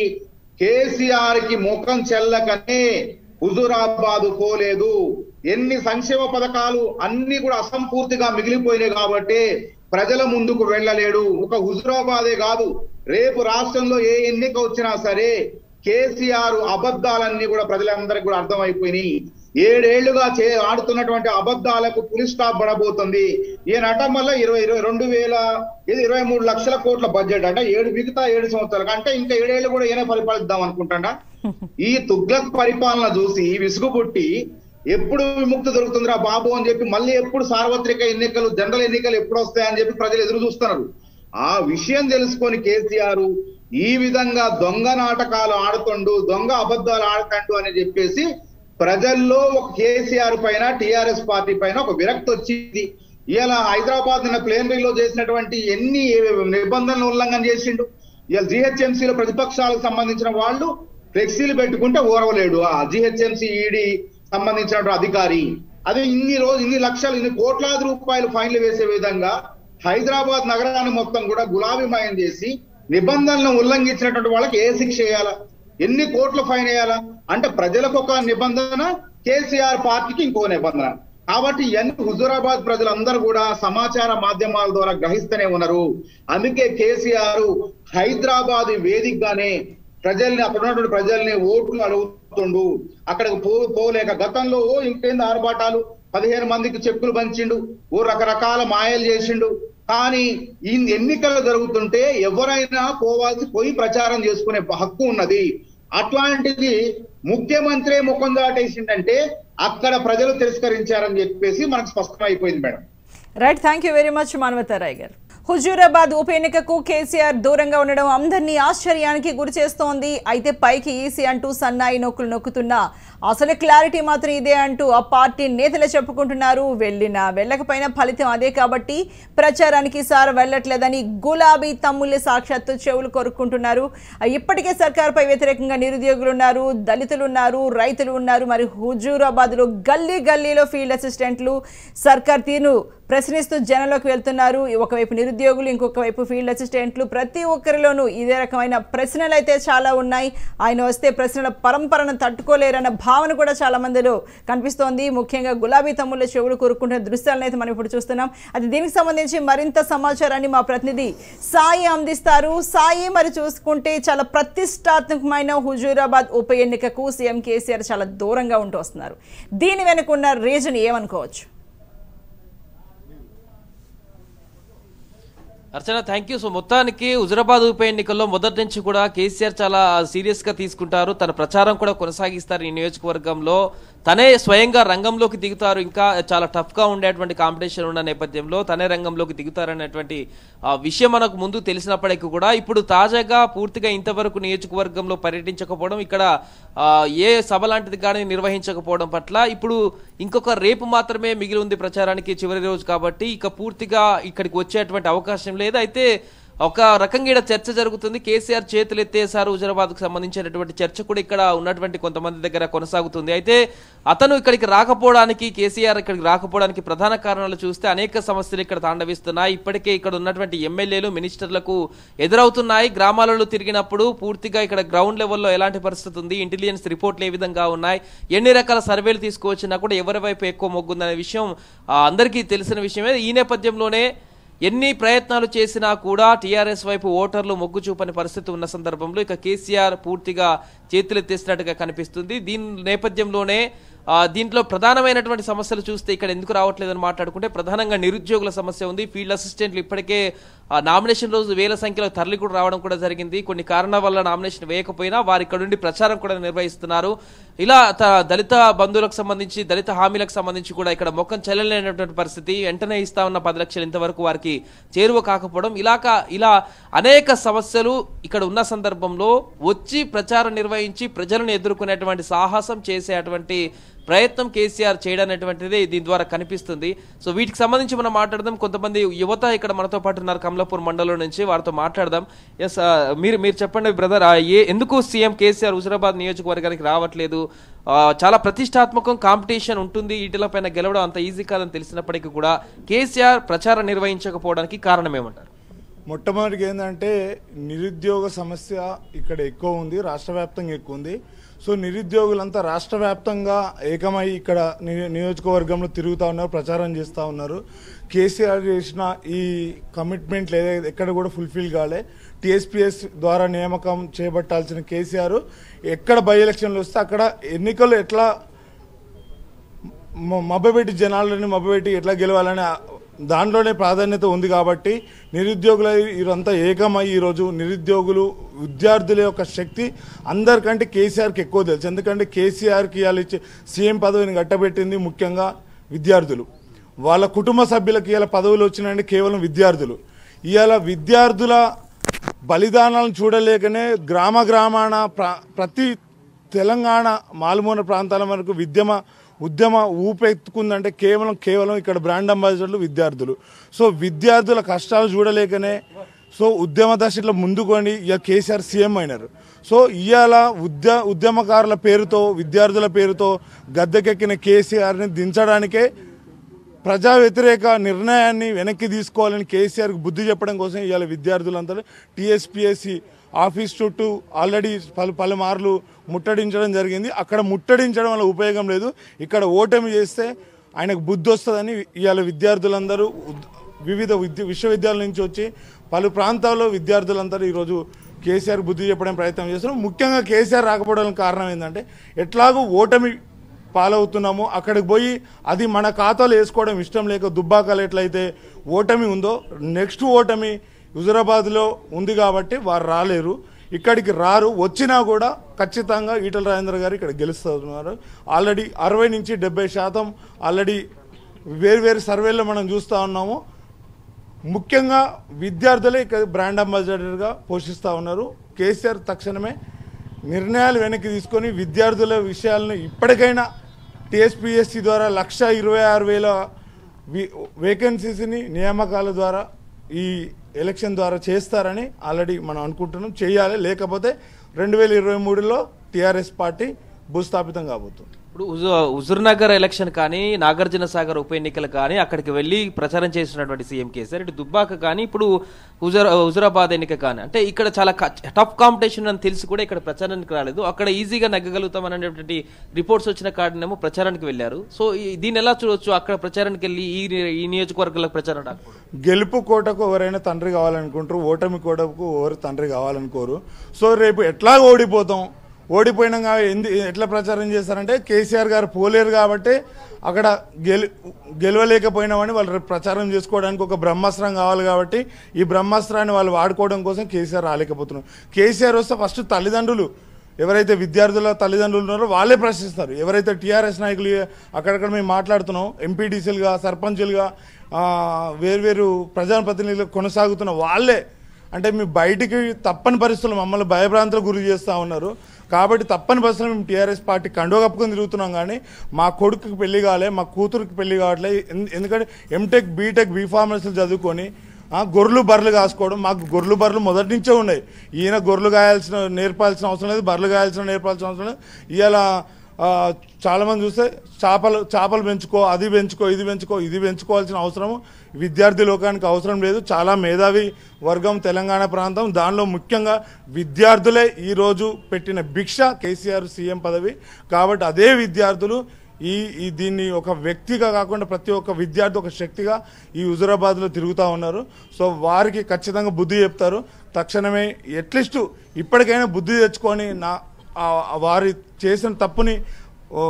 కేసీఆర్ కి ముఖం చెల్లకనే హుజూరాబాద్ పోలేదు ఎన్ని సంక్షేమ పథకాలు అన్ని కూడా అసంపూర్తిగా మిగిలిపోయినాయి కాబట్టి ప్రజల ముందుకు వెళ్ళలేడు ఒక హుజూరాబాదే కాదు రేపు రాష్ట్రంలో ఏ ఎన్నిక వచ్చినా సరే కేసీఆర్ అబద్ధాలన్నీ కూడా ప్రజలందరికీ కూడా అర్థమైపోయినాయి ఏడేళ్లుగా చే ఆడుతున్నటువంటి అబద్ధాలకు పులి స్టాప్ పడబోతుంది ఈ నటం వల్ల ఇరవై ఇరవై రెండు వేల ఇది ఇరవై మూడు లక్షల కోట్ల బడ్జెట్ అంటే ఏడు మిగతా ఏడు సంవత్సరాలకు అంటే ఇంకా ఏడేళ్లు కూడా ఈయన పరిపాలిద్దాం అనుకుంటాడా ఈ తుగ్లక్ పరిపాలన చూసి విసుగు పుట్టి ఎప్పుడు విముక్తి దొరుకుతుందిరా బాబు అని చెప్పి మళ్ళీ ఎప్పుడు సార్వత్రిక ఎన్నికలు జనరల్ ఎన్నికలు ఎప్పుడు వస్తాయని చెప్పి ప్రజలు ఎదురు చూస్తున్నారు ఆ విషయం తెలుసుకొని కేసీఆర్ ఈ విధంగా దొంగ నాటకాలు ఆడుతుండు దొంగ అబద్ధాలు ఆడతాండు అని చెప్పేసి ప్రజల్లో ఒక కేసీఆర్ పైన టిఆర్ఎస్ పార్టీ పైన ఒక విరక్తి వచ్చింది ఇవాళ హైదరాబాద్ నిన్న ప్లేనరీలో చేసినటువంటి ఎన్ని నిబంధనలు ఉల్లంఘన చేసిండు ఇవాళ జిహెచ్ఎంసీలో ప్రతిపక్షాలకు సంబంధించిన వాళ్ళు ఫ్లెక్సీలు పెట్టుకుంటే ఓరవలేడు ఆ జిహెచ్ఎంసీ ఈడీ సంబంధించిన అధికారి అదే ఇన్ని రోజు ఇన్ని లక్షలు ఇన్ని కోట్లాది రూపాయలు ఫైన్లు వేసే విధంగా హైదరాబాద్ నగరాన్ని మొత్తం కూడా గులాబీమయం చేసి నిబంధనలను ఉల్లంఘించినటువంటి వాళ్ళకి ఏ శిక్ష వేయాలా ఎన్ని కోట్ల ఫైన్ వేయాలా అంటే ప్రజలకు ఒక నిబంధన కేసీఆర్ పార్టీకి ఇంకో నిబంధన కాబట్టి ఇవన్నీ హుజూరాబాద్ ప్రజలందరూ కూడా సమాచార మాధ్యమాల ద్వారా గ్రహిస్తూనే ఉన్నారు అందుకే కేసీఆర్ హైదరాబాద్ వేదికగానే ప్రజల్ని అక్కడ ఉన్నటువంటి ప్రజల్ని ఓట్లు అడుగుతుండు అక్కడికి పో పోలేక గతంలో ఓ ఇంకేంది ఆర్భాటాలు పదిహేను మందికి చెక్కులు పంచిండు ఓ రకరకాల మాయలు చేసిండు కానీ ఈ ఎన్నికలు జరుగుతుంటే ఎవరైనా పోవాల్సి పోయి ప్రచారం చేసుకునే హక్కు ఉన్నది అట్లాంటిది ముఖ్యమంత్రి ముఖం దాటేసిందంటే అక్కడ ప్రజలు తిరస్కరించారని చెప్పేసి మనకు స్పష్టమైపోయింది madam right thank you very much Manavatha Roy గారు హుజూరాబాద్ ఉప ఎన్నికకు కేసీఆర్ దూరంగా ఉండడం అందరినీ ఆశ్చర్యానికి గురి చేస్తోంది అయితే పైకి ఈసీ అంటూ సన్నాయి నొక్కులు నొక్కుతున్నా అసలు క్లారిటీ మాత్రం ఇదే అంటూ ఆ పార్టీ నేతలే చెప్పుకుంటున్నారు వెళ్ళినా వెళ్ళకపోయినా ఫలితం అదే కాబట్టి ప్రచారానికి సార్ వెళ్ళట్లేదని గులాబీ తమ్ముళ్ళే సాక్షాత్తు చెవులు కొరుక్కుంటున్నారు ఇప్పటికే సర్కార్పై వ్యతిరేకంగా నిరుద్యోగులు ఉన్నారు దళితులు ఉన్నారు రైతులు ఉన్నారు మరి హుజూరాబాద్లో గల్లీ గల్లీలో ఫీల్డ్ అసిస్టెంట్లు సర్కార్ తీరును ప్రశ్నిస్తూ జనంలోకి వెళ్తున్నారు ఒకవైపు నిరుద్యోగులు ఇంకొక వైపు ఫీల్డ్ అసిస్టెంట్లు ప్రతి ఒక్కరిలోనూ ఇదే రకమైన ప్రశ్నలు అయితే చాలా ఉన్నాయి ఆయన వస్తే ప్రశ్నల పరంపరను తట్టుకోలేరన్న భావన కూడా చాలా మందిలో కనిపిస్తోంది ముఖ్యంగా గులాబీ తమ్ముళ్ళ చెవులు కోరుకుంటున్న దృశ్యాలను అయితే మనం ఇప్పుడు చూస్తున్నాం అది దీనికి సంబంధించి మరింత సమాచారాన్ని మా ప్రతినిధి సాయి అందిస్తారు సాయి మరి చూసుకుంటే చాలా ప్రతిష్టాత్మకమైన హుజూరాబాద్ ఉప ఎన్నికకు సీఎం కేసీఆర్ చాలా దూరంగా ఉంటూ వస్తున్నారు దీని వెనుకున్న రీజన్ ఏమనుకోవచ్చు అర్చన థ్యాంక్ యూ సో మొత్తానికి హుజరాబాద్ ఉప ఎన్నికల్లో మొదటి నుంచి కూడా కేసీఆర్ చాలా సీరియస్ గా తీసుకుంటారు తన ప్రచారం కూడా కొనసాగిస్తారు ఈ నియోజకవర్గంలో తనే స్వయంగా రంగంలోకి దిగుతారు ఇంకా చాలా టఫ్ గా ఉండేటువంటి కాంపిటీషన్ ఉన్న నేపథ్యంలో తనే రంగంలోకి దిగుతారనేటువంటి ఆ, విషయం మనకు ముందు తెలిసినప్పటికీ కూడా ఇప్పుడు తాజాగా పూర్తిగా ఇంతవరకు నియోజకవర్గంలో పర్యటించకపోవడం ఇక్కడ ఆ, ఏ సభ లాంటిది కానీ నిర్వహించకపోవడం పట్ల ఇప్పుడు ఇంకొక రేపు మాత్రమే మిగిలి ఉంది ప్రచారానికి చివరి రోజు కాబట్టి ఇక పూర్తిగా ఇక్కడికి వచ్చేటువంటి అవకాశం లేదు అయితే ఒక రకంగా ఇక్కడ చర్చ జరుగుతుంది కేసీఆర్ చేతులు ఎత్తేసారు హుజరాబాద్ కు సంబంధించినటువంటి చర్చ కూడా ఇక్కడ ఉన్నటువంటి కొంతమంది దగ్గర కొనసాగుతుంది అయితే అతను ఇక్కడికి రాకపోవడానికి కేసీఆర్ ఇక్కడికి రాకపోవడానికి ప్రధాన కారణాలు చూస్తే అనేక సమస్యలు ఇక్కడ తాండవిస్తున్నాయి ఇప్పటికే ఇక్కడ ఉన్నటువంటి ఎమ్మెల్యేలు మినిస్టర్లకు ఎదురవుతున్నాయి గ్రామాలలో తిరిగినప్పుడు పూర్తిగా ఇక్కడ గ్రౌండ్ లెవెల్లో ఎలాంటి పరిస్థితి ఉంది ఇంటెలిజెన్స్ రిపోర్ట్లు ఏ విధంగా ఉన్నాయి ఎన్ని రకాల సర్వేలు తీసుకువచ్చినా కూడా ఎవరి వైపు ఎక్కువ మొగ్గుందనే విషయం ఆ, అందరికీ తెలిసిన విషయమే ఈ నేపథ్యంలోనే ఎన్ని ప్రయత్నాలు చేసినా కూడా టీఆర్ఎస్ వైపు ఓటర్లు మొగ్గు చూపని పరిస్థితి ఉన్న సందర్భంలో ఇక కేసీఆర్ పూర్తిగా చేతులెత్తేసినట్టుగా కనిపిస్తుంది దీని నేపథ్యంలోనే ఆ, దీంట్లో ప్రధానమైనటువంటి సమస్యలు చూస్తే ఇక్కడ ఎందుకు రావట్లేదని మాట్లాడుకుంటే ప్రధానంగా నిరుద్యోగుల సమస్య ఉంది ఫీల్డ్ అసిస్టెంట్లు ఇప్పటికే ఆ, నామినేషన్ రోజు వేల సంఖ్యలో తరలి కూడా రావడం కూడా జరిగింది కొన్ని కారణాల వల్ల నామినేషన్ వేయకపోయినా వారు ఇక్కడ నుండి ప్రచారం కూడా నిర్వహిస్తున్నారు ఇలా త- దళిత బంధువులకు సంబంధించి దళిత హామీలకు సంబంధించి కూడా ఇక్కడ మొక్కం చెల్లలేనటువంటి పరిస్థితి వెంటనే ఇస్తా ఉన్న పది లక్షలు ఇంతవరకు వారికి చేరువ కాకపోవడం ఇలాక ఇలా అనేక సమస్యలు ఇక్కడ ఉన్న సందర్భంలో వచ్చి ప్రచారం నిర్వహించి ప్రజలను ఎదుర్కొనేటువంటి సాహసం చేసేటువంటి ప్రయత్నం కేసీఆర్ చేయడం అనేటువంటిది దీని ద్వారా కనిపిస్తుంది సో వీటికి సంబంధించి మనం మాట్లాడదాం కొంతమంది యువత ఇక్కడ మనతో పాటు ఉన్నారు కమలాపూర్ మండలం నుంచి వారితో మాట్లాడదాం ఎస్ మీరు మీరు చెప్పండి బ్రదర్ ఏ ఎందుకు సీఎం కేసీఆర్ హుజరాబాద్ నియోజకవర్గానికి రావట్లేదు ఆ, చాలా ప్రతిష్టాత్మకం కాంపిటీషన్ ఉంటుంది ఈటల పైన గెలవడం అంత ఈజీ కాదని తెలిసినప్పటికీ కూడా కేసీఆర్ ప్రచారం నిర్వహించకపోవడానికి కారణం ఏమంటారు మొట్టమొదటిగా ఏంటంటే నిరుద్యోగ సమస్య ఇక్కడ ఎక్కువ ఉంది రాష్ట్ర వ్యాప్తంగా ఎక్కువ ఉంది సో నిరుద్యోగులంతా రాష్ట్ర వ్యాప్తంగా ఏకమై ఇక్కడ ని- నియోజకవర్గంలో తిరుగుతూ ఉన్నారు ప్రచారం చేస్తూ ఉన్నారు కేసీఆర్ చేసిన ఈ కమిట్మెంట్లు ఏదైతే ఎక్కడ కూడా ఫుల్ఫిల్ కాలే టీఎస్పీఎస్ ద్వారా నియామకం చేపట్టాల్సిన కేసీఆర్ ఎక్కడ బై ఎలక్షన్లు వస్తే అక్కడ ఎన్నికలు ఎట్లా మ- మభ్యపెట్టి జనాలని మభ్యపెట్టి ఎట్లా గెలవాలని ఆ- దాంట్లోనే ప్రాధాన్యత ఉంది కాబట్టి నిరుద్యోగుల ఇదంతా ఏకమై ఈరోజు నిరుద్యోగులు విద్యార్థుల యొక్క శక్తి అందరికంటే కేసీఆర్కి ఎక్కువ తెలుసు ఎందుకంటే కేసీఆర్కి ఇవాళ ఇచ్చే సీఎం పదవిని గట్టబెట్టింది ముఖ్యంగా విద్యార్థులు వాళ్ళ కుటుంబ సభ్యులకు ఇవాళ పదవులు వచ్చినాయంటే కేవలం విద్యార్థులు ఇవాళ విద్యార్థుల బలిదానాలను చూడలేకనే గ్రామ గ్రామాన ప్ర- ప్రతి తెలంగాణ మాలుమూల ప్రాంతాల వరకు విద్యమ ఉద్యమ ఊపెత్తుకుందంటే కేవలం కేవలం ఇక్కడ బ్రాండ్ అంబాసిడర్లు విద్యార్థులు సో విద్యార్థుల కష్టాలు చూడలేకనే సో ఉద్యమ దశలో ముందుకొని ఇక కేసీఆర్ సీఎం అయినారు సో ఇవాళ ఉద్య ఉద్యమకారుల పేరుతో విద్యార్థుల పేరుతో గద్దెకెక్కిన కేసీఆర్ని దించడానికే ప్రజా వ్యతిరేక నిర్ణయాన్ని వెనక్కి తీసుకోవాలని కేసీఆర్కి బుద్ధి చెప్పడం కోసం ఇవాళ విద్యార్థులంతా టీఎస్పీఎస్సి ఆఫీస్ చుట్టూ ఆల్రెడీ పలు పలుమార్లు ముట్టడించడం జరిగింది అక్కడ ముట్టడించడం వల్ల ఉపయోగం లేదు ఇక్కడ ఓటమి చేస్తే ఆయనకు బుద్ధి వస్తుందని ఇవాళ విద్యార్థులందరూ ఉద్- వివిధ విద్య విశ్వవిద్యాలయాల నుంచి వచ్చి పలు ప్రాంతాల్లో విద్యార్థులందరూ ఈరోజు కేసీఆర్ బుద్ధి చెప్పడం ప్రయత్నం చేస్తున్నారు ముఖ్యంగా కేసీఆర్ రాకపోవడానికి కారణం ఏంటంటే ఎట్లాగో ఓటమి పాలవుతున్నాము అక్కడికి పోయి అది మన ఖాతాలో వేసుకోవడం ఇష్టం లేక దుబ్బాకలు ఎట్లయితే ఓటమి ఉందో నెక్స్ట్ ఓటమి హుజురాబాద్లో ఉంది కాబట్టి వారు రాలేరు ఇక్కడికి రారు వచ్చినా కూడా ఖచ్చితంగా ఈటల రాజేంద్ర గారు ఇక్కడ గెలుస్తున్నారు ఆల్రెడీ అరవై నుంచి డెబ్బై శాతం ఆల్రెడీ వేరు వేరు సర్వేల్లో మనం చూస్తూ ఉన్నాము ముఖ్యంగా విద్యార్థులే ఇక్కడ బ్రాండ్ అంబాసిడర్గా పోషిస్తూ ఉన్నారు కేసీఆర్ తక్షణమే నిర్ణయాలు వెనక్కి తీసుకొని విద్యార్థుల విషయాలను ఇప్పటికైనా టీఎస్పీఎస్సీ ద్వారా లక్ష ఇరవై ఆరు వేల వి- వేకెన్సీస్ని నియామకాల ద్వారా ఈ ఎలక్షన్ ద్వారా చేస్తారని ఆల్రెడీ మనం అనుకుంటున్నాం చేయాలి లేకపోతే రెండు వేల ఇరవై మూడులో టీఆర్ఎస్ పార్టీ భూస్థాపితం కాబోతుంది ఇప్పుడు హుజు- హుజూర్నగర్ ఎలక్షన్ కానీ నాగార్జున సాగర్ ఉప ఎన్నికలు కానీ అక్కడికి వెళ్ళి ప్రచారం చేసినటువంటి సీఎం కేసీఆర్ ఇటు దుబ్బాక కానీ ఇప్పుడు హుజూర్ హుజురాబాద్ ఎన్నిక కానీ అంటే ఇక్కడ చాలా టఫ్ కాంపిటీషన్ అని తెలిసి కూడా ఇక్కడ ప్రచారానికి రాలేదు అక్కడ ఈజీగా నెగ్గగలుగుతాం అనేటువంటి రిపోర్ట్స్ వచ్చిన కారణమేమో ప్రచారానికి వెళ్ళారు సో ఈ- దీన్ని ఎలా చూడొచ్చు అక్కడ ప్రచారానికి వెళ్ళి ఈ ఈ నియోజకవర్గాలకు ప్రచారం రాకపోవడం గెలుపు కోటకు ఎవరైనా తండ్రి కావాలనుకుంటారు ఓటమి కోటకు ఎవరు తండ్రి కావాలనుకోరు సో రేపు ఎట్లా ఓడిపోతాం ఓడిపోయినాక ఎందు ఎట్లా ప్రచారం చేస్తారంటే కేసీఆర్ గారు పోలేరు కాబట్టి అక్కడ గెలు గెలవలేకపోయినామని వాళ్ళు రేపు ప్రచారం చేసుకోవడానికి ఒక బ్రహ్మాస్త్రం కావాలి కాబట్టి ఈ బ్రహ్మాస్త్రాన్ని వాళ్ళు వాడుకోవడం కోసం కేసీఆర్ రాలేకపోతున్నారు కేసీఆర్ వస్తే ఫస్ట్ తల్లిదండ్రులు ఎవరైతే విద్యార్థుల తల్లిదండ్రులు ఉన్నారో వాళ్ళే ప్రశ్నిస్తారు ఎవరైతే టీఆర్ఎస్ నాయకులు అక్కడక్కడ మేము మాట్లాడుతున్నాం ఎంపీటీసీలుగా సర్పంచులుగా ఆ, వేర్వేరు ప్రజాప్రతినిధులు కొనసాగుతున్న వాళ్ళే అంటే మీ బయటికి తప్పని పరిస్థితులు మమ్మల్ని భయభ్రాంతులకు గురి చేస్తూ ఉన్నారు కాబట్టి తప్పని పరిస్థితులు మేము టీఆర్ఎస్ పార్టీ కండువ కప్పుకొని తిరుగుతున్నాం కానీ మా కొడుకుకి పెళ్లి కాలే మా కూతురికి పెళ్లి కావట్లే ఎందు- ఎందుకంటే ఎంటెక్ బీటెక్ బీఫార్మసీలు చదువుకొని ఆ, గొర్రెలు బర్రెలు కాసుకోవడం మాకు గొర్రెలు బర్రెలు మొదటి నుంచే ఉన్నాయి ఈయన గొర్రెలు కాయాల్సిన నేర్పాల్సిన అవసరం లేదు బర్రెలు కాయాల్సిన నేర్పాల్సిన అవసరం లేదు ఇవాళ ఆ, చాలా మంది చూస్తే చేపలు చేపలు పెంచుకో అది పెంచుకో ఇది పెంచుకో ఇది పెంచుకోవాల్సిన అవసరం విద్యార్థి లోకానికి అవసరం లేదు చాలా మేధావి వర్గం తెలంగాణ ప్రాంతం దానిలో ముఖ్యంగా విద్యార్థులే ఈరోజు పెట్టిన భిక్ష కేసీఆర్ సీఎం పదవి కాబట్టి అదే విద్యార్థులు ఈ ఈ దీన్ని ఒక వ్యక్తిగా కాకుండా ప్రతి ఒక్క విద్యార్థి ఒక శక్తిగా ఈ హుజురాబాద్లో తిరుగుతూ ఉన్నారు సో వారికి ఖచ్చితంగా బుద్ధి చెప్తారు తక్షణమే అట్లీస్ట్ ఇప్పటికైనా బుద్ధి తెచ్చుకొని నా ఆ- ఆ వారి చేసిన తప్పుని ఓ,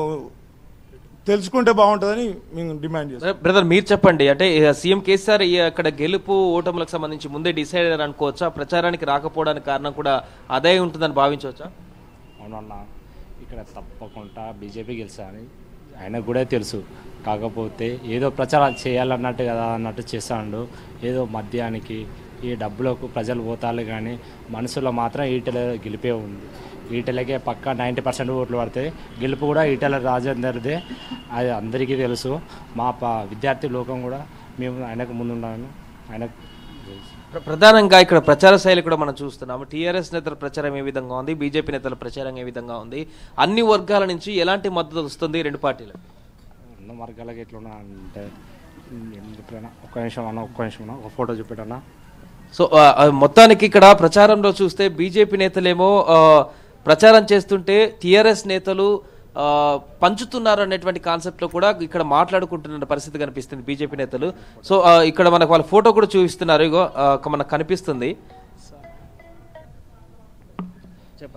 తెలుసుకుంటే బాగుంటుందని మేము డిమాండ్ చేస్తాం బ్రదర్ మీరు చెప్పండి అంటే ఇక సీఎం కేసీఆర్ ఈ అక్కడ గెలుపు ఓటములకు సంబంధించి ముందే డిసైడ్ అయ్యారు అనుకోవచ్చా ప్రచారానికి రాకపోవడానికి కారణం కూడా అదే ఉంటుందని భావించవచ్చా అవునన్నా ఇక్కడ తప్పకుండా బీజేపీ గెలిచాని ఆయనకు కూడా తెలుసు కాకపోతే ఏదో ప్రచారం చేయాలన్నట్టు కదా అన్నట్టు చేస్తాడు ఏదో మద్యానికి ఈ డబ్బులకు ప్రజలు పోతారు కానీ మనసులో మాత్రం ఈటెల గెలిపే ఉంది ఈటెలకే పక్క నైంటీ పర్సెంట్ ఓట్లు పడతాయి గెలుపు కూడా ఈటెల రాజేందర్దే అది అందరికీ తెలుసు మా ప విద్యార్థి లోకం కూడా మేము ఆయనకు ముందున్నాను ఆయనకు తెలుసు ప్ర- ప్రధానంగా ఇక్కడ ప్రచార శైలి కూడా మనం చూస్తున్నాము టీఆర్ఎస్ నేతల ప్రచారం ఏ విధంగా ఉంది బీజేపీ నేతల ప్రచారం ఏ విధంగా ఉంది అన్ని వర్గాల నుంచి ఎలాంటి మద్దతు వస్తుంది ఈ రెండు పార్టీలకు ఉన్న వర్గాలకి ఎట్లున్నా అంటే ఎప్పుడైనా ఒక్క నిమిషం అన్న ఒక్క నిమిషం అన్న ఒక ఫోటో చూపెట్టన్నా సో ఆ, ఆ, మొత్తానికి ఇక్కడ ప్రచారంలో చూస్తే బీజేపీ నేతలేమో ఆ, ప్రచారం చేస్తుంటే టీఆర్ఎస్ నేతలు ఆ, పంచుతున్నారు అనేటువంటి కాన్సెప్ట్ లో కూడా ఇక్కడ మాట్లాడుకుంటున్న పరిస్థితి కనిపిస్తుంది బీజేపీ నేతలు సో ఆ, ఇక్కడ మనకు వాళ్ళ ఫోటో కూడా చూపిస్తున్నారు ఇగో ఆ, మనకు కనిపిస్తుంది చెప్పండి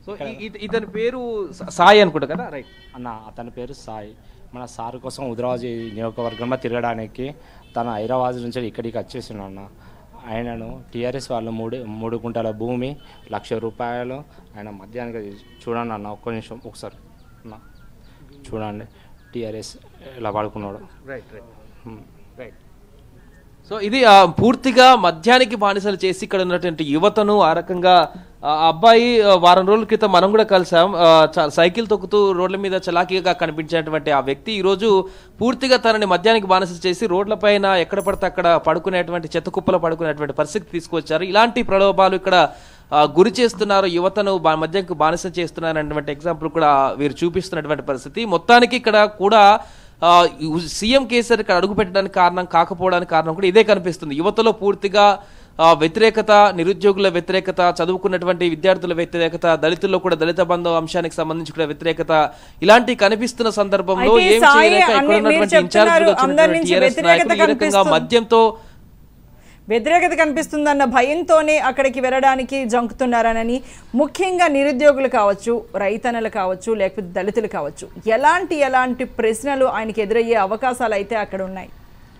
సో ఈ- ఈ- ఇతని పేరు సా- సాయి అనుకుంటా కదా రైట్ అన్న అతని పేరు సాయి మన సార్ కోసం హుదరాబాద్ నియోజకవర్గంలో తిరగడానికి తన హైదరాబాద్ నుంచి ఇక్కడికి వచ్చేసిండు అన్న ఆయనను టీఆర్ఎస్ వాళ్ళు మూడు మూడు గుంటల భూమి లక్ష రూపాయలు ఆయన మధ్యాహ్నం చూడండి అన్న ఒక్క నిమిషం ఒకసారి అన్న చూడండి టీఆర్ఎస్ ఇలా పడుకున్నాడు right right hmm. Right so ఇది ఆ, పూర్తిగా మద్యానికి బానిసలు చేసి ఇక్కడ ఉన్నటువంటి యువతను ఆ రకంగా ఆ అబ్బాయి ఆ, వారం రోజుల క్రితం మనం కూడా కలిసాం ఆ, చ- సైకిల్ తొక్కుతూ రోడ్ల మీద చలాకీగా కనిపించేటువంటి ఆ వ్యక్తి ఈ రోజు పూర్తిగా తనని మద్యానికి బానిస చేసి రోడ్లపైన ఎక్కడ పడితే అక్కడ పడుకునేటువంటి చెత్త కుప్పలో పడుకునేటువంటి పరిస్థితి తీసుకొచ్చారు ఇలాంటి ప్రలోభాలు ఇక్కడ ఆ, గురి చేస్తున్నారు యువతను బా- మద్యంకు బానిస చేస్తున్నారు అనేటువంటి ఎగ్జాంపుల్ కూడా వీరు చూపిస్తున్నటువంటి పరిస్థితి మొత్తానికి ఇక్కడ కూడా ఆ, యు- సీఎం కేసీఆర్ ఇక్కడ అడుగు పెట్టడానికి కారణం కాకపోవడానికి కారణం కూడా ఇదే కనిపిస్తుంది యువతలో పూర్తిగా ఆ, వ్యతిరేకత నిరుద్యోగుల వ్యతిరేకత చదువుకున్నటువంటి విద్యార్థుల వ్యతిరేకత దళితుల్లో కూడా దళిత బంధు అంశానికి సంబంధించి కూడా వ్యతిరేకత ఇలాంటి కనిపిస్తున్న సందర్భంలో అయితే ఏం సాయి చేయలేక అన్ని- ఇక్కడ మీరు ఉన్నటువంటి చెప్తున్నారు, ఇన్ఛార్జ్గా అందరి వచ్చినటువంటి నుంచి TRS వ్యతిరేకత నాయకులు ఈ రకంగా కనిపిస్తుంది. మద్యంతో వ్యతిరేకత కనిపిస్తుందన్న భయంతోనే అక్కడికి వెళ్ళడానికి జంకుతున్నారనని ముఖ్యంగా నిరుద్యోగులు కావచ్చు రైతన్నలు కావచ్చు లేకపోతే దళితులు కావచ్చు ఎలాంటి ఎలాంటి ప్రశ్నలు ఆయనకి ఎదురయ్యే అవకాశాలు అయితే అక్కడ ఉన్నాయి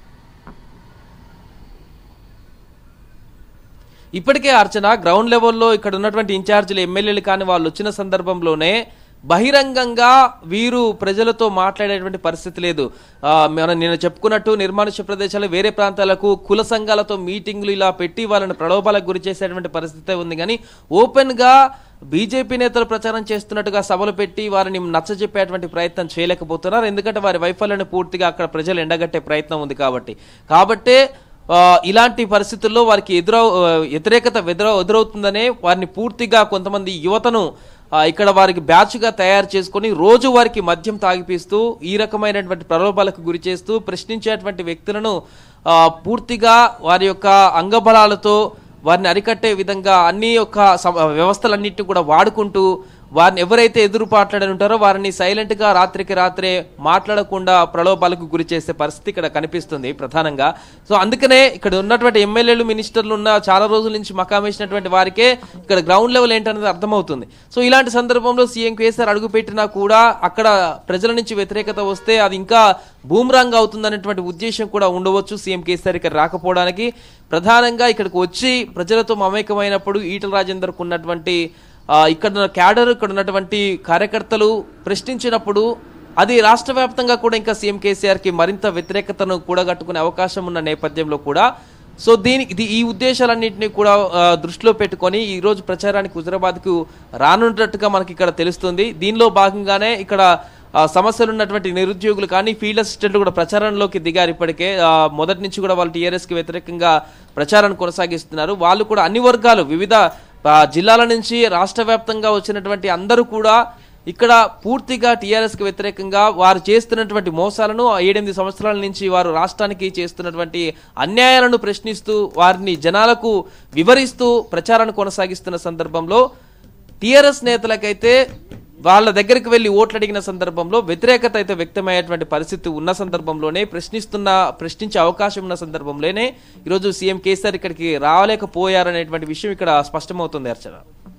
ఇప్పటికే అర్చన గ్రౌండ్ లెవెల్లో ఇక్కడ ఉన్నటువంటి ఇన్ఛార్జీలు ఎమ్మెల్యేలు కానీ వాళ్ళు వచ్చిన సందర్భంలోనే బహిరంగంగా వీరు ప్రజలతో మాట్లాడేటువంటి పరిస్థితి లేదు ఆ, మనం నేను చెప్పుకున్నట్టు నిర్మానుష్య ప్రదేశాలు వేరే ప్రాంతాలకు కుల సంఘాలతో మీటింగ్లు ఇలా పెట్టి వాళ్ళని ప్రలోభాలకు గురి చేసేటువంటి పరిస్థితి ఉంది కానీ ఓపెన్ గా బీజేపీ నేతలు ప్రచారం చేస్తున్నట్టుగా సభలు పెట్టి వారిని నచ్చజెప్పేటువంటి ప్రయత్నం చేయలేకపోతున్నారు ఎందుకంటే వారి వైఫల్యాన్ని పూర్తిగా అక్కడ ప్రజలు ఎండగట్టే ప్రయత్నం ఉంది కాబట్టి కాబట్టే ఆ, ఇలాంటి పరిస్థితుల్లో వారికి ఎదురవు ఆ, వ్యతిరేకత ఎదుర ఎదురవుతుందనే వారిని పూర్తిగా కొంతమంది యువతను ఆ, ఇక్కడ వారికి బ్యాచ్గా తయారు చేసుకొని రోజు వారికి మద్యం తాగిపిస్తూ ఈ రకమైనటువంటి ప్రలోభాలకు గురి చేస్తూ ప్రశ్నించేటువంటి వ్యక్తులను ఆ, పూర్తిగా వారి యొక్క అంగబలాలతో వారిని అరికట్టే విధంగా అన్ని యొక్క సమ- వ్యవస్థలన్నింటినీ కూడా వాడుకుంటూ వారిని ఎవరైతే ఎదురు మాట్లాడని ఉంటారో వారిని సైలెంట్ గా రాత్రికి రాత్రే మాట్లాడకుండా ప్రలోభాలకు గురి చేసే పరిస్థితి ఇక్కడ కనిపిస్తుంది ప్రధానంగా సో అందుకనే ఇక్కడ ఉన్నటువంటి ఎమ్మెల్యేలు మినిస్టర్లు ఉన్న చాలా రోజుల నుంచి మకామేసినటువంటి వారికే ఇక్కడ గ్రౌండ్ లెవెల్ ఏంటనేది అర్థమవుతుంది సో ఇలాంటి సందర్భంలో సీఎం కేసీఆర్ అడుగు పెట్టినా కూడా అక్కడ ప్రజల నుంచి వ్యతిరేకత వస్తే అది ఇంకా బూమ్రాంగ్ అవుతుందనేటువంటి ఉద్దేశం కూడా ఉండవచ్చు సీఎం కేసీఆర్ ఇక్కడ రాకపోవడానికి ప్రధానంగా ఇక్కడికి వచ్చి ప్రజలతో మమేకమైనప్పుడు ఈటల రాజేందర్కు ఉన్నటువంటి ఆ, ఇక్కడ ఉన్న క్యాడర్ ఇక్కడ ఉన్నటువంటి కార్యకర్తలు ప్రశ్నించినప్పుడు అది రాష్ట్ర వ్యాప్తంగా కూడా ఇంకా సీఎం కేసీఆర్ కి మరింత వ్యతిరేకతను కూడగట్టుకునే అవకాశం ఉన్న నేపథ్యంలో కూడా సో దీనికి ఇది ఈ ఉద్దేశాలన్నింటినీ కూడా ఆ, దృష్టిలో పెట్టుకొని ఈ రోజు ప్రచారానికి హుజరాబాద్కు రానున్నట్టుగా మనకి ఇక్కడ తెలుస్తుంది దీనిలో భాగంగానే ఇక్కడ ఆ, సమస్యలు ఉన్నటువంటి నిరుద్యోగులు కానీ ఫీల్డ్ అసిస్టెంట్లు కూడా ప్రచారంలోకి దిగారు ఇప్పటికే ఆ, మొదటి నుంచి కూడా వాళ్ళు టీఆర్ఎస్ కి వ్యతిరేకంగా ప్రచారాన్ని కొనసాగిస్తున్నారు వాళ్ళు కూడా అన్ని వర్గాలు వివిధ ఆ, జిల్లాల నుంచి రాష్ట్ర వ్యాప్తంగా వచ్చినటువంటి అందరూ కూడా ఇక్కడ పూర్తిగా టీఆర్ఎస్ కి వ్యతిరేకంగా వారు చేస్తున్నటువంటి మోసాలను ఆ ఏడెనిమిది సంవత్సరాల నుంచి వారు రాష్ట్రానికి చేస్తున్నటువంటి అన్యాయాలను ప్రశ్నిస్తూ వారిని జనాలకు వివరిస్తూ ప్రచారాన్ని కొనసాగిస్తున్న సందర్భంలో టీఆర్ఎస్ నేతలకైతే వాళ్ళ దగ్గరికి వెళ్లి ఓట్లు అడిగిన సందర్భంలో వ్యతిరేకత అయితే వ్యక్తమయ్యేటువంటి పరిస్థితి ఉన్న సందర్భంలోనే ప్రశ్నిస్తున్న ప్రశ్నించే అవకాశం ఉన్న సందర్భంలోనే ఈరోజు సీఎం కేసీఆర్ ఇక్కడికి రాలేకపోయారనేటువంటి విషయం ఇక్కడ స్పష్టమవుతుంది Archana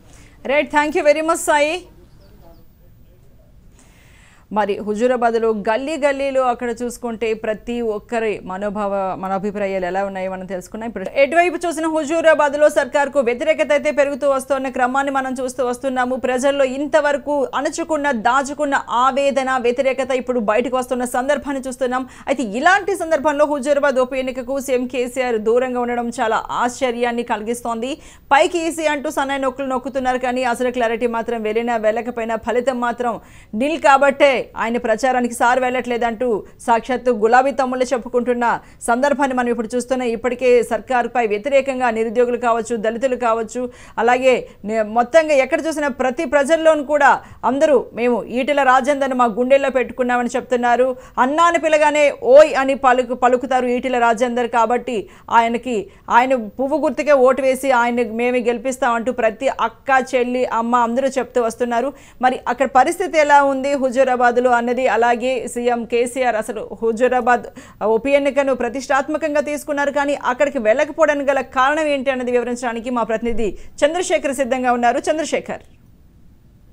right thank you very much Sai మరి హుజూరాబాద్లో గల్లీ గల్లీలో అక్కడ చూసుకుంటే ప్రతి ఒక్కరి మనోభావ మనోభిప్రాయాలు ఎలా ఉన్నాయో మనం తెలుసుకున్నాం ఇప్పుడు ఎటువైపు చూసిన హుజూరాబాద్లో సర్కార్కు వ్యతిరేకత అయితే పెరుగుతూ వస్తున్న క్రమాన్ని మనం చూస్తూ వస్తున్నాము ప్రజల్లో ఇంతవరకు అణచుకున్న దాచుకున్న ఆవేదన వ్యతిరేకత ఇప్పుడు బయటకు వస్తున్న సందర్భాన్ని చూస్తున్నాం అయితే ఇలాంటి సందర్భంలో హుజూరాబాద్ ఉప ఎన్నికకు సీఎం కేసీఆర్ దూరంగా ఉండడం చాలా ఆశ్చర్యాన్ని కలిగిస్తోంది పైకి ఈసీ అంటూ సన్నాయి నొక్కులు నొక్కుతున్నారు కానీ అసలు క్లారిటీ మాత్రం వెళ్ళినా వెళ్ళకపోయినా ఫలితం మాత్రం నిల్ కాబట్టే ఆయన ప్రచారానికి సార్ వెళ్ళట్లేదంటూ సాక్షాత్తు గులాబీ తమ్ముళ్ళు చెప్పుకుంటున్న సందర్భాన్ని మనం ఇప్పుడు చూస్తున్నాం ఇప్పటికే సర్కారుపై వ్యతిరేకంగా నిరుద్యోగులు కావచ్చు దళితులు కావచ్చు అలాగే నే- మొత్తంగా ఎక్కడ చూసినా ప్రతి ప్రజల్లోనూ కూడా అందరూ మేము ఈటెల రాజేందర్ని మా గుండెల్లో పెట్టుకున్నామని చెప్తున్నారు అన్నాని పిలగానే ఓయ్ అని పలుకు పలుకుతారు ఈటెల రాజేందర్ కాబట్టి ఆయనకి ఆయన పువ్వు గుర్తుకే ఓటు వేసి ఆయన మేమే గెలిపిస్తామంటూ ప్రతి అక్క చెల్లి అమ్మ అందరూ చెప్తూ వస్తున్నారు మరి అక్కడ పరిస్థితి ఎలా ఉంది హుజూరాబాద్లో అన్నది అలాగే సీఎం కేసీఆర్ అసలు హుజూరాబాద్ ఉప ఎన్నికను ప్రతిష్టాత్మకంగా తీసుకున్నారు కానీ అక్కడికి వెళ్ళకపోవడానికి గల కారణం ఏంటి అన్నది వివరించడానికి మా ప్రతినిధి చంద్రశేఖర్ సిద్ధంగా ఉన్నారు చంద్రశేఖర్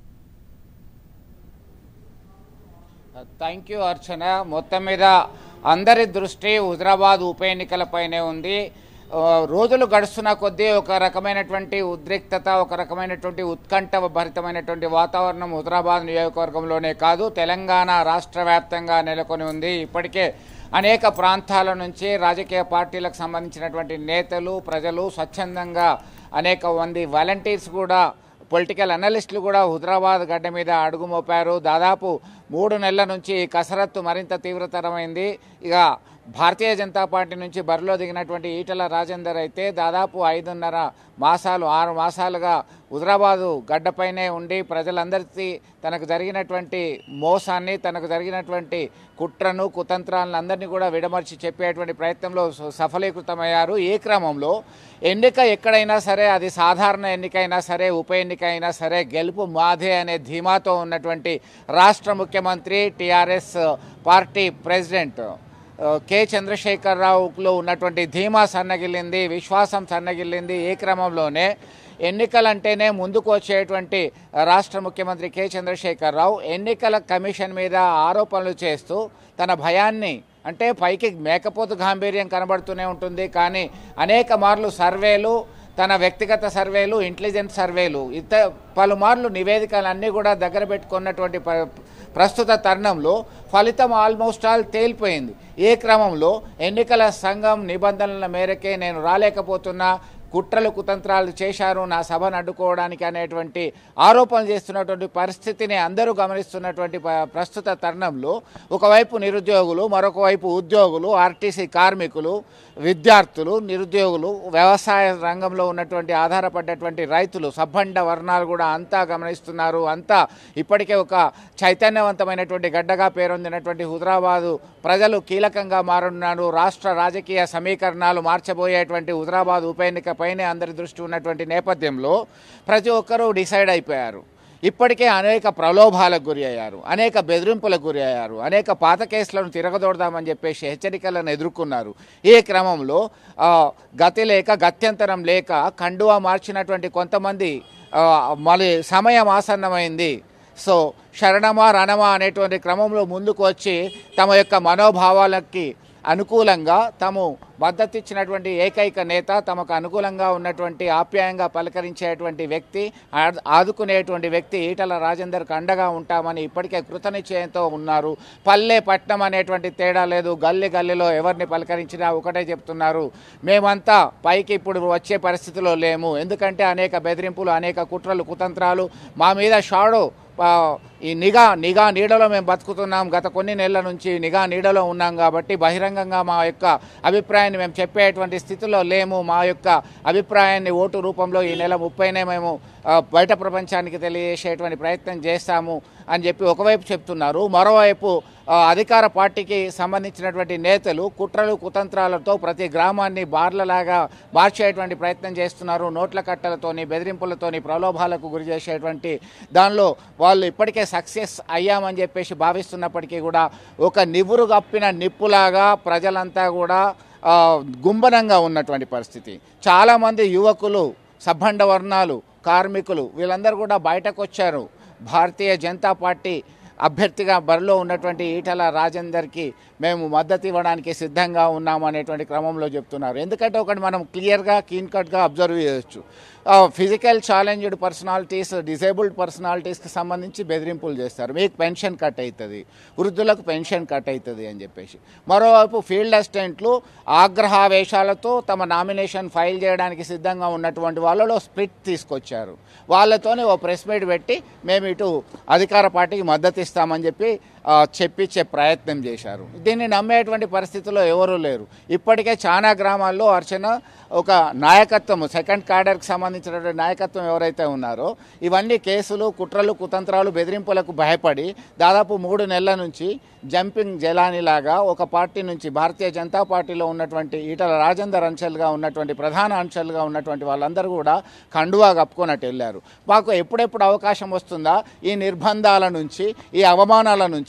థ్యాంక్ యూ అర్చన మొత్తం మీద అందరి దృష్టి హుజరాబాద్ ఉప ఎన్నికలపైనే ఉంది ఆ, రోజులు గడుస్తున్న కొద్దీ ఒక రకమైనటువంటి ఉద్రిక్తత ఒక రకమైనటువంటి ఉత్కంఠ భరితమైనటువంటి వాతావరణం హుజరాబాద్ నియోజకవర్గంలోనే కాదు తెలంగాణ రాష్ట్ర వ్యాప్తంగా నెలకొని ఉంది ఇప్పటికే అనేక ప్రాంతాల నుంచి రాజకీయ పార్టీలకు సంబంధించినటువంటి నేతలు ప్రజలు స్వచ్ఛందంగా అనేక మంది వాలంటీర్స్ కూడా పొలిటికల్ అనలిస్టులు కూడా హుదరాబాద్ గడ్డ మీద అడుగు మోపారు దాదాపు మూడు నెలల నుంచి ఈ కసరత్తు మరింత తీవ్రతరమైంది ఇక భారతీయ జనతా పార్టీ నుంచి బరిలో దిగినటువంటి ఈటల రాజేందర్ అయితే దాదాపు ఐదున్నర మాసాలు ఆరు మాసాలుగా హుజరాబాదు గడ్డపైనే ఉండి ప్రజలందరికీ తనకు జరిగినటువంటి మోసాన్ని తనకు జరిగినటువంటి కుట్రను కుతంత్రాలను అందరినీ కూడా విడమర్చి చెప్పేటువంటి ప్రయత్నంలో స- సఫలీకృతమయ్యారు ఈ క్రమంలో ఎన్నిక ఎక్కడైనా సరే అది సాధారణ ఎన్నికైనా సరే ఉప ఎన్నిక అయినా సరే గెలుపు మాదే అనే ధీమాతో ఉన్నటువంటి రాష్ట్ర ముఖ్యమంత్రి టీఆర్ఎస్ పార్టీ ప్రెసిడెంట్ ఆ, కె చంద్రశేఖరరావులో ఉన్నటువంటి ధీమా సన్నగిల్లింది విశ్వాసం సన్నగిల్లింది ఈ క్రమంలోనే ఎన్నికలంటేనే ముందుకు వచ్చేటువంటి రాష్ట్ర ముఖ్యమంత్రి కె చంద్రశేఖరరావు ఎన్నికల కమిషన్ మీద ఆరోపణలు చేస్తూ తన భయాన్ని అంటే పైకి మేకపోతు గాంభీర్యం కనబడుతూనే ఉంటుంది కానీ అనేక మార్లు సర్వేలు తన వ్యక్తిగత సర్వేలు ఇంటెలిజెన్స్ సర్వేలు ఇత పలుమార్లు నివేదికలన్నీ కూడా దగ్గర పెట్టుకున్నటువంటి ప- ప్రస్తుత తరుణంలో ఫలితం ఆల్మోస్ట్ ఆల్ తేలిపోయింది ఏ క్రమంలో ఎన్నికల సంఘం నిబంధనల మేరకే నేను రాలేకపోతున్నా కుట్రలు కుతంత్రాలు చేశారు నా సభను అడ్డుకోవడానికి అనేటువంటి ఆరోపణలు చేస్తున్నటువంటి పరిస్థితిని అందరూ గమనిస్తున్నటువంటి ప- ప్రస్తుత తరుణంలో ఒకవైపు నిరుద్యోగులు మరొక వైపు ఉద్యోగులు ఆర్టీసీ కార్మికులు విద్యార్థులు నిరుద్యోగులు వ్యవసాయ రంగంలో ఉన్నటువంటి ఆధారపడ్డటువంటి రైతులు సబ్బండ వర్ణాలు కూడా అంతా గమనిస్తున్నారు అంతా ఇప్పటికే ఒక చైతన్యవంతమైనటువంటి గడ్డగా పేరొందినటువంటి హుదరాబాదు ప్రజలు కీలకంగా మారున్నారు రాష్ట్ర రాజకీయ సమీకరణాలు మార్చబోయేటువంటి హుదరాబాద్ ఉప ఎన్నికపైనే అందరి దృష్టి ఉన్నటువంటి నేపథ్యంలో ప్రతి ఒక్కరూ డిసైడ్ అయిపోయారు ఇప్పటికే అనేక ప్రలోభాలకు గురి అయ్యారు అనేక బెదిరింపులకు గురి అయ్యారు అనేక పాత కేసులను తిరగదోడదామని చెప్పేసి హెచ్చరికలను ఎదుర్కొన్నారు ఈ క్రమంలో ఆ, గతి లేక గత్యంతరం లేక కండువా మార్చినటువంటి కొంతమంది ఆ, మళ్ళీ సమయం ఆసన్నమైంది సో శరణమా రణమా అనేటువంటి క్రమంలో ముందుకు వచ్చి తమ యొక్క మనోభావాలకి అనుకూలంగా తాము మద్దతు ఇచ్చినటువంటి ఏకైక నేత తమకు అనుకూలంగా ఉన్నటువంటి ఆప్యాయంగా పలకరించేటువంటి వ్యక్తి ఆ- ఆదుకునేటువంటి వ్యక్తి ఈటల రాజేందర్కి అండగా ఉంటామని ఇప్పటికే కృతనిశ్చయంతో ఉన్నారు పల్లె పట్నం అనేటువంటి తేడా లేదు గల్లీ గల్లీలో ఎవరిని పలకరించినా ఒకటే చెప్తున్నారు మేమంతా పైకి ఇప్పుడు వచ్చే పరిస్థితిలో లేము ఎందుకంటే అనేక బెదిరింపులు అనేక కుట్రలు కుతంత్రాలు మా మీద షాడో ఆ, ఈ నిఘా నిఘా నీడలో మేము బతుకుతున్నాం గత కొన్ని నెలల నుంచి నిఘా నీడలో ఉన్నాం కాబట్టి బహిరంగంగా మా యొక్క అభిప్రాయాన్ని మేము చెప్పేటువంటి స్థితిలో లేము మా యొక్క అభిప్రాయాన్ని ఓటు రూపంలో ఈ నెల ముప్పైనే మేము ఆ, బయట ప్రపంచానికి తెలియజేసేటువంటి ప్రయత్నం చేస్తాము అని చెప్పి ఒకవైపు చెప్తున్నారు మరోవైపు ఆ, అధికార పార్టీకి సంబంధించినటువంటి నేతలు కుట్రలు కుతంత్రాలతో ప్రతి గ్రామాన్ని బార్లలాగా మార్చేటువంటి ప్రయత్నం చేస్తున్నారు నోట్ల కట్టలతోని బెదిరింపులతోని ప్రలోభాలకు గురి చేసేటువంటి దానిలో వాళ్ళు ఇప్పటికే సక్సెస్ అయ్యామని చెప్పేసి భావిస్తున్నప్పటికీ కూడా ఒక నివురు కప్పిన నిప్పులాగా ప్రజలంతా కూడా ఆ, గుంబనంగా ఉన్నటువంటి పరిస్థితి చాలామంది యువకులు సబ్బండ వర్ణాలు కార్మికులు వీళ్ళందరూ కూడా బయటకు వచ్చారు భారతీయ జనతా పార్టీ అభ్యర్థిగా బరిలో ఉన్నటువంటి ఈటల రాజేందర్కి మేము మద్దతు ఇవ్వడానికి సిద్ధంగా ఉన్నాము అనేటువంటి క్రమంలో చెప్తున్నారు ఎందుకంటే ఒకటి మనం క్లియర్గా క్లీన్ కట్గా అబ్జర్వ్ చేయొచ్చు ఫిజికల్ ఛాలెంజ్డ్ పర్సనాలిటీస్ డిసేబుల్డ్ పర్సనాలిటీస్కి సంబంధించి బెదిరింపులు చేస్తారు మీకు పెన్షన్ కట్ అవుతుంది వృద్ధులకు పెన్షన్ కట్ అవుతుంది అని చెప్పేసి మరోవైపు ఫీల్డ్ అసిస్టెంట్లు ఆగ్రహావేశాలతో తమ నామినేషన్ ఫైల్ చేయడానికి సిద్ధంగా ఉన్నటువంటి వాళ్ళలో స్ప్లిట్ తీసుకొచ్చారు వాళ్ళతోనే ఓ ప్రెస్ మీట్ పెట్టి మేము ఇటు అధికార పార్టీకి మద్దతు ఇస్తామని చెప్పి ఆ, చెప్పించే ప్రయత్నం చేశారు దీన్ని నమ్మేటువంటి పరిస్థితిలో ఎవరూ లేరు ఇప్పటికే చాలా గ్రామాల్లో అర్చన ఒక నాయకత్వం సెకండ్ కార్డర్కి సంబంధించినటువంటి నాయకత్వం ఎవరైతే ఉన్నారో ఇవన్నీ కేసులు కుట్రలు కుతంత్రాలు బెదిరింపులకు భయపడి దాదాపు మూడు నెలల నుంచి జంపింగ్ జలానిలాగా ఒక పార్టీ నుంచి భారతీయ జనతా పార్టీలో ఉన్నటువంటి ఈటల రాజేందర్ అంచెలుగా ఉన్నటువంటి ప్రధాన అంచెలుగా ఉన్నటువంటి వాళ్ళందరూ కూడా కండువా కప్పుకున్నట్టు వెళ్ళారు మాకు ఎప్పుడెప్పుడు అవకాశం వస్తుందా ఈ నిర్బంధాల నుంచి ఈ అవమానాల నుంచి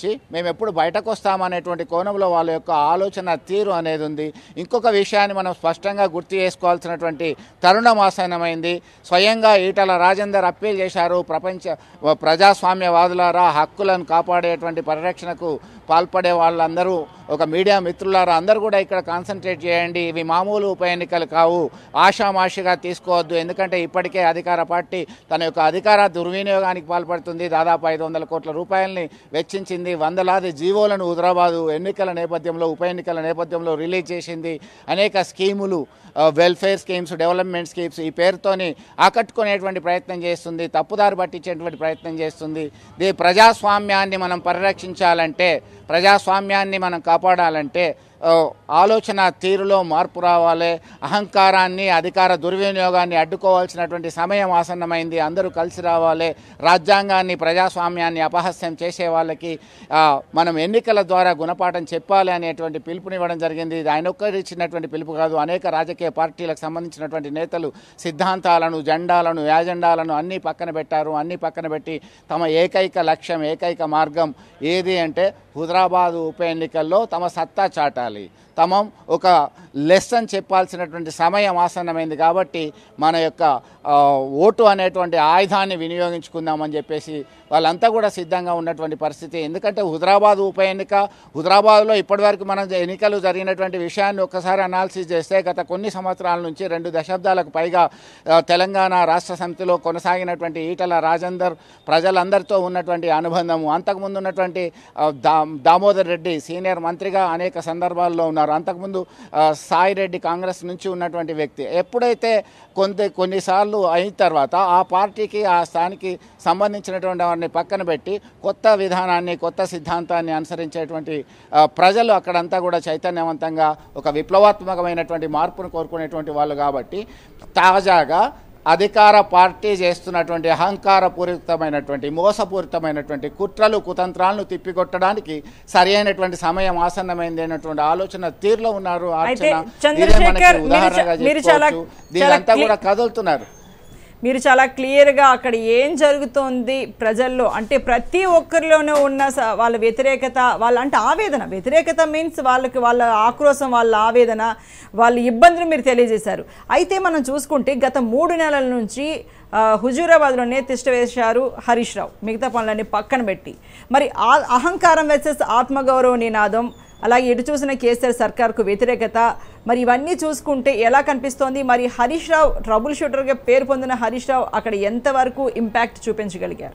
నుంచి మేము ఎప్పుడు బయటకు వస్తామనేటువంటి కోణంలో వాళ్ళ యొక్క ఆలోచన తీరు అనేది ఉంది ఇంకొక విషయాన్ని మనం స్పష్టంగా గుర్తు చేసుకోవాల్సినటువంటి తరుణం ఆసన్నమైంది స్వయంగా ఈటల రాజేందర్ అప్పీల్ చేశారు ప్రపంచ ప్రజాస్వామ్యవాదులారా హక్కులను కాపాడేటువంటి పరిరక్షణకు పాల్పడే వాళ్ళందరూ ఒక మీడియా మిత్రులారా అందరూ కూడా ఇక్కడ కాన్సన్ట్రేట్ చేయండి ఇవి మామూలు ఉప ఎన్నికలు కావు ఆషామాషిగా తీసుకోవద్దు ఎందుకంటే ఇప్పటికే అధికార పార్టీ తన యొక్క అధికార దుర్వినియోగానికి పాల్పడుతుంది దాదాపు ఐదు వందల కోట్ల రూపాయలని వెచ్చించింది వందలాది జీవోలను హుదరాబాదు ఎన్నికల నేపథ్యంలో ఉప ఎన్నికల నేపథ్యంలో రిలీజ్ చేసింది అనేక స్కీములు ఆ, వెల్ఫేర్ స్కీమ్స్ డెవలప్మెంట్ స్కీమ్స్ ఈ పేరుతోని ఆకట్టుకునేటువంటి ప్రయత్నం చేస్తుంది తప్పుదారి పట్టించేటువంటి ప్రయత్నం చేస్తుంది ఈ ప్రజాస్వామ్యాన్ని మనం పరిరక్షించాలంటే ప్రజాస్వామ్యాన్ని మనం కాపాడాలంటే ఆ, ఆలోచన తీరులో మార్పు రావాలి అహంకారాన్ని అధికార దుర్వినియోగాన్ని అడ్డుకోవాల్సినటువంటి సమయం ఆసన్నమైంది అందరూ కలిసి రావాలి రాజ్యాంగాన్ని ప్రజాస్వామ్యాన్ని అపహాస్యం చేసే వాళ్ళకి ఆ, మనం ఎన్నికల ద్వారా గుణపాఠం చెప్పాలి అనేటువంటి పిలుపునివ్వడం జరిగింది ఇది ఆయన ఒక్కరు ఇచ్చినటువంటి పిలుపు కాదు అనేక రాజకీయ పార్టీలకు సంబంధించినటువంటి నేతలు సిద్ధాంతాలను జెండాలను యాజెండాలను అన్నీ పక్కన పెట్టారు అన్నీ పక్కన పెట్టి తమ ఏకైక లక్ష్యం ఏకైక మార్గం ఏది అంటే హుదరాబాద్ ఉప ఎన్నికల్లో తమ సత్తా చాటాలి తమ ఒక లెసన్ చెప్పాల్సినటువంటి సమయం ఆసన్నమైంది కాబట్టి మన యొక్క ఆ, ఓటు అనేటువంటి ఆయుధాన్ని వినియోగించుకుందామని చెప్పేసి వాళ్ళంతా కూడా సిద్ధంగా ఉన్నటువంటి పరిస్థితి ఎందుకంటే హుదరాబాద్ ఉప ఎన్నిక హుదరాబాద్లో ఇప్పటివరకు మనం ఎన్నికలు జరిగినటువంటి విషయాన్ని ఒక్కసారి అనాలిసిస్ చేస్తే గత కొన్ని సంవత్సరాల నుంచి రెండు దశాబ్దాలకు పైగా ఆ, తెలంగాణ రాష్ట్ర సమితిలో కొనసాగినటువంటి ఈటల రాజేందర్ ప్రజలందరితో ఉన్నటువంటి అనుబంధము అంతకుముందు ఉన్నటువంటి ఆ, దా దామోదర్ రెడ్డి సీనియర్ మంత్రిగా అనేక సందర్భాల్లో ఉన్నారు అంతకుముందు ఆ, సాయి రెడ్డి కాంగ్రెస్ నుంచి ఉన్నటువంటి వ్యక్తి ఎప్పుడైతే కొంత కొన్నిసార్లు అయిన తర్వాత ఆ పార్టీకి ఆ స్థానికి సంబంధించినటువంటి వారిని పక్కన పెట్టి కొత్త విధానాన్ని కొత్త సిద్ధాంతాన్ని అనుసరించేటువంటి ఆ, ప్రజలు అక్కడంతా కూడా చైతన్యవంతంగా ఒక విప్లవాత్మకమైనటువంటి మార్పును కోరుకునేటువంటి వాళ్ళు కాబట్టి తాజాగా అధికార పార్టీ చేస్తున్నటువంటి అహంకారపూరితమైనటువంటి మోసపూరితమైనటువంటి కుట్రలు కుతంత్రాలను తిప్పికొట్టడానికి సరి అయినటువంటి సమయం ఆసన్నమైంది అనేటువంటి ఆలోచన తీరులో ఉన్నారు అయితే అర్చన. ఇదే చంద్రశేఖర్ మనకి మీరు చ- ఉదాహరణగా మీరు చాలా- చెప్పుకోవచ్చు. దీనంతా చాలా కూడా కదులుతున్నారు మీరు చాలా క్లియర్గా అక్కడ ఏం జరుగుతోంది ప్రజల్లో అంటే ప్రతి ఒక్కరిలోనూ ఉన్న స- వాళ్ళ వ్యతిరేకత వాళ్ళ అంటే ఆవేదన వ్యతిరేకత మీన్స్ వాళ్ళకి వాళ్ళ ఆక్రోశం వాళ్ళ ఆవేదన వాళ్ళ ఇబ్బందులు మీరు తెలియజేశారు అయితే మనం చూసుకుంటే గత మూడు నెలల నుంచి ఆ, హుజూరాబాద్లోనే తిష్ట వేశారు హరీష్ రావు మిగతా పనులన్నీ పక్కన పెట్టి మరి ఆ- అహంకారం వెసెస్ ఆత్మగౌరవ నినాదం అలాగే ఎటు చూసిన కేసీఆర్ సర్కార్కు వ్యతిరేకత మరి ఇవన్నీ చూసుకుంటే ఎలా కనిపిస్తోంది మరి హరీష్ రావు ట్రబుల్ షూటర్గా పేరు పొందిన హరీష్ రావు అక్కడ ఎంతవరకు ఇంపాక్ట్ చూపించగలిగారు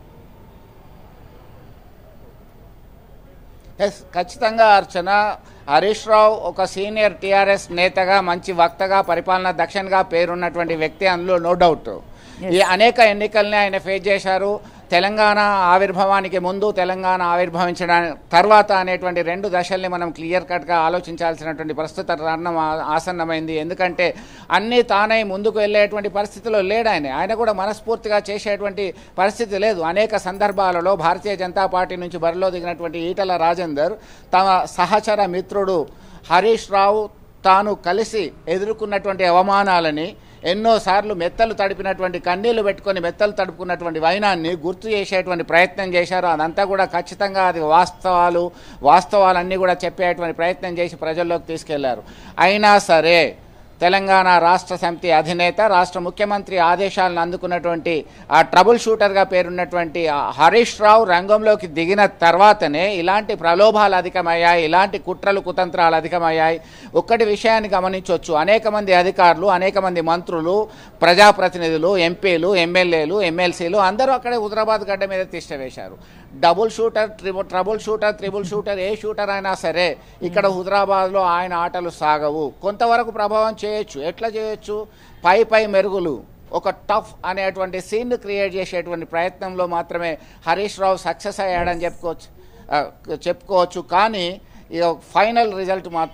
ఎస్ ఖచ్చితంగా అర్చన హరీష్ రావు ఒక సీనియర్ టీఆర్ఎస్ నేతగా మంచి వక్తగా పరిపాలన దక్షిణగా పేరున్నటువంటి వ్యక్తి అందులో నో డౌట్ ఈ అనేక ఎన్నికల్ని ఆయన ఫేస్ చేశారు తెలంగాణ ఆవిర్భావానికి ముందు తెలంగాణ ఆవిర్భవించడానికి తర్వాత అనేటువంటి రెండు దశల్ని మనం క్లియర్ కట్గా ఆలోచించాల్సినటువంటి ప్రస్తుత తరుణం ఆ- ఆసన్నమైంది ఎందుకంటే అన్నీ తానై ముందుకు వెళ్ళేటువంటి పరిస్థితిలో లేడు ఆయన ఆయన కూడా మనస్ఫూర్తిగా చేసేటువంటి పరిస్థితి లేదు అనేక సందర్భాలలో భారతీయ జనతా పార్టీ నుంచి బరిలో దిగినటువంటి ఈటల రాజేందర్ తమ సహచర మిత్రుడు హరీష్ రావు తాను కలిసి ఎదుర్కొన్నటువంటి అవమానాలని ఎన్నోసార్లు మెత్తలు తడిపినటువంటి కన్నీళ్లు పెట్టుకొని మెత్తలు తడుపుకున్నటువంటి వైనాన్ని గుర్తు చేసేటువంటి ప్రయత్నం చేశారు అదంతా కూడా ఖచ్చితంగా అది వాస్తవాలు వాస్తవాలన్నీ కూడా చెప్పేటువంటి ప్రయత్నం చేసి ప్రజల్లోకి తీసుకెళ్లారు అయినా సరే తెలంగాణ రాష్ట్ర సమితి అధినేత రాష్ట్ర ముఖ్యమంత్రి ఆదేశాలను అందుకున్నటువంటి ఆ ట్రబుల్ షూటర్గా పేరున్నటువంటి ఆ హరీష్ రావు రంగంలోకి దిగిన తర్వాతనే ఇలాంటి ప్రలోభాలు అధికమయ్యాయి ఇలాంటి కుట్రలు కుతంత్రాలు అధికమయ్యాయి ఒక్కటి విషయాన్ని గమనించవచ్చు అనేక మంది అధికారులు అనేక మంది మంత్రులు ప్రజాప్రతినిధులు ఎంపీలు ఎమ్మెల్యేలు ఎమ్మెల్సీలు అందరూ అక్కడే హుదరాబాద్ గడ్డ మీద తిష్ట వేశారు double shooter triple trouble shooter triple shooter ఏ షూటర్ అయినా సరే ఇక్కడ హుదరాబాద్లో ఆయన ఆటలు సాగవు కొంతవరకు ప్రభావం చేయొచ్చు ఎట్లా చేయొచ్చు పై పై మెరుగులు ఒక టఫ్ అనేటువంటి సీన్ క్రియేట్ చేసేటువంటి ప్రయత్నంలో మాత్రమే హరీష్ రావు సక్సెస్ అయ్యాడని చెప్పుకోవచ్చు ఆ, చెప్పుకోవచ్చు కానీ ఇక ఫైనల్ రిజల్ట్ మాత్రం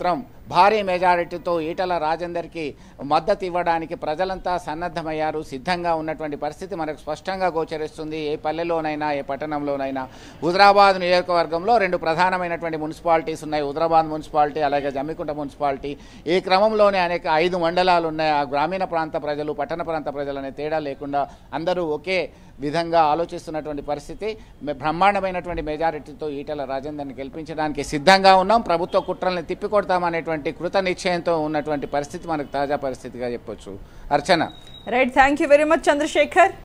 భారీ మెజారిటీతో ఈటల రాజేందర్కి మద్దతు ఇవ్వడానికి ప్రజలంతా సన్నద్ధమయ్యారు సిద్ధంగా ఉన్నటువంటి పరిస్థితి మనకు స్పష్టంగా గోచరిస్తుంది ఏ పల్లెలోనైనా ఏ పట్టణంలోనైనా హుజరాబాద్ నియోజకవర్గంలో రెండు ప్రధానమైనటువంటి మున్సిపాలిటీస్ ఉన్నాయి హుజరాబాద్ మున్సిపాలిటీ అలాగే జమ్మికుంట మున్సిపాలిటీ ఈ క్రమంలోనే అనేక ఐదు మండలాలు ఉన్నాయి ఆ గ్రామీణ ప్రాంత ప్రజలు పట్టణ ప్రాంత ప్రజలు అనే తేడా లేకుండా అందరూ ఒకే విధంగా ఆలోచిస్తున్నటువంటి పరిస్థితి మే- బ్రహ్మాండమైనటువంటి మెజారిటీతో ఈటల రాజేందర్ని గెలిపించడానికి సిద్ధంగా ఉన్నాం ప్రభుత్వ కుట్రల్ని తిప్పికొడతామనేటువంటి కృత నిశ్చయంతో ఉన్నటువంటి పరిస్థితి మనకు తాజా పరిస్థితిగా చెప్పొచ్చు Archana right thank you very much Chandrasekhar